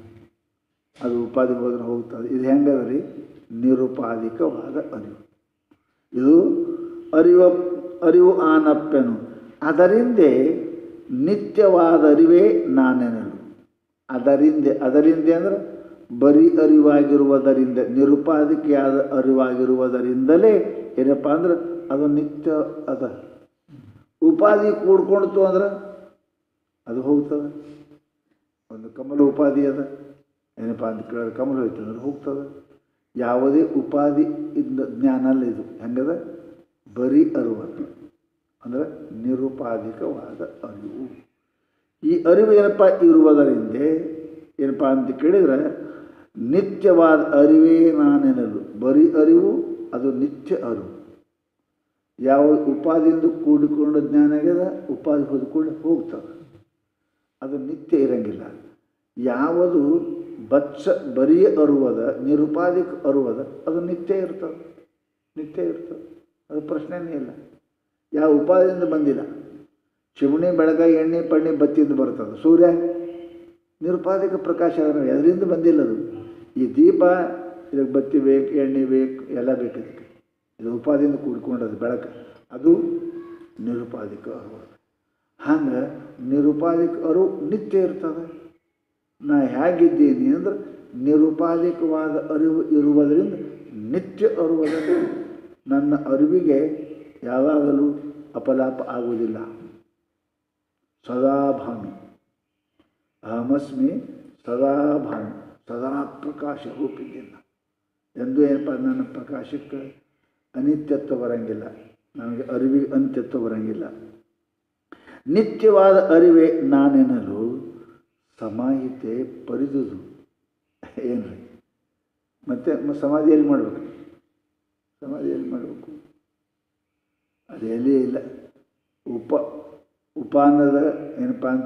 Speaker 1: ಅದು ಉಪಾಧಿ ಹೋದ್ರೆ ಹೋಗ್ತದೆ ಇದು ಹೆಂಗದ ರೀ ನಿರುಪಾಧಿಕವಾದ ಅರಿವು ಇದು ಅರಿವ ಅರಿವು ಆನಪ್ಪೆನು ಅದರಿಂದೆ ನಿತ್ಯವಾದ ಅರಿವೇ ನಾನೆನಲು ಅದರಿಂದ ಅದರಿಂದ ಅಂದ್ರೆ ಬರೀ ಅರಿವಾಗಿರುವುದರಿಂದ ನಿರುಪಾಧಿಕೆಯಾದ ಅರಿವಾಗಿರುವುದರಿಂದಲೇ ಏನಪ್ಪ ಅಂದ್ರೆ ಅದು ನಿತ್ಯ ಅದ ಉಪಾಧಿ ಕೂಡ್ಕೊಳ್ತು ಅಂದ್ರೆ ಅದು ಹೋಗ್ತದೆ ಒಂದು ಕಮಲ ಉಪಾಧಿ ಅದ ಏನಪ್ಪ ಅಂತ ಕೇಳಿದ್ರೆ ಕಮಲ ಹೋಯ್ತು ಅಂದ್ರೆ ಹೋಗ್ತದೆ ಯಾವುದೇ ಉಪಾಧಿ ಇಂದ ಜ್ಞಾನ ಅಲ್ಲ ಇದು ಹೆಂಗದ ಬರೀ ಅರಿವಲ್ಲ ಅಂದರೆ ನಿರುಪಾಧಿಕವಾದ ಅರಿವು ಈ ಅರಿವು ಏನಪ್ಪ ಇರುವುದರಿಂದ ಏನಪ್ಪ ಅಂತ ಕೇಳಿದರೆ ನಿತ್ಯವಾದ ಅರಿವೇ ನಾನೆನಲು ಬರೀ ಅರಿವು ಅದು ನಿತ್ಯ ಅರಿವು ಯಾವ ಉಪಾಧಿಯಿಂದ ಕೂಡಿಕೊಂಡು ಜ್ಞಾನ ಆಗ್ಯದ ಉಪಾಧಿ ಹೊದ್ಕೊಂಡು ಹೋಗ್ತದೆ ಅದು ನಿತ್ಯ ಇರಂಗಿಲ್ಲ ಯಾವುದು ಬಚ್ಚ ಬರಿಯ ಅರುವದ ನಿರುಪಾಧಿಕ ಅರುವದ ಅದು ನಿತ್ಯ ಇರ್ತದೆ ನಿತ್ಯ ಇರ್ತದೆ ಅದು ಪ್ರಶ್ನೆನೇ ಇಲ್ಲ ಯಾವ ಉಪಾದಿಯಿಂದ ಬಂದಿಲ್ಲ ಚಿಮಣಿ ಬೆಳಗ ಎಣ್ಣೆ ಪಣ್ಣೆ ಬತ್ತಿಯಿಂದ ಬರ್ತದೆ ಸೂರ್ಯ ನಿರುಪಾಧಿಕ ಪ್ರಕಾಶ ಅದರಿಂದ ಬಂದಿಲ್ಲ ಅದು ಈ ದೀಪ ಇದಕ್ಕೆ ಬತ್ತಿ ಬೇಕು ಎಣ್ಣೆ ಬೇಕು ಎಲ್ಲ ಬೇಕು ಇದಕ್ಕೆ ಇದು ಉಪಾದಿಯಿಂದ ಕೂಡ್ಕೊಂಡದು ಬೆಳಕು ಅದು ನಿರುಪಾಧಿಕ ಅರಿವು ಹಂಗೆ ನಿರುಪಾಧಿಕ ಅರಿವು ನಿತ್ಯ ಇರ್ತದೆ ನಾ ಹೇಗಿದ್ದೀನಿ ಅಂದ್ರೆ ನಿರುಪಾಧಿಕವಾದ ಅರಿವು ಇರುವುದರಿಂದ ನಿತ್ಯ ಅರಿವುದನ್ನು ನನ್ನ ಅರಿವಿಗೆ ಯಾವಾಗಲೂ ಅಪಲಾಪ ಆಗುವುದಿಲ್ಲ ಸದಾಭಾಮಿ ಅಹಮಸ್ಮಿ ಸದಾಭಾಮಿ ಸದಾ ಪ್ರಕಾಶ ರೂಪಿದ್ದೀನಿ ಎಂದು ಏನಪ್ಪ ನನ್ನ ಪ್ರಕಾಶಕ್ಕೆ ಅನಿತ್ಯತ್ವ ಬರಂಗಿಲ್ಲ ನನಗೆ ಅರಿವಿಗೆ ಅಂತ್ಯತ್ವ ಬರಂಗಿಲ್ಲ ನಿತ್ಯವಾದ ಅರಿವೇ ನಾನೆನಲು ಸಮಾಹಿತೆ ಪರಿದುದು ಏನ್ರಿ ಮತ್ತೆ ಮ- ಸಮಾಧಿಯಲ್ಲಿ ಮಾಡಬೇಕು ಸಮಾಧಿಯಲ್ಲಿ ಮಾಡಬೇಕು ಅದು ಎಲ್ಲಿ ಇಲ್ಲ ಉಪ ಉಪಾನದ ಏನಪ್ಪ ಅಂತ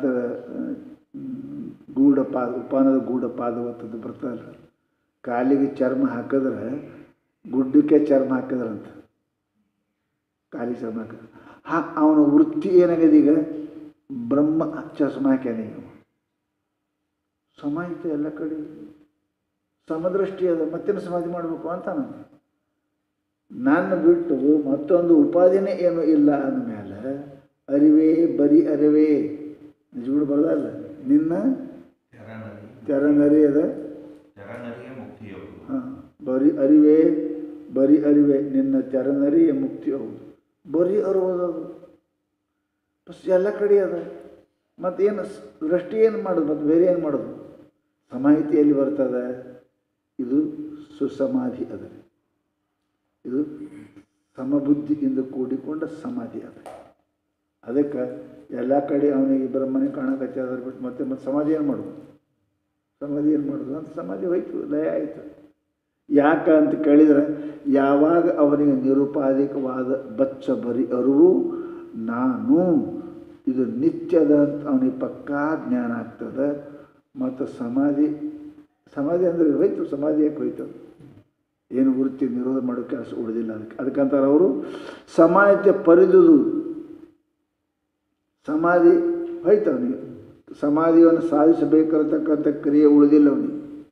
Speaker 1: ಗೂಢ ಪಾದ ಉಪಾನದ ಗೂಢ ಪಾದವತ್ತದ್ದು ಬರ್ತದಲ್ಲ ಕಾಲಿಗೆ ಚರ್ಮ ಹಾಕಿದ್ರೆ ಗುಡ್ಡಕ್ಕೆ ಚರ್ಮ ಹಾಕಿದ್ರಂತ ಕಾಲಿಗೆ ಚರ್ಮ ಹಾಕಿದ್ರೆ ಹಾ ಅವನ ವೃತ್ತಿ ಏನಾಗಿದೆ ಈಗ ಬ್ರಹ್ಮ ಚಸ್ಮ ಹಾಕ್ಯಾನ ಈಗ ಅವ. ಸಮ ಐತೆ ಎಲ್ಲ ಕಡೆ ಸಮದೃಷ್ಟಿ ಅದ ಮತ್ತೇನು ಸಮಾಧಿ ಮಾಡಬೇಕು ಅಂತ ನಾನು ನನ್ನ ಬಿಟ್ಟು ಮತ್ತೊಂದು ಉಪಾಧಿನೇ ಏನು ಇಲ್ಲ ಅಂದಮೇಲೆ ಅರಿವೇ ಬರೀ ಅರಿವೇ ನಿಜಗಳು ಬರೋದಲ್ಲ ನಿನ್ನ
Speaker 2: ತೆರನರಿ
Speaker 1: ತೆರನರಿಯದ
Speaker 2: ತೆರನರಿಯೇ ಮುಕ್ತಿಯೋಗ
Speaker 1: ಹಾಂ ಬರೀ ಅರಿವೇ ಬರೀ ಅರಿವೇ ನಿನ್ನ ತೆರನರಿಯ ಮುಕ್ತಿ ಹೌದು ಬರೀ ಅರುವುದದು ಬಸ್ ಎಲ್ಲ ಕಡೆ ಅದ ಮತ್ತೇನು ಸ್- ದೃಷ್ಟಿ ಏನು ಮಾಡೋದು ಮತ್ತು ಬೇರೆ ಏನು ಮಾಡೋದು ಸಮಾಹಿತಿಯಲ್ಲಿ ಬರ್ತದೆ ಇದು ಸುಸಮಾಧಿ ಅದ ಇದು ಸಮಬುದ್ಧಿಯಿಂದ ಕೂಡಿಕೊಂಡ ಸಮಾಧಿ ಅದ ಅದಕ್ಕೆ ಎಲ್ಲ ಕಡೆ ಅವನಿಗೆ ಬ್ರಹ್ಮನೇ ಕಾಣಕತ್ತೆ ಅದ್ರ ಬಿಟ್ಟು ಮತ್ತೆ ಮತ್ತೆ ಸಮಾಧಿ ಏನು ಮಾಡೋದು ಸಮಾಧಿ ಏನು ಮಾಡೋದು ಅಂತ ಸಮಾಧಿ ಹೋಯ್ತು ಲಯ ಆಯಿತು ಯಾಕ ಅಂತ ಕೇಳಿದರೆ ಯಾವಾಗ ಅವನಿಗೆ ನಿರುಪಾಧಿಕವಾದ ಬಚ್ಚ ಬರಿ ಅರಿವು ನಾನು ಇದು ನಿತ್ಯದ ಅಂತ ಅವನಿಗೆ ಪಕ್ಕಾ ಜ್ಞಾನ ಆಗ್ತದೆ ಮತ್ತು ಸಮಾಧಿ ಸಮಾಧಿ ಅಂದರೆ ಹೋಯ್ತು ಸಮಾಧಿ ಯಾಕೆ ಹೋಯ್ತು ಏನು ವೃತ್ತಿ ನಿರೋಧ ಮಾಡೋ ಕೆಲಸ ಉಳಿದಿಲ್ಲ ಅದಕ್ಕೆ ಅದಕ್ಕಂತಾರೆ ಅವರು ಸಮಾಜತೆ ಪರಿದುದು ಸಮಾಧಿ ಹೋಯ್ತು ಅವನಿಗೆ ಸಮಾಧಿಯನ್ನು ಸಾಧಿಸಬೇಕಿರತಕ್ಕಂಥ ಕ್ರಿಯೆ ಉಳಿದಿಲ್ಲ ಅವನಿಗೆ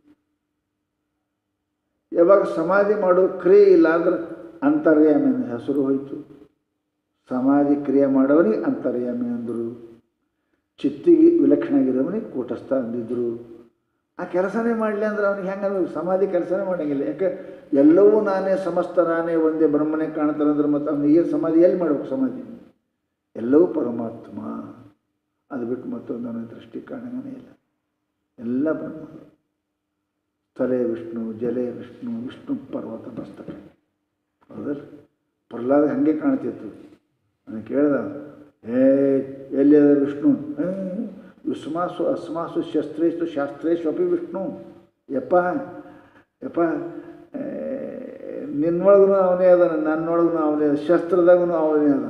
Speaker 1: ಯಾವಾಗ ಸಮಾಧಿ ಮಾಡೋ ಕ್ರಿಯೆ ಇಲ್ಲ ಅಂದ್ರೆ ಅಂತರ್ಯಾಮಿ ಅನ್ನೋ ಹೆಸರು ಹೋಯಿತು ಸಮಾಧಿ ಕ್ರಿಯೆ ಮಾಡೋವನಿಗೆ ಅಂತರ್ಯಾಮಿ ಅಂದರು ಚಿತ್ತಿಗೆ ವಿಲಕ್ಷಣ ಆಗಿರೋವನಿಗೆ ಕೂಟಸ್ಥ ಅಂದಿದ್ರು ಆ ಕೆಲಸನೇ ಮಾಡಲಿ ಅಂದ್ರೆ ಅವ್ನಿಗೆ ಹೆಂಗೆ ಅನ್ಬೇಕು? ಸಮಾಧಿ ಕೆಲಸನೇ ಮಾಡಂಗಿಲ್ಲ ಯಾಕೆ ಎಲ್ಲವೂ ನಾನೇ ಸಮಸ್ತ ನಾನೇ ಒಂದೇ ಬ್ರಹ್ಮನೇ ಕಾಣ್ತಾನೆ ಅಂದ್ರೆ ಮತ್ತು ಅವ್ನಿಗೆ ಏನು ಸಮಾಧಿ ಎಲ್ಲಿ ಮಾಡ್ಬೇಕು ಸಮಾಧಿ ಎಲ್ಲವೂ ಪರಮಾತ್ಮ ಅದು ಬಿಟ್ಟು ಮತ್ತೊಂದು ಅವನ ದೃಷ್ಟಿ ಕಾಣಂಗನೇ ಇಲ್ಲ ಎಲ್ಲ ಬ್ರಹ್ಮ ತಲೆ ವಿಷ್ಣು ಜಲೆ ವಿಷ್ಣು ವಿಷ್ಣು ಪರ್ವತ ಮಸ್ತಕ ಹೌದಲ್ಲ ಪ್ರಹ್ಲಾದ ಹಾಗೆ ಕಾಣ್ತಿತ್ತು ನಾನು ಕೇಳ್ದ ಹೇ ಎಲ್ಲಿ ಅದ ವಿಷ್ಣು ಹೇ, ವಿಸ್ಮಾಸು ಅಸ್ಮಾಸು ಶಸ್ತ್ರೇಶು ಶಾಸ್ತ್ರೇಶು ಅಪಿ ವಿಷ್ಣು ಯಪ್ಪ ಯಪ್ಪ ಏ, ನಿನ್ನೊಳಗೂ ಅವನೇ ಅದಾನ ನನ್ನೊಳಗೂ ಅವನೇ ಅದ ಶಸ್ತ್ರದಾಗೂ ಅವನೇ ಅದ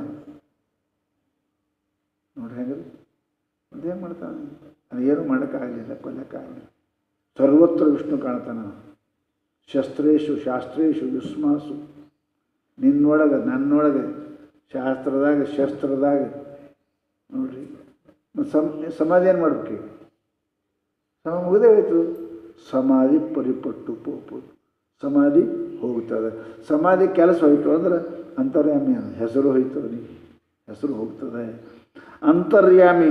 Speaker 1: ನೋಡ್ರಿ ಹೆಂಗದು ಅದೇನು ಮಾಡ್ತಾನೆ ಏನು ಮಾಡೋಕ್ಕಾಗಲಿಲ್ಲ ಕೊಲ್ಲಕ್ಕಾಗಲಿಲ್ಲ ಸರ್ವತ್ರ ವಿಷ್ಣು ಕಾಣ್ತಾನ ಶಸ್ತ್ರೇಶು ಶಾಸ್ತ್ರೇಶು ವಿಸ್ಮಾಸು ನಿನ್ನೊಳಗೆ ನನ್ನೊಳಗೆ ಶಾಸ್ತ್ರದಾಗ ಶಸ್ತ್ರದಾಗ ನೋಡ್ರಿ ಮತ್ತು ಸಮ್ ಸಮಾಧಿ ಏನು ಮಾಡ್ಬೇಕು ಸಮ ಮುಗದೇ ಹೋಯ್ತು ಸಮಾಧಿ ಪರಿಪಟ್ಟು ಪೋಪುದು ಸಮಾಧಿ ಹೋಗ್ತದೆ ಸಮಾಧಿ ಕೆಲಸ ಹೋಯ್ತು ಅಂದ್ರೆ ಅಂತರ್ಯಾಮಿ ಅದ ಹೆಸರು ಹೋಯ್ತು ಅವನಿಗೆ ಹೆಸರು ಹೋಗ್ತದೆ ಅಂತರ್ಯಾಮಿ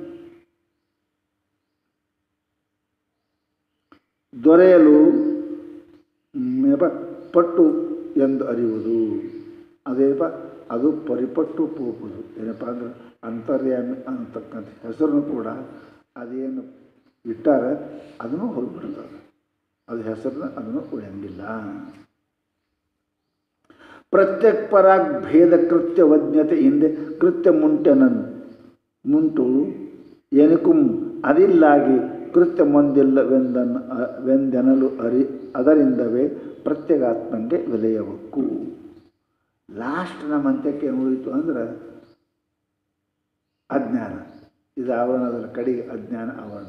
Speaker 1: ದೊರೆಯಲು ಮೇಪ ಪಟ್ಟು ಎಂದು ಅರಿಯುವುದು ಅದೇಪ ಅದು ಪರಿಪಟ್ಟು ಪೋಪುದು ಏನಪ್ಪ ಅಂದ್ರೆ ಅಂತರ್ಯಾಮಿ ಅಂತಕ್ಕಂಥ ಹೆಸರನ್ನು ಕೂಡ ಅದೇನು ಇಟ್ಟಾರೆ ಅದನ್ನು ಹೋಗ್ಬಿಡ್ತದೆ ಅದು ಹೆಸರನ್ನ ಅದನ್ನು ಉಳಿಯಂಗಿಲ್ಲ ಪ್ರತ್ಯಕ್ ಪರಾಗ್ ಭೇದ ಕೃತ್ಯ ವಜ್ಞತೆ ಹಿಂದೆ ಕೃತ್ಯ ಮುಂಟೆನನ್ ಮುಂಟು ಎನಿಕುಂ ಅದಿಲ್ಲಾಗಿ ಕೃತ್ಯ ಮುಂದಿಲ್ಲವೆಂದನ್ನು ವೆಂದೆನಲು ಅರಿ ಅದರಿಂದವೇ ಪ್ರತ್ಯೇಗಾತ್ಮಂಗೆ ವಿಲೆಯಬೇಕು ಲಾಸ್ಟ್ ನಮ್ಮ ಅಂತ್ಯಕ್ಕೆ ಏನು ಉಳಿಯಿತು ಅಂದ್ರೆ ಅಜ್ಞಾನ ಇದು ಆವರಣದ ಕಡೆಗೆ ಅಜ್ಞಾನ ಆವರಣ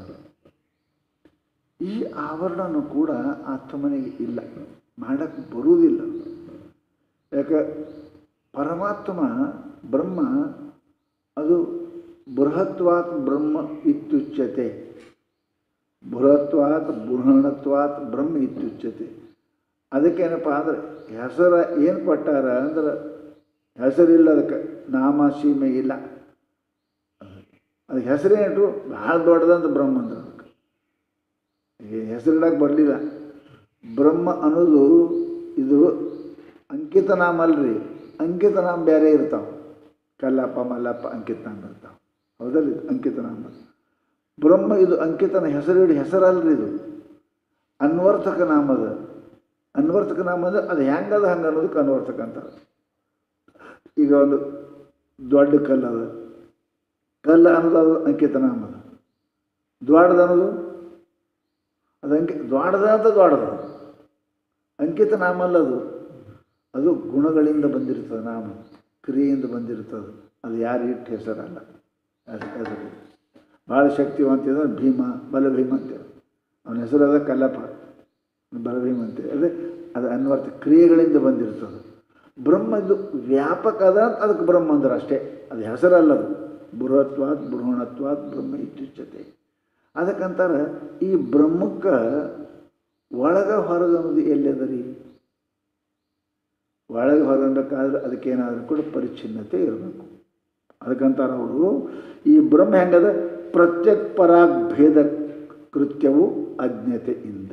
Speaker 1: ಈ ಆವರಣನೂ ಕೂಡ ಆತ್ಮನಿಗೆ ಇಲ್ಲ ಮಾಡಕ್ಕೆ ಬರುವುದಿಲ್ಲ ಯಾಕೆ ಪರಮಾತ್ಮ ಬ್ರಹ್ಮ ಅದು ಬೃಹತ್ವಾತ್ ಬ್ರಹ್ಮ ಇತ್ಯುಚ್ಯತೆ ಬೃಹತ್ವಾತ್ ಬೃಹಣತ್ವಾತ್ ಬ್ರಹ್ಮ ಇತ್ಯುಚ್ಯತೆ ಅದಕ್ಕೇನಪ್ಪ ಅಂದ್ರೆ ಹೆಸರ ಏನು ಕೊಟ್ಟಾರ ಅಂದ್ರೆ ಹೆಸರಿಲ್ಲ ಅದಕ್ಕೆ ನಾಮ ಸೀಮೆ ಇಲ್ಲ ಅದಕ್ಕೆ ಹೆಸರೇನಿಟ್ಟು ಭಾಳ ದೊಡ್ಡದಂತ ಬ್ರಹ್ಮ ಅಂದ್ರೆ ಅದಕ್ಕೆ ಈಗ ಹೆಸರಿಡಕ್ಕೆ ಬರಲಿಲ್ಲ ಬ್ರಹ್ಮ ಅನ್ನೋದು ಇದು ಅಂಕಿತ ನಾಮ ಅಲ್ರಿ ಅಂಕಿತ ನಾಮ ಬೇರೆ ಇರ್ತಾವೆ ಕಲ್ಲಪ್ಪ ಮಲ್ಲಪ್ಪ ಅಂಕಿತ ನಾಮ ಇರ್ತಾವೆ ಹೌದಲ್ಲ ಇದು ಅಂಕಿತ ನಾಮ ಬ್ರಹ್ಮ ಇದು ಅಂಕಿತನ ಹೆಸರಿಡಿ ಹೆಸರಲ್ರಿ ಇದು ಅನ್ವರ್ಥಕ ನಾಮದ ಅನ್ವರ್ಥಕ ನಾಮ ಅಂದ್ರೆ ಅದು ಹೆಂಗದ ಹಂಗೆ ಅನ್ನೋದಕ್ಕೆ ಅನ್ವರ್ಥಕ ಅಂತಾರೆ ಈಗ ಒಂದು ದೊಡ್ಡ ಕಲ್ಲು ಅದ ಕಲ್ಲು ಅನ್ನೋದು ಅದು ಅಂಕಿತ ನಾಮ ಅದ ದ್ವಾಡದ ಅನ್ನೋದು ಅದು ಅಂಕಿ ದ್ವಾಡದ ಅಂತ ದ್ವಾಡದ ಅಂಕಿತ ನಾಮ ಅಲ್ಲ ಅದು ಅದು ಗುಣಗಳಿಂದ ಬಂದಿರ್ತದೆ ನಾಮ ಕ್ರಿಯೆಯಿಂದ ಬಂದಿರ್ತದೆ ಅದು ಯಾರು ಇಟ್ಟು ಹೆಸರಲ್ಲ ಅದು ಹೆಸರು ಭಾಳ ಶಕ್ತಿವಂತ ಅಂದ್ರೆ ಭೀಮ ಬಲಭೀಮ ಅಂತೇಳಿ ಅವನ ಹೆಸರು ಅದ ಕಲ್ಲಪ್ಪ ಬಲಭೀಮ ಅಂತೇಳಿ ಅದೇ ಅದು ಅನ್ವರ್ಥ ಕ್ರಿಯೆಗಳಿಂದ ಬಂದಿರ್ತದೆ ಬ್ರಹ್ಮ ಇದು ವ್ಯಾಪಕ ಅದ ಅಂತ ಅದಕ್ಕೆ ಬ್ರಹ್ಮ ಅಂದ್ರೆ ಅಷ್ಟೇ ಅದು ಹೆಸರಲ್ಲ ಅದು ಬೃಹತ್ವಾತ್ ಬೃಹಣತ್ವಾತ್ ಬ್ರಹ್ಮ ಇತ್ಯುಚ್ಯತೆ ಅದಕ್ಕಂತಾರೆ ಈ ಬ್ರಹ್ಮಕ್ಕೆ ಒಳಗ ಹೊರಗ ಅನ್ನೋದು ಎಲ್ಲಿ ಅದ ರೀ ಒಳಗೆ ಹೊರಬೇಕಾದ್ರೆ ಅದಕ್ಕೇನಾದರೂ ಕೂಡ ಪರಿಚ್ಛಿನ್ನತೆ ಇರಬೇಕು ಅದಕ್ಕಂತಾರೆ ಅವರು ಈ ಬ್ರಹ್ಮ ಹೆಂಗದ ಪ್ರತ್ಯಕ್ ಪರಾಗ್ ಭೇದ ಕೃತ್ಯವು ಅಜ್ಞತೆಯಿಂದ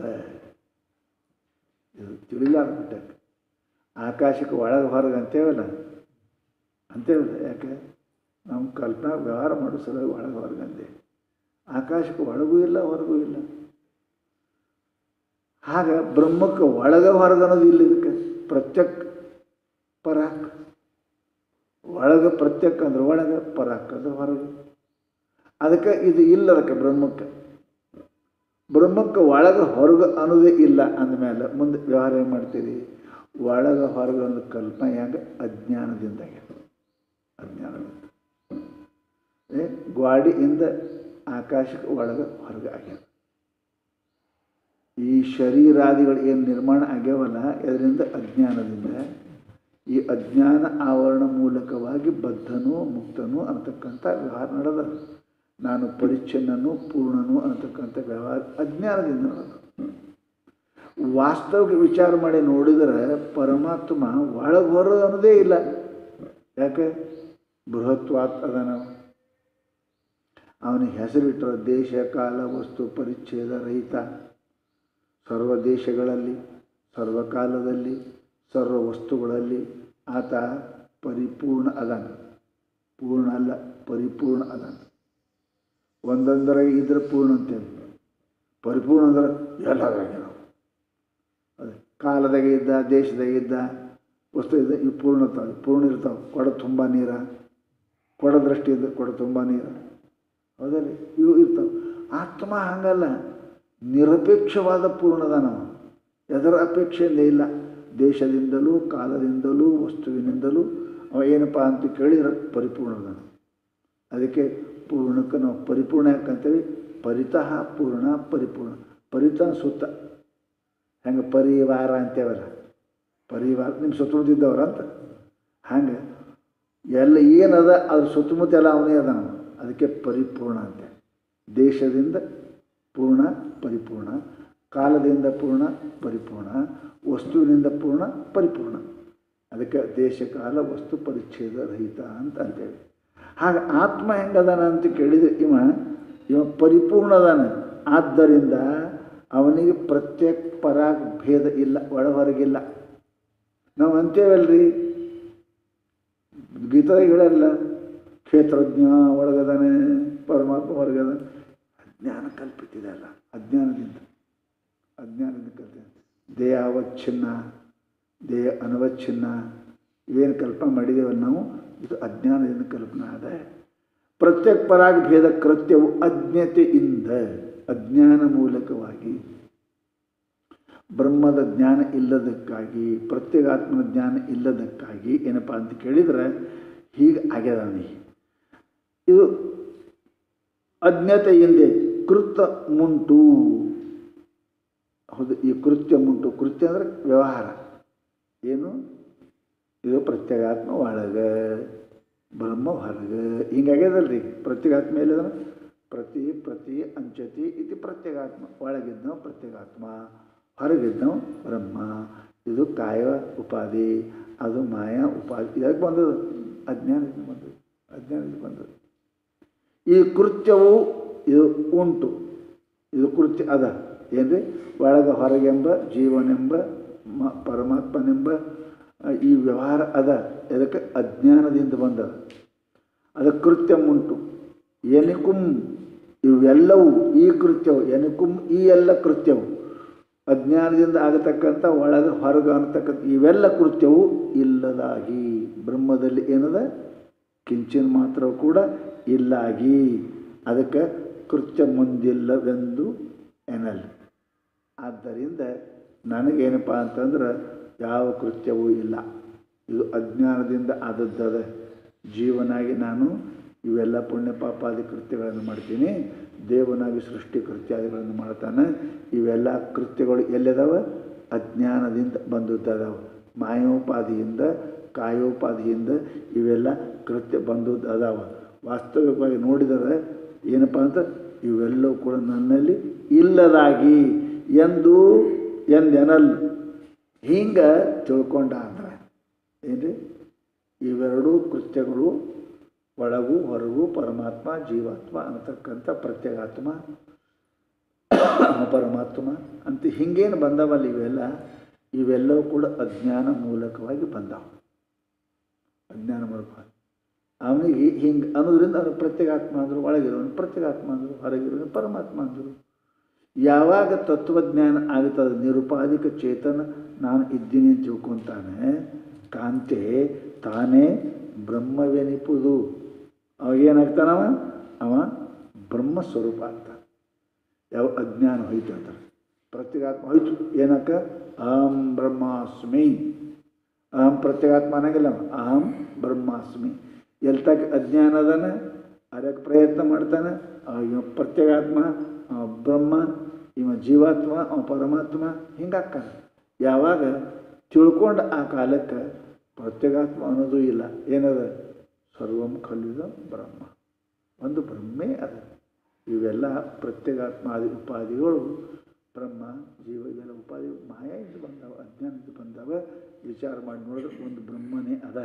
Speaker 1: ಇದು ತಿಳಿಲಾರ್ಬಿಟ್ಟೆ ಆಕಾಶಕ್ಕೆ ಒಳಗೆ ಹೊರಗೆ ಅಂತೇವಲ್ಲ ಅಂತೇವಲ್ಲ ಯಾಕೆ ನಮ್ಮ ಕಲ್ಪನಾ ವ್ಯವಹಾರ ಮಾಡೋ ಸಲುವಾಗಿ ಒಳಗೆ ಹೊರಗೆ ಅಂದೆ ಆಕಾಶಕ್ಕೆ ಒಳಗೂ ಇಲ್ಲ ಹೊರಗೂ ಇಲ್ಲ ಆಗ ಬ್ರಹ್ಮಕ್ಕೆ ಒಳಗೆ ಹೊರಗೆ ಅನ್ನೋದು ಇಲ್ಲ ಇದಕ್ಕೆ ಪ್ರತ್ಯಕ್ ಪರಾಕ್ ಒಳಗೆ ಪ್ರತ್ಯಕ್ ಅಂದ್ರೆ ಒಳಗೆ ಪರಾಕ್ ಅಂದ್ರೆ ಹೊರಗೆ ಅದಕ್ಕೆ ಇದು ಇಲ್ಲ ಅದಕ್ಕೆ ಬ್ರಹ್ಮಕ್ಕೆ ಬ್ರಹ್ಮಕ್ಕೆ ಒಳಗೆ ಹೊರಗೆ ಅನ್ನೋದೇ ಇಲ್ಲ ಅಂದಮೇಲೆ ಮುಂದೆ ವ್ಯವಹಾರ ಏನು ಮಾಡ್ತೀರಿ ಒಳಗೆ ಹೊರಗೆ ಅನ್ನೋ ಕಲ್ಪನೆ ಹೆಂಗೆ ಅಜ್ಞಾನದಿಂದ ಅಜ್ಞಾನದಿಂದ ಏ ಗ್ವಾಡಿಯಿಂದ ಆಕಾಶಕ್ಕೆ ಒಳಗೆ ಹೊರಗೆ ಆಗ್ಯಾವ ಈ ಶರೀರಾದಿಗಳು ಏನು ನಿರ್ಮಾಣ ಆಗ್ಯಾವಲ್ಲ ಇದರಿಂದ ಅಜ್ಞಾನದಿಂದ ಈ ಅಜ್ಞಾನ ಆವರಣ ಮೂಲಕವಾಗಿ ಬದ್ಧನು ಮುಕ್ತನು ಅಂತಕ್ಕಂಥ ವ್ಯವಹಾರ ನಡೆದ ನಾನು ಪರಿಚ್ಛನ್ನನು ಪೂರ್ಣನು ಅಂತಕ್ಕಂಥ ವ್ಯವಹಾರ ಅಜ್ಞಾನದಿಂದ ನಡೆದ ವಾಸ್ತವಿಕ ವಿಚಾರ ಮಾಡಿ ನೋಡಿದರೆ ಪರಮಾತ್ಮ ಒಳಗೆ ಹೊರ ಅನ್ನೋದೇ ಇಲ್ಲ ಯಾಕೆ ಬೃಹತ್ವಾತ್ ಅದನ ಅವನಿಗೆ ಹೆಸರಿಟ್ಟರ ದೇಶ ಕಾಲ ವಸ್ತು ಪರಿಚ್ಛೇದ ರಹಿತ ಸರ್ವ ದೇಶಗಳಲ್ಲಿ ಸರ್ವಕಾಲದಲ್ಲಿ ಸರ್ವ ವಸ್ತುಗಳಲ್ಲಿ ಆತ ಪರಿಪೂರ್ಣ ಅದಾನ ಪೂರ್ಣ ಅಲ್ಲ ಪರಿಪೂರ್ಣ ಅದಾನ ಒಂದೊಂದರಾಗ ಇದ್ರೆ ಪೂರ್ಣ ಅಂತೇಳಿ ಪರಿಪೂರ್ಣ ಅಂದ್ರೆ ಎಲ್ಲದ್ರಾಗ ನಾವು ಅದೇ ಕಾಲದಾಗ ಇದ್ದ ದೇಶದಾಗ ಇದ್ದ ವಸ್ತು ಇದ್ದ ಇವು ಪೂರ್ಣ ಇರ್ತಾವೆ ಪೂರ್ಣ ಇರ್ತಾವೆ ಕೊಡ ತುಂಬ ನೀರ ಕೊಡ ದೃಷ್ಟಿ ಇದ್ದ ಕೊಡ ತುಂಬ ನೀರ ಹೌದಲ್ಲ ಇವು ಇರ್ತಾವೆ ಆತ್ಮ ಹಂಗಲ್ಲ ನಿರಪೇಕ್ಷವಾದ ಪೂರ್ಣದ ನಾವು ಎದರ ಅಪೇಕ್ಷೆಯಿಂದ ಇಲ್ಲ ದೇಶದಿಂದಲೂ ಕಾಲದಿಂದಲೂ ವಸ್ತುವಿನಿಂದಲೂ ಅವ ಏನಪ್ಪ ಅಂತ ಕೇಳಿದ್ರೆ ಪರಿಪೂರ್ಣದ ಅದಕ್ಕೆ ಪೂರ್ಣಕ್ಕೆ ನಾವು ಪರಿಪೂರ್ಣ ಯಾಕಂತೇವೆ ಪರಿತಃ ಪೂರ್ಣ ಪರಿಪೂರ್ಣ ಪರಿತ ಸುತ್ತ ಹೆಂಗೆ ಪರಿವಾರ ಅಂತೇವಲ್ಲ ಪರಿವಾರ ನಿಮ್ಮ ಸುತ್ತಮುತ್ತಿದ್ದವ್ರ ಅಂತ ಹಂಗೆ ಎಲ್ಲ ಏನದ ಅದ್ರ ಸುತ್ತಮುತ್ತ ಎಲ್ಲ ಅವನೇ ಅದ ನಾವು ಅದಕ್ಕೆ ಪರಿಪೂರ್ಣ ಅಂತೆ ದೇಶದಿಂದ ಪೂರ್ಣ ಪರಿಪೂರ್ಣ ಕಾಲದಿಂದ ಪೂರ್ಣ ಪರಿಪೂರ್ಣ ವಸ್ತುವಿನಿಂದ ಪೂರ್ಣ ಪರಿಪೂರ್ಣ ಅದಕ್ಕೆ ದೇಶ ಕಾಲ ವಸ್ತು ಪರಿಚ್ಛೇದ ರಹಿತ ಅಂತ ಅಂತೇಳಿ ಹಾಗೆ ಆತ್ಮ ಹೆಂಗದಾನ ಅಂತ ಕೇಳಿದರೆ ಇವ ಇವ ಪರಿಪೂರ್ಣ ಅದಾನ ಆದ್ದರಿಂದ ಅವನಿಗೆ ಪ್ರತ್ಯೇಕ ಪರಾಗ ಭೇದ ಇಲ್ಲ ಒಳ ಹೊರಗಿಲ್ಲ ನಾವು ಅಂತೇವಲ್ರಿ ಗೀತಾದಾಗ ಹೇಳಲ್ಲ ಕ್ಷೇತ್ರಜ್ಞ ಒಳಗದಾನೆ ಪರಮಾತ್ಮ ಹೊರಗದಾನೆ ಅಜ್ಞಾನ ಕಲ್ಪಿತಿದೆ ಅಲ್ಲ ಅಜ್ಞಾನದಿಂದ ಅಜ್ಞಾನದಿಂದ ಕಲ್ಪಿತ ದೇಹ ಅವಚ್ಛಿನ್ನ ದೇಹ ಅನವಚ್ಛಿನ್ನ ಇವೇನು ಕಲ್ಪನೆ ಮಾಡಿದ್ದೇವಲ್ಲ ನಾವು ಇದು ಅಜ್ಞಾನದಿಂದ ಕಲ್ಪನೆ ಅದ ಪ್ರತ್ಯೇಕ ಪರಾಗ ಭೇದ ಕೃತ್ಯವು ಅಜ್ಞತೆಯಿಂದ ಅಜ್ಞಾನ ಮೂಲಕವಾಗಿ ಬ್ರಹ್ಮದ ಜ್ಞಾನ ಇಲ್ಲದಕ್ಕಾಗಿ ಪ್ರತ್ಯೇಗಾತ್ಮನ ಜ್ಞಾನ ಇಲ್ಲದಕ್ಕಾಗಿ ಏನಪ್ಪ ಅಂತ ಕೇಳಿದರೆ ಹೀಗೆ ಆಗ್ಯದ ಅವನಿಗೆ ಇದು ಅಜ್ಞತೆಯಿಂದೆ ಕೃತ ಮುಂಟು ಹೌದು ಈ ಕೃತ್ಯ ಮುಂಟು ಕೃತ್ಯ ಅಂದರೆ ವ್ಯವಹಾರ ಏನು ಇದು ಪ್ರತ್ಯೇಗಾತ್ಮ ಒಳಗೆ ಬ್ರಹ್ಮ ಹೊರಗೆ ಹಿಂಗಾಗ್ಯದಲ್ರಿ ಪ್ರತ್ಯೇಗಾತ್ಮ ಎಲ್ಲಿದ್ರೆ ಪ್ರತಿ ಪ್ರತಿ ಅಂಚತಿ ಇದು ಪ್ರತ್ಯೇಗಾತ್ಮ ಒಳಗಿದ್ದವ ಪ್ರತ್ಯೇಗಾತ್ಮ ಹೊರಗಿದ್ದವ ಬ್ರಹ್ಮ ಇದು ಕಾಯ ಉಪಾಧಿ ಅದು ಮಾಯಾ ಉಪಾಧಿ ಇದಕ್ಕೆ ಬಂದದು ಅಜ್ಞಾನದಿಂದ ಬಂದದ್ದು ಅಜ್ಞಾನದಿಂದ ಬಂದದ್ದು ಈ ಕೃತ್ಯವು ಇದು ಉಂಟು ಇದು ಕೃತ್ಯ ಅದ ಏನ್ರಿ ಒಳಗೆ ಹೊರಗೆಂಬ ಜೀವನೆಂಬ ಮ ಪರಮಾತ್ಮನೆಂಬ ಈ ವ್ಯವಹಾರ ಅದ ಇದಕ್ಕೆ ಅಜ್ಞಾನದಿಂದ ಬಂದದ ಅದ ಕೃತ್ಯ ಉಂಟು ಎನಿಕುಂ ಇವೆಲ್ಲವೂ ಈ ಕೃತ್ಯವು ಎನಿಕುಂ ಈ ಎಲ್ಲ ಕೃತ್ಯವು ಅಜ್ಞಾನದಿಂದ ಆಗತಕ್ಕಂಥ ಒಳಗೆ ಹೊರಗೆ ಅನ್ನತಕ್ಕಂಥ ಇವೆಲ್ಲ ಕೃತ್ಯವು ಇಲ್ಲದಾಗಿ ಬ್ರಹ್ಮದಲ್ಲಿ ಏನದ ಕಿಂಚಿನ ಮಾತ್ರ ಕೂಡ ಇಲ್ಲಾಗಿ ಅದಕ್ಕೆ ಕೃತ್ಯ ಮುಂದಿಲ್ಲವೆಂದು ಎನ್ನಲಿ ಆದ್ದರಿಂದ ನನಗೇನಪ್ಪ ಅಂತಂದ್ರೆ ಯಾವ ಕೃತ್ಯವೂ ಇಲ್ಲ ಇದು ಅಜ್ಞಾನದಿಂದ ಆದದ್ದದ ಜೀವನಾಗಿ ನಾನು ಇವೆಲ್ಲ ಪುಣ್ಯ ಪಾಪಾದಿ ಕೃತ್ಯಗಳನ್ನು ಮಾಡ್ತೀನಿ ದೇವನಾಗಿ ಸೃಷ್ಟಿ ಕೃತ್ಯಾದಿಗಳನ್ನು ಮಾಡ್ತಾನೆ ಇವೆಲ್ಲ ಕೃತ್ಯಗಳು ಎಲ್ಲಿದಾವ ಅಜ್ಞಾನದಿಂದ ಬಂದದ್ದದಾವ ಮಾಯೋಪಾದಿಯಿಂದ ಕಾಯೋಪಾದಿಯಿಂದ ಇವೆಲ್ಲ ಕೃತ್ಯ ಬಂದದ್ದು ಅದಾವ ವಾಸ್ತವಿಕವಾಗಿ ನೋಡಿದರೆ ಏನಪ್ಪ ಅಂತ ಇವೆಲ್ಲವೂ ಕೂಡ ನನ್ನಲ್ಲಿ ಇಲ್ಲದಾಗಿ ಎಂದು ಎಂದೆನಲ್ಲಿ ಹಿಂಗೆ ತಿಳ್ಕೊಂಡ ಅಂದ್ರೆ ಏನ್ರಿ ಇವೆರಡೂ ಕೃತ್ಯಗಳು ಒಳಗೂ ಹೊರಗೂ ಪರಮಾತ್ಮ ಜೀವಾತ್ಮ ಅನ್ನತಕ್ಕಂಥ ಪ್ರತ್ಯೇಗಾತ್ಮ ಪರಮಾತ್ಮ ಅಂತ ಹಿಂಗೇನು ಬಂದವಲ್ಲ ಇವೆಲ್ಲ ಇವೆಲ್ಲವೂ ಕೂಡ ಅಜ್ಞಾನ ಮೂಲಕವಾಗಿ ಬಂದವು ಅಜ್ಞಾನ ಮೂಲಕವಾಗಿ ಅವನಿಗೆ ಹಿಂಗೆ ಅನ್ನೋದ್ರಿಂದ ಅವನು ಪ್ರತ್ಯೇಗಾತ್ಮ ಅಂದರು ಒಳಗಿರೋನು ಪ್ರತ್ಯೇಗಾತ್ಮ ಅಂದರು ಹೊರಗಿರೋನು ಪರಮಾತ್ಮ ಅಂದರು ಯಾವಾಗ ತತ್ವಜ್ಞಾನ ಆಗುತ್ತದೆ ನಿರುಪಾಧಿಕ ಚೇತನ ನಾನು ಇದ್ದೀನಿ ಅಂತ ತಿಳ್ಕೊಂತಾನೆ ಕಾಂತೆ ತಾನೇ ಬ್ರಹ್ಮವೆನಿಪುದು ಅವಾಗೇನಾಗ್ತಾನವ ಅವ ಬ್ರಹ್ಮ ಸ್ವರೂಪ ಆಗ್ತಾನೆ ಯಾವ ಅಜ್ಞಾನ ಹೋಯ್ತು ಅಂತಾರೆ ಪ್ರತ್ಯೇಗಾತ್ಮ ಹೋಯ್ತು ಏನಕ್ಕ ಅಹಂ ಬ್ರಹ್ಮಾಸ್ಮಿ ಅಹಂ ಪ್ರತ್ಯೇಗಾತ್ಮ ಅನ್ನಂಗಿಲ್ಲ ಅವ. ಅಹಂ ಬ್ರಹ್ಮಾಸ್ಮಿ ಎಲ್ಲಿ ತಕ್ಕ ಅಜ್ಞಾನ ಅದಾನ ಅದಕ್ಕೆ ಪ್ರಯತ್ನ ಮಾಡ್ತಾನೆ ಅವ ಇವ ಪ್ರತ್ಯೇಗಾತ್ಮ ಅವ ಬ್ರಹ್ಮ ಇವ ಜೀವಾತ್ಮ ಅವ ಪರಮಾತ್ಮ ಹಿಂಗಾಕ್ಕಾನ ಯಾವಾಗ ತಿಳ್ಕೊಂಡು ಆ ಕಾಲಕ್ಕೆ ಪ್ರತ್ಯೇಗಾತ್ಮ ಅನ್ನೋದು ಇಲ್ಲ ಏನದ ಸರ್ವಂ ಖಲ್ವಿದ ಬ್ರಹ್ಮ ಒಂದು ಬ್ರಹ್ಮೇ ಅದ ಇವೆಲ್ಲ ಪ್ರತ್ಯೇಗಾತ್ಮಾದಿ ಉಪಾಧಿಗಳು ಬ್ರಹ್ಮ ಜೀವ ಇವೆಲ್ಲ ಉಪಾಧಿ ಮಾಯಿಂದ ಬಂದವ ಅಜ್ಞಾನದಿಂದ ಬಂದವ ವಿಚಾರ ಮಾಡಿ ನೋಡಿದ್ರೆ ಒಂದು ಬ್ರಹ್ಮನೇ ಅದ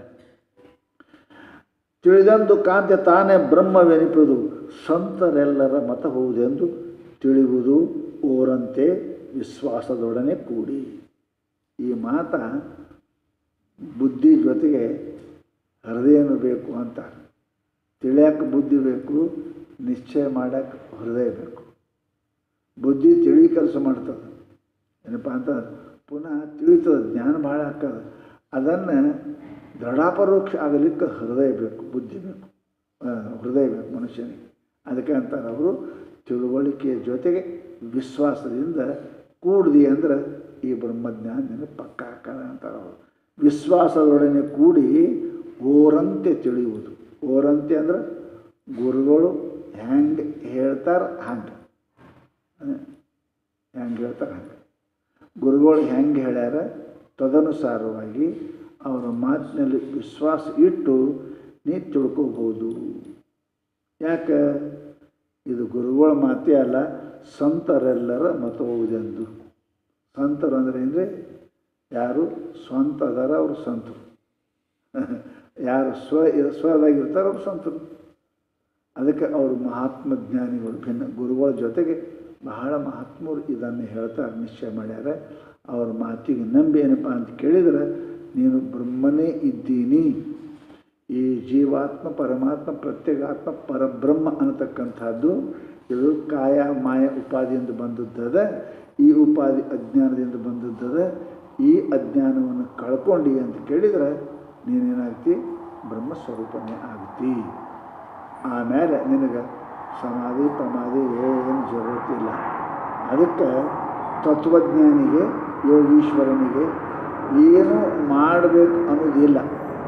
Speaker 1: ತಿಳಿದಂದು ಕಾಂತೆ ತಾನೇ ಬ್ರಹ್ಮವೆನಿಪುದು ಸಂತರೆಲ್ಲರ ಮತ ಹೋವುದೆಂದು ತಿಳಿಯುವುದು ಓರಂತೆ ವಿಶ್ವಾಸದೊಡನೆ ಕೂಡಿ ಈ ಮಾತ ಬುದ್ಧಿ ಜೊತೆಗೆ ಹೃದಯನೂ ಬೇಕು ಅಂತ ತಿಳಿಯಕ್ಕೆ ಬುದ್ಧಿ ಬೇಕು ನಿಶ್ಚಯ ಮಾಡಕ್ಕೆ ಹೃದಯ ಬೇಕು ಬುದ್ಧಿ ತಿಳಿ ಕೆಲಸ ಮಾಡ್ತದೆ ಏನಪ್ಪ ಅಂತ ಪುನಃ ತಿಳಿತದೆ ಜ್ಞಾನ ಭಾಳ ಆಗ್ತದೆ ಅದನ್ನು ದೃಢಾಪರೋಕ್ಷ ಆಗಲಿಕ್ಕೆ ಹೃದಯ ಬೇಕು ಬುದ್ಧಿ ಬೇಕು ಆ, ಹೃದಯ ಬೇಕು ಮನುಷ್ಯನಿಗೆ ಅದಕ್ಕೆ ಅಂತಾರೆ ಅವರು ತಿಳುವಳಿಕೆಯ ಜೊತೆಗೆ ವಿಶ್ವಾಸದಿಂದ ಕೂಡ್ದಿ ಅಂದ್ರೆ ಈ ಬ್ರಹ್ಮಜ್ಞಾನ ನಿನಗೆ ಪಕ್ಕ ಹಾಕದ ಅಂತಾರೆ ಅವರು ವಿಶ್ವಾಸದೊಡನೆ ಕೂಡಿ ಓರಂತೆ ತಿಳಿಯುವುದು ಓರಂತೆ ಅಂದ್ರೆ ಗುರುಗಳು ಹೆಂಗೆ ಹೇಳ್ತಾರೆ ಹಂಗೆ ಹೆಂಗೆ ಹೇಳ್ತಾರೆ ಹಂಗೆ ಗುರುಗಳು ಹೆಂಗೆ ಹೇಳ್ಯಾರ ತದನುಸಾರವಾಗಿ ಅವರ ಮಾತಿನಲ್ಲಿ ವಿಶ್ವಾಸ ಇಟ್ಟು ನೀ ತಿಳ್ಕೋಬೋದು ಯಾಕೆ ಇದು ಗುರುಗಳ ಮಾತೇ ಅಲ್ಲ ಸಂತರೆಲ್ಲರ ಮತ ಹೋಗುದೆಂದು ಸಂತರು ಅಂದರೆ ಏನ್ರಿ ಯಾರು ಸ್ವಂತ ಅದಾರ ಅವರು ಸಂತರು ಯಾರು ಸ್ವ ಸ್ವದಾಗಿರ್ತಾರೆ ಅವ್ರು ಸಂತರು ಅದಕ್ಕೆ ಅವರು ಮಹಾತ್ಮ ಜ್ಞಾನಿಗಳು ಭಿನ್ನ ಗುರುಗಳ ಜೊತೆಗೆ ಬಹಳ ಮಹಾತ್ಮರು ಇದನ್ನು ಹೇಳ್ತಾರೆ ನಿಶ್ಚಯ ಮಾಡ್ಯಾರ ಅವ್ರ ಮಾತಿಗೆ ನಂಬಿ ಏನಪ್ಪ ಅಂತ ಕೇಳಿದ್ರೆ ನೀನು ಬ್ರಹ್ಮನೇ ಇದ್ದೀನಿ ಈ ಜೀವಾತ್ಮ ಪರಮಾತ್ಮ ಪ್ರತ್ಯೇಗಾತ್ಮ ಪರಬ್ರಹ್ಮ ಅನ್ನತಕ್ಕಂಥದ್ದು ಇದು ಕಾಯ ಮಾಯ ಉಪಾದಿಯಿಂದ ಬಂದದ್ದದ ಈ ಉಪಾಧಿ ಅಜ್ಞಾನದಿಂದ ಬಂದದ್ದದ ಈ ಅಜ್ಞಾನವನ್ನು ಕಳ್ಕೊಂಡು ಅಂತ ಕೇಳಿದ್ರೆ ನೀನೇನಾಗ್ತಿ ಬ್ರಹ್ಮ ಸ್ವರೂಪನೇ ಆಗ್ತಿ ಆಮೇಲೆ ನಿನಗೆ ಸಮಾಧಿ ಪ್ರಮಾದಿ ಏನು ಜರುರತಿ ಇಲ್ಲ ಅದಕ್ಕೆ ತತ್ವಜ್ಞಾನಿಗೆ ಯೋಗೀಶ್ವರನಿಗೆ ಏನು ಮಾಡಬೇಕು ಅನ್ನೋದಿಲ್ಲ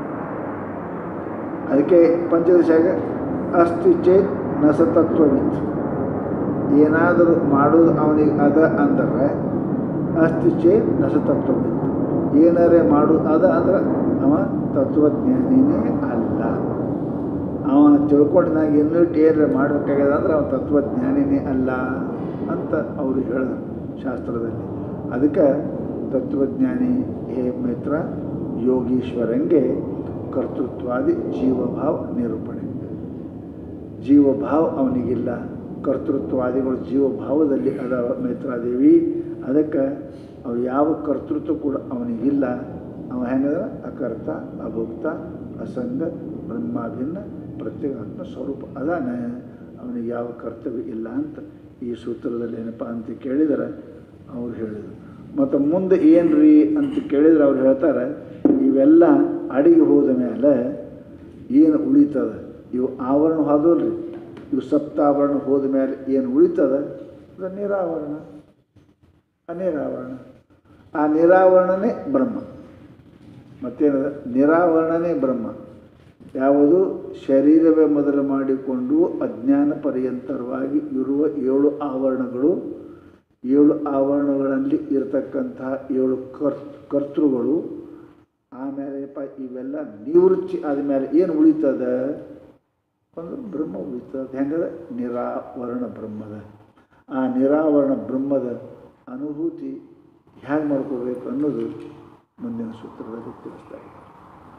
Speaker 1: ಅದಕ್ಕೆ ಪಂಚದಶಾಗ ಅಸ್ತಿ ಚೇತ್ ನಸತತ್ವವಿತ್ ಏನಾದರೂ ಮಾಡೋದು ಅವನಿಗೆ ಅದ ಅಂದ್ರೆ ಅಸ್ತಿ ಚೇತ್ ನಸತತ್ವವಿತ್ ಏನಾರೇ ಮಾಡೋದು ಅದ ಅಂದ್ರೆ ಅವ ತತ್ವಜ್ಞಾನಿನೇ ಅಲ್ಲ ಅವ ತಿಳ್ಕೊಂಡು ನಾನು ಇನ್ನಿಟ್ಟು ಏನಾರ ಮಾಡಬೇಕಾಗ್ಯದ ಅಂದ್ರೆ ಅವ ತತ್ವಜ್ಞಾನಿನೇ ಅಲ್ಲ ಅಂತ ಅವರು ಹೇಳಿದ್ರು ಶಾಸ್ತ್ರದಲ್ಲಿ ಅದಕ್ಕೆ ತತ್ವಜ್ಞಾನಿ ಹೇ ಮಿತ್ರ ಯೋಗೀಶ್ವರಂಗೆ ಕರ್ತೃತ್ವಾದಿ ಜೀವಭಾವ ನಿರೂಪಣೆ ಜೀವಭಾವ ಅವನಿಗಿಲ್ಲ ಕರ್ತೃತ್ವಾದಿಗಳು ಜೀವಭಾವದಲ್ಲಿ ಅದಾವ ಮಿತ್ರಾದೇವಿ ಅದಕ್ಕೆ ಅವು ಯಾವ ಕರ್ತೃತ್ವ ಕೂಡ ಅವನಿಗಿಲ್ಲ ಅವ ಹೆಂಗದ ಅಕರ್ತ ಅಭುಕ್ತ ಅಸಂಗ ಬ್ರಹ್ಮಾಭಿನ್ನ ಪ್ರತ್ಯೇಕಾತ್ಮ ಸ್ವರೂಪ ಅದಾನ ಅವನಿಗೆ ಯಾವ ಕರ್ತವ್ಯ ಇಲ್ಲ ಅಂತ ಈ ಸೂತ್ರದಲ್ಲಿ ಏನಪ್ಪ ಅಂತ ಕೇಳಿದರೆ ಅವ್ರು ಹೇಳಿದರು ಮತ್ತು ಮುಂದೆ ಏನು ರೀ ಅಂತ ಕೇಳಿದ್ರೆ ಅವ್ರು ಹೇಳ್ತಾರೆ ಇವೆಲ್ಲ ಅಡಿಗೆ ಹೋದ ಮೇಲೆ ಏನು ಉಳಿತದ ಇವು ಆವರಣ ಹೋದಲ್ರಿ ಇವು ಸಪ್ತಾವರಣ ಹೋದ ಮೇಲೆ ಏನು ಉಳಿತದ ಅದು ನಿರಾವರಣ ಆ ನಿರಾವರಣ ಆ ನಿರಾವರಣನೇ ಬ್ರಹ್ಮ ಮತ್ತೇನದ ನಿರಾವರಣನೇ ಬ್ರಹ್ಮ ಯಾವುದು ಶರೀರವೇ ಮೊದಲು ಮಾಡಿಕೊಂಡು ಅಜ್ಞಾನ ಪರ್ಯಂತರವಾಗಿ ಇರುವ ಏಳು ಆವರಣಗಳು ಏಳು ಆವರಣಗಳಲ್ಲಿ ಇರತಕ್ಕಂತಹ ಏಳು ಕರ್ ಕರ್ತೃಗಳು ಆಮೇಲೆ ಪ ಇವೆಲ್ಲ ನಿವೃತ್ತಿ ಆದಮೇಲೆ ಏನು ಉಳಿತದ ಒಂದು ಬ್ರಹ್ಮ ಉಳಿತದ ಹೆಂಗದ ನಿರಾವರಣ ಬ್ರಹ್ಮದ ಆ ನಿರಾವರಣ ಬ್ರಹ್ಮದ ಅನುಭೂತಿ ಹೇಗೆ ಮಾಡ್ಕೋಬೇಕು ಅನ್ನೋದು ಮುಂದಿನ ಸೂತ್ರದಲ್ಲಿ ತಿಳಿಸ್ತಾ ಇದ್ದಾರೆ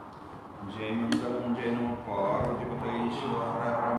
Speaker 2: ಜಯ ಮಂಗಲಂ ಜಯ ನಮ ಪಾರ್ವತಿಪತೈ ಶಿವ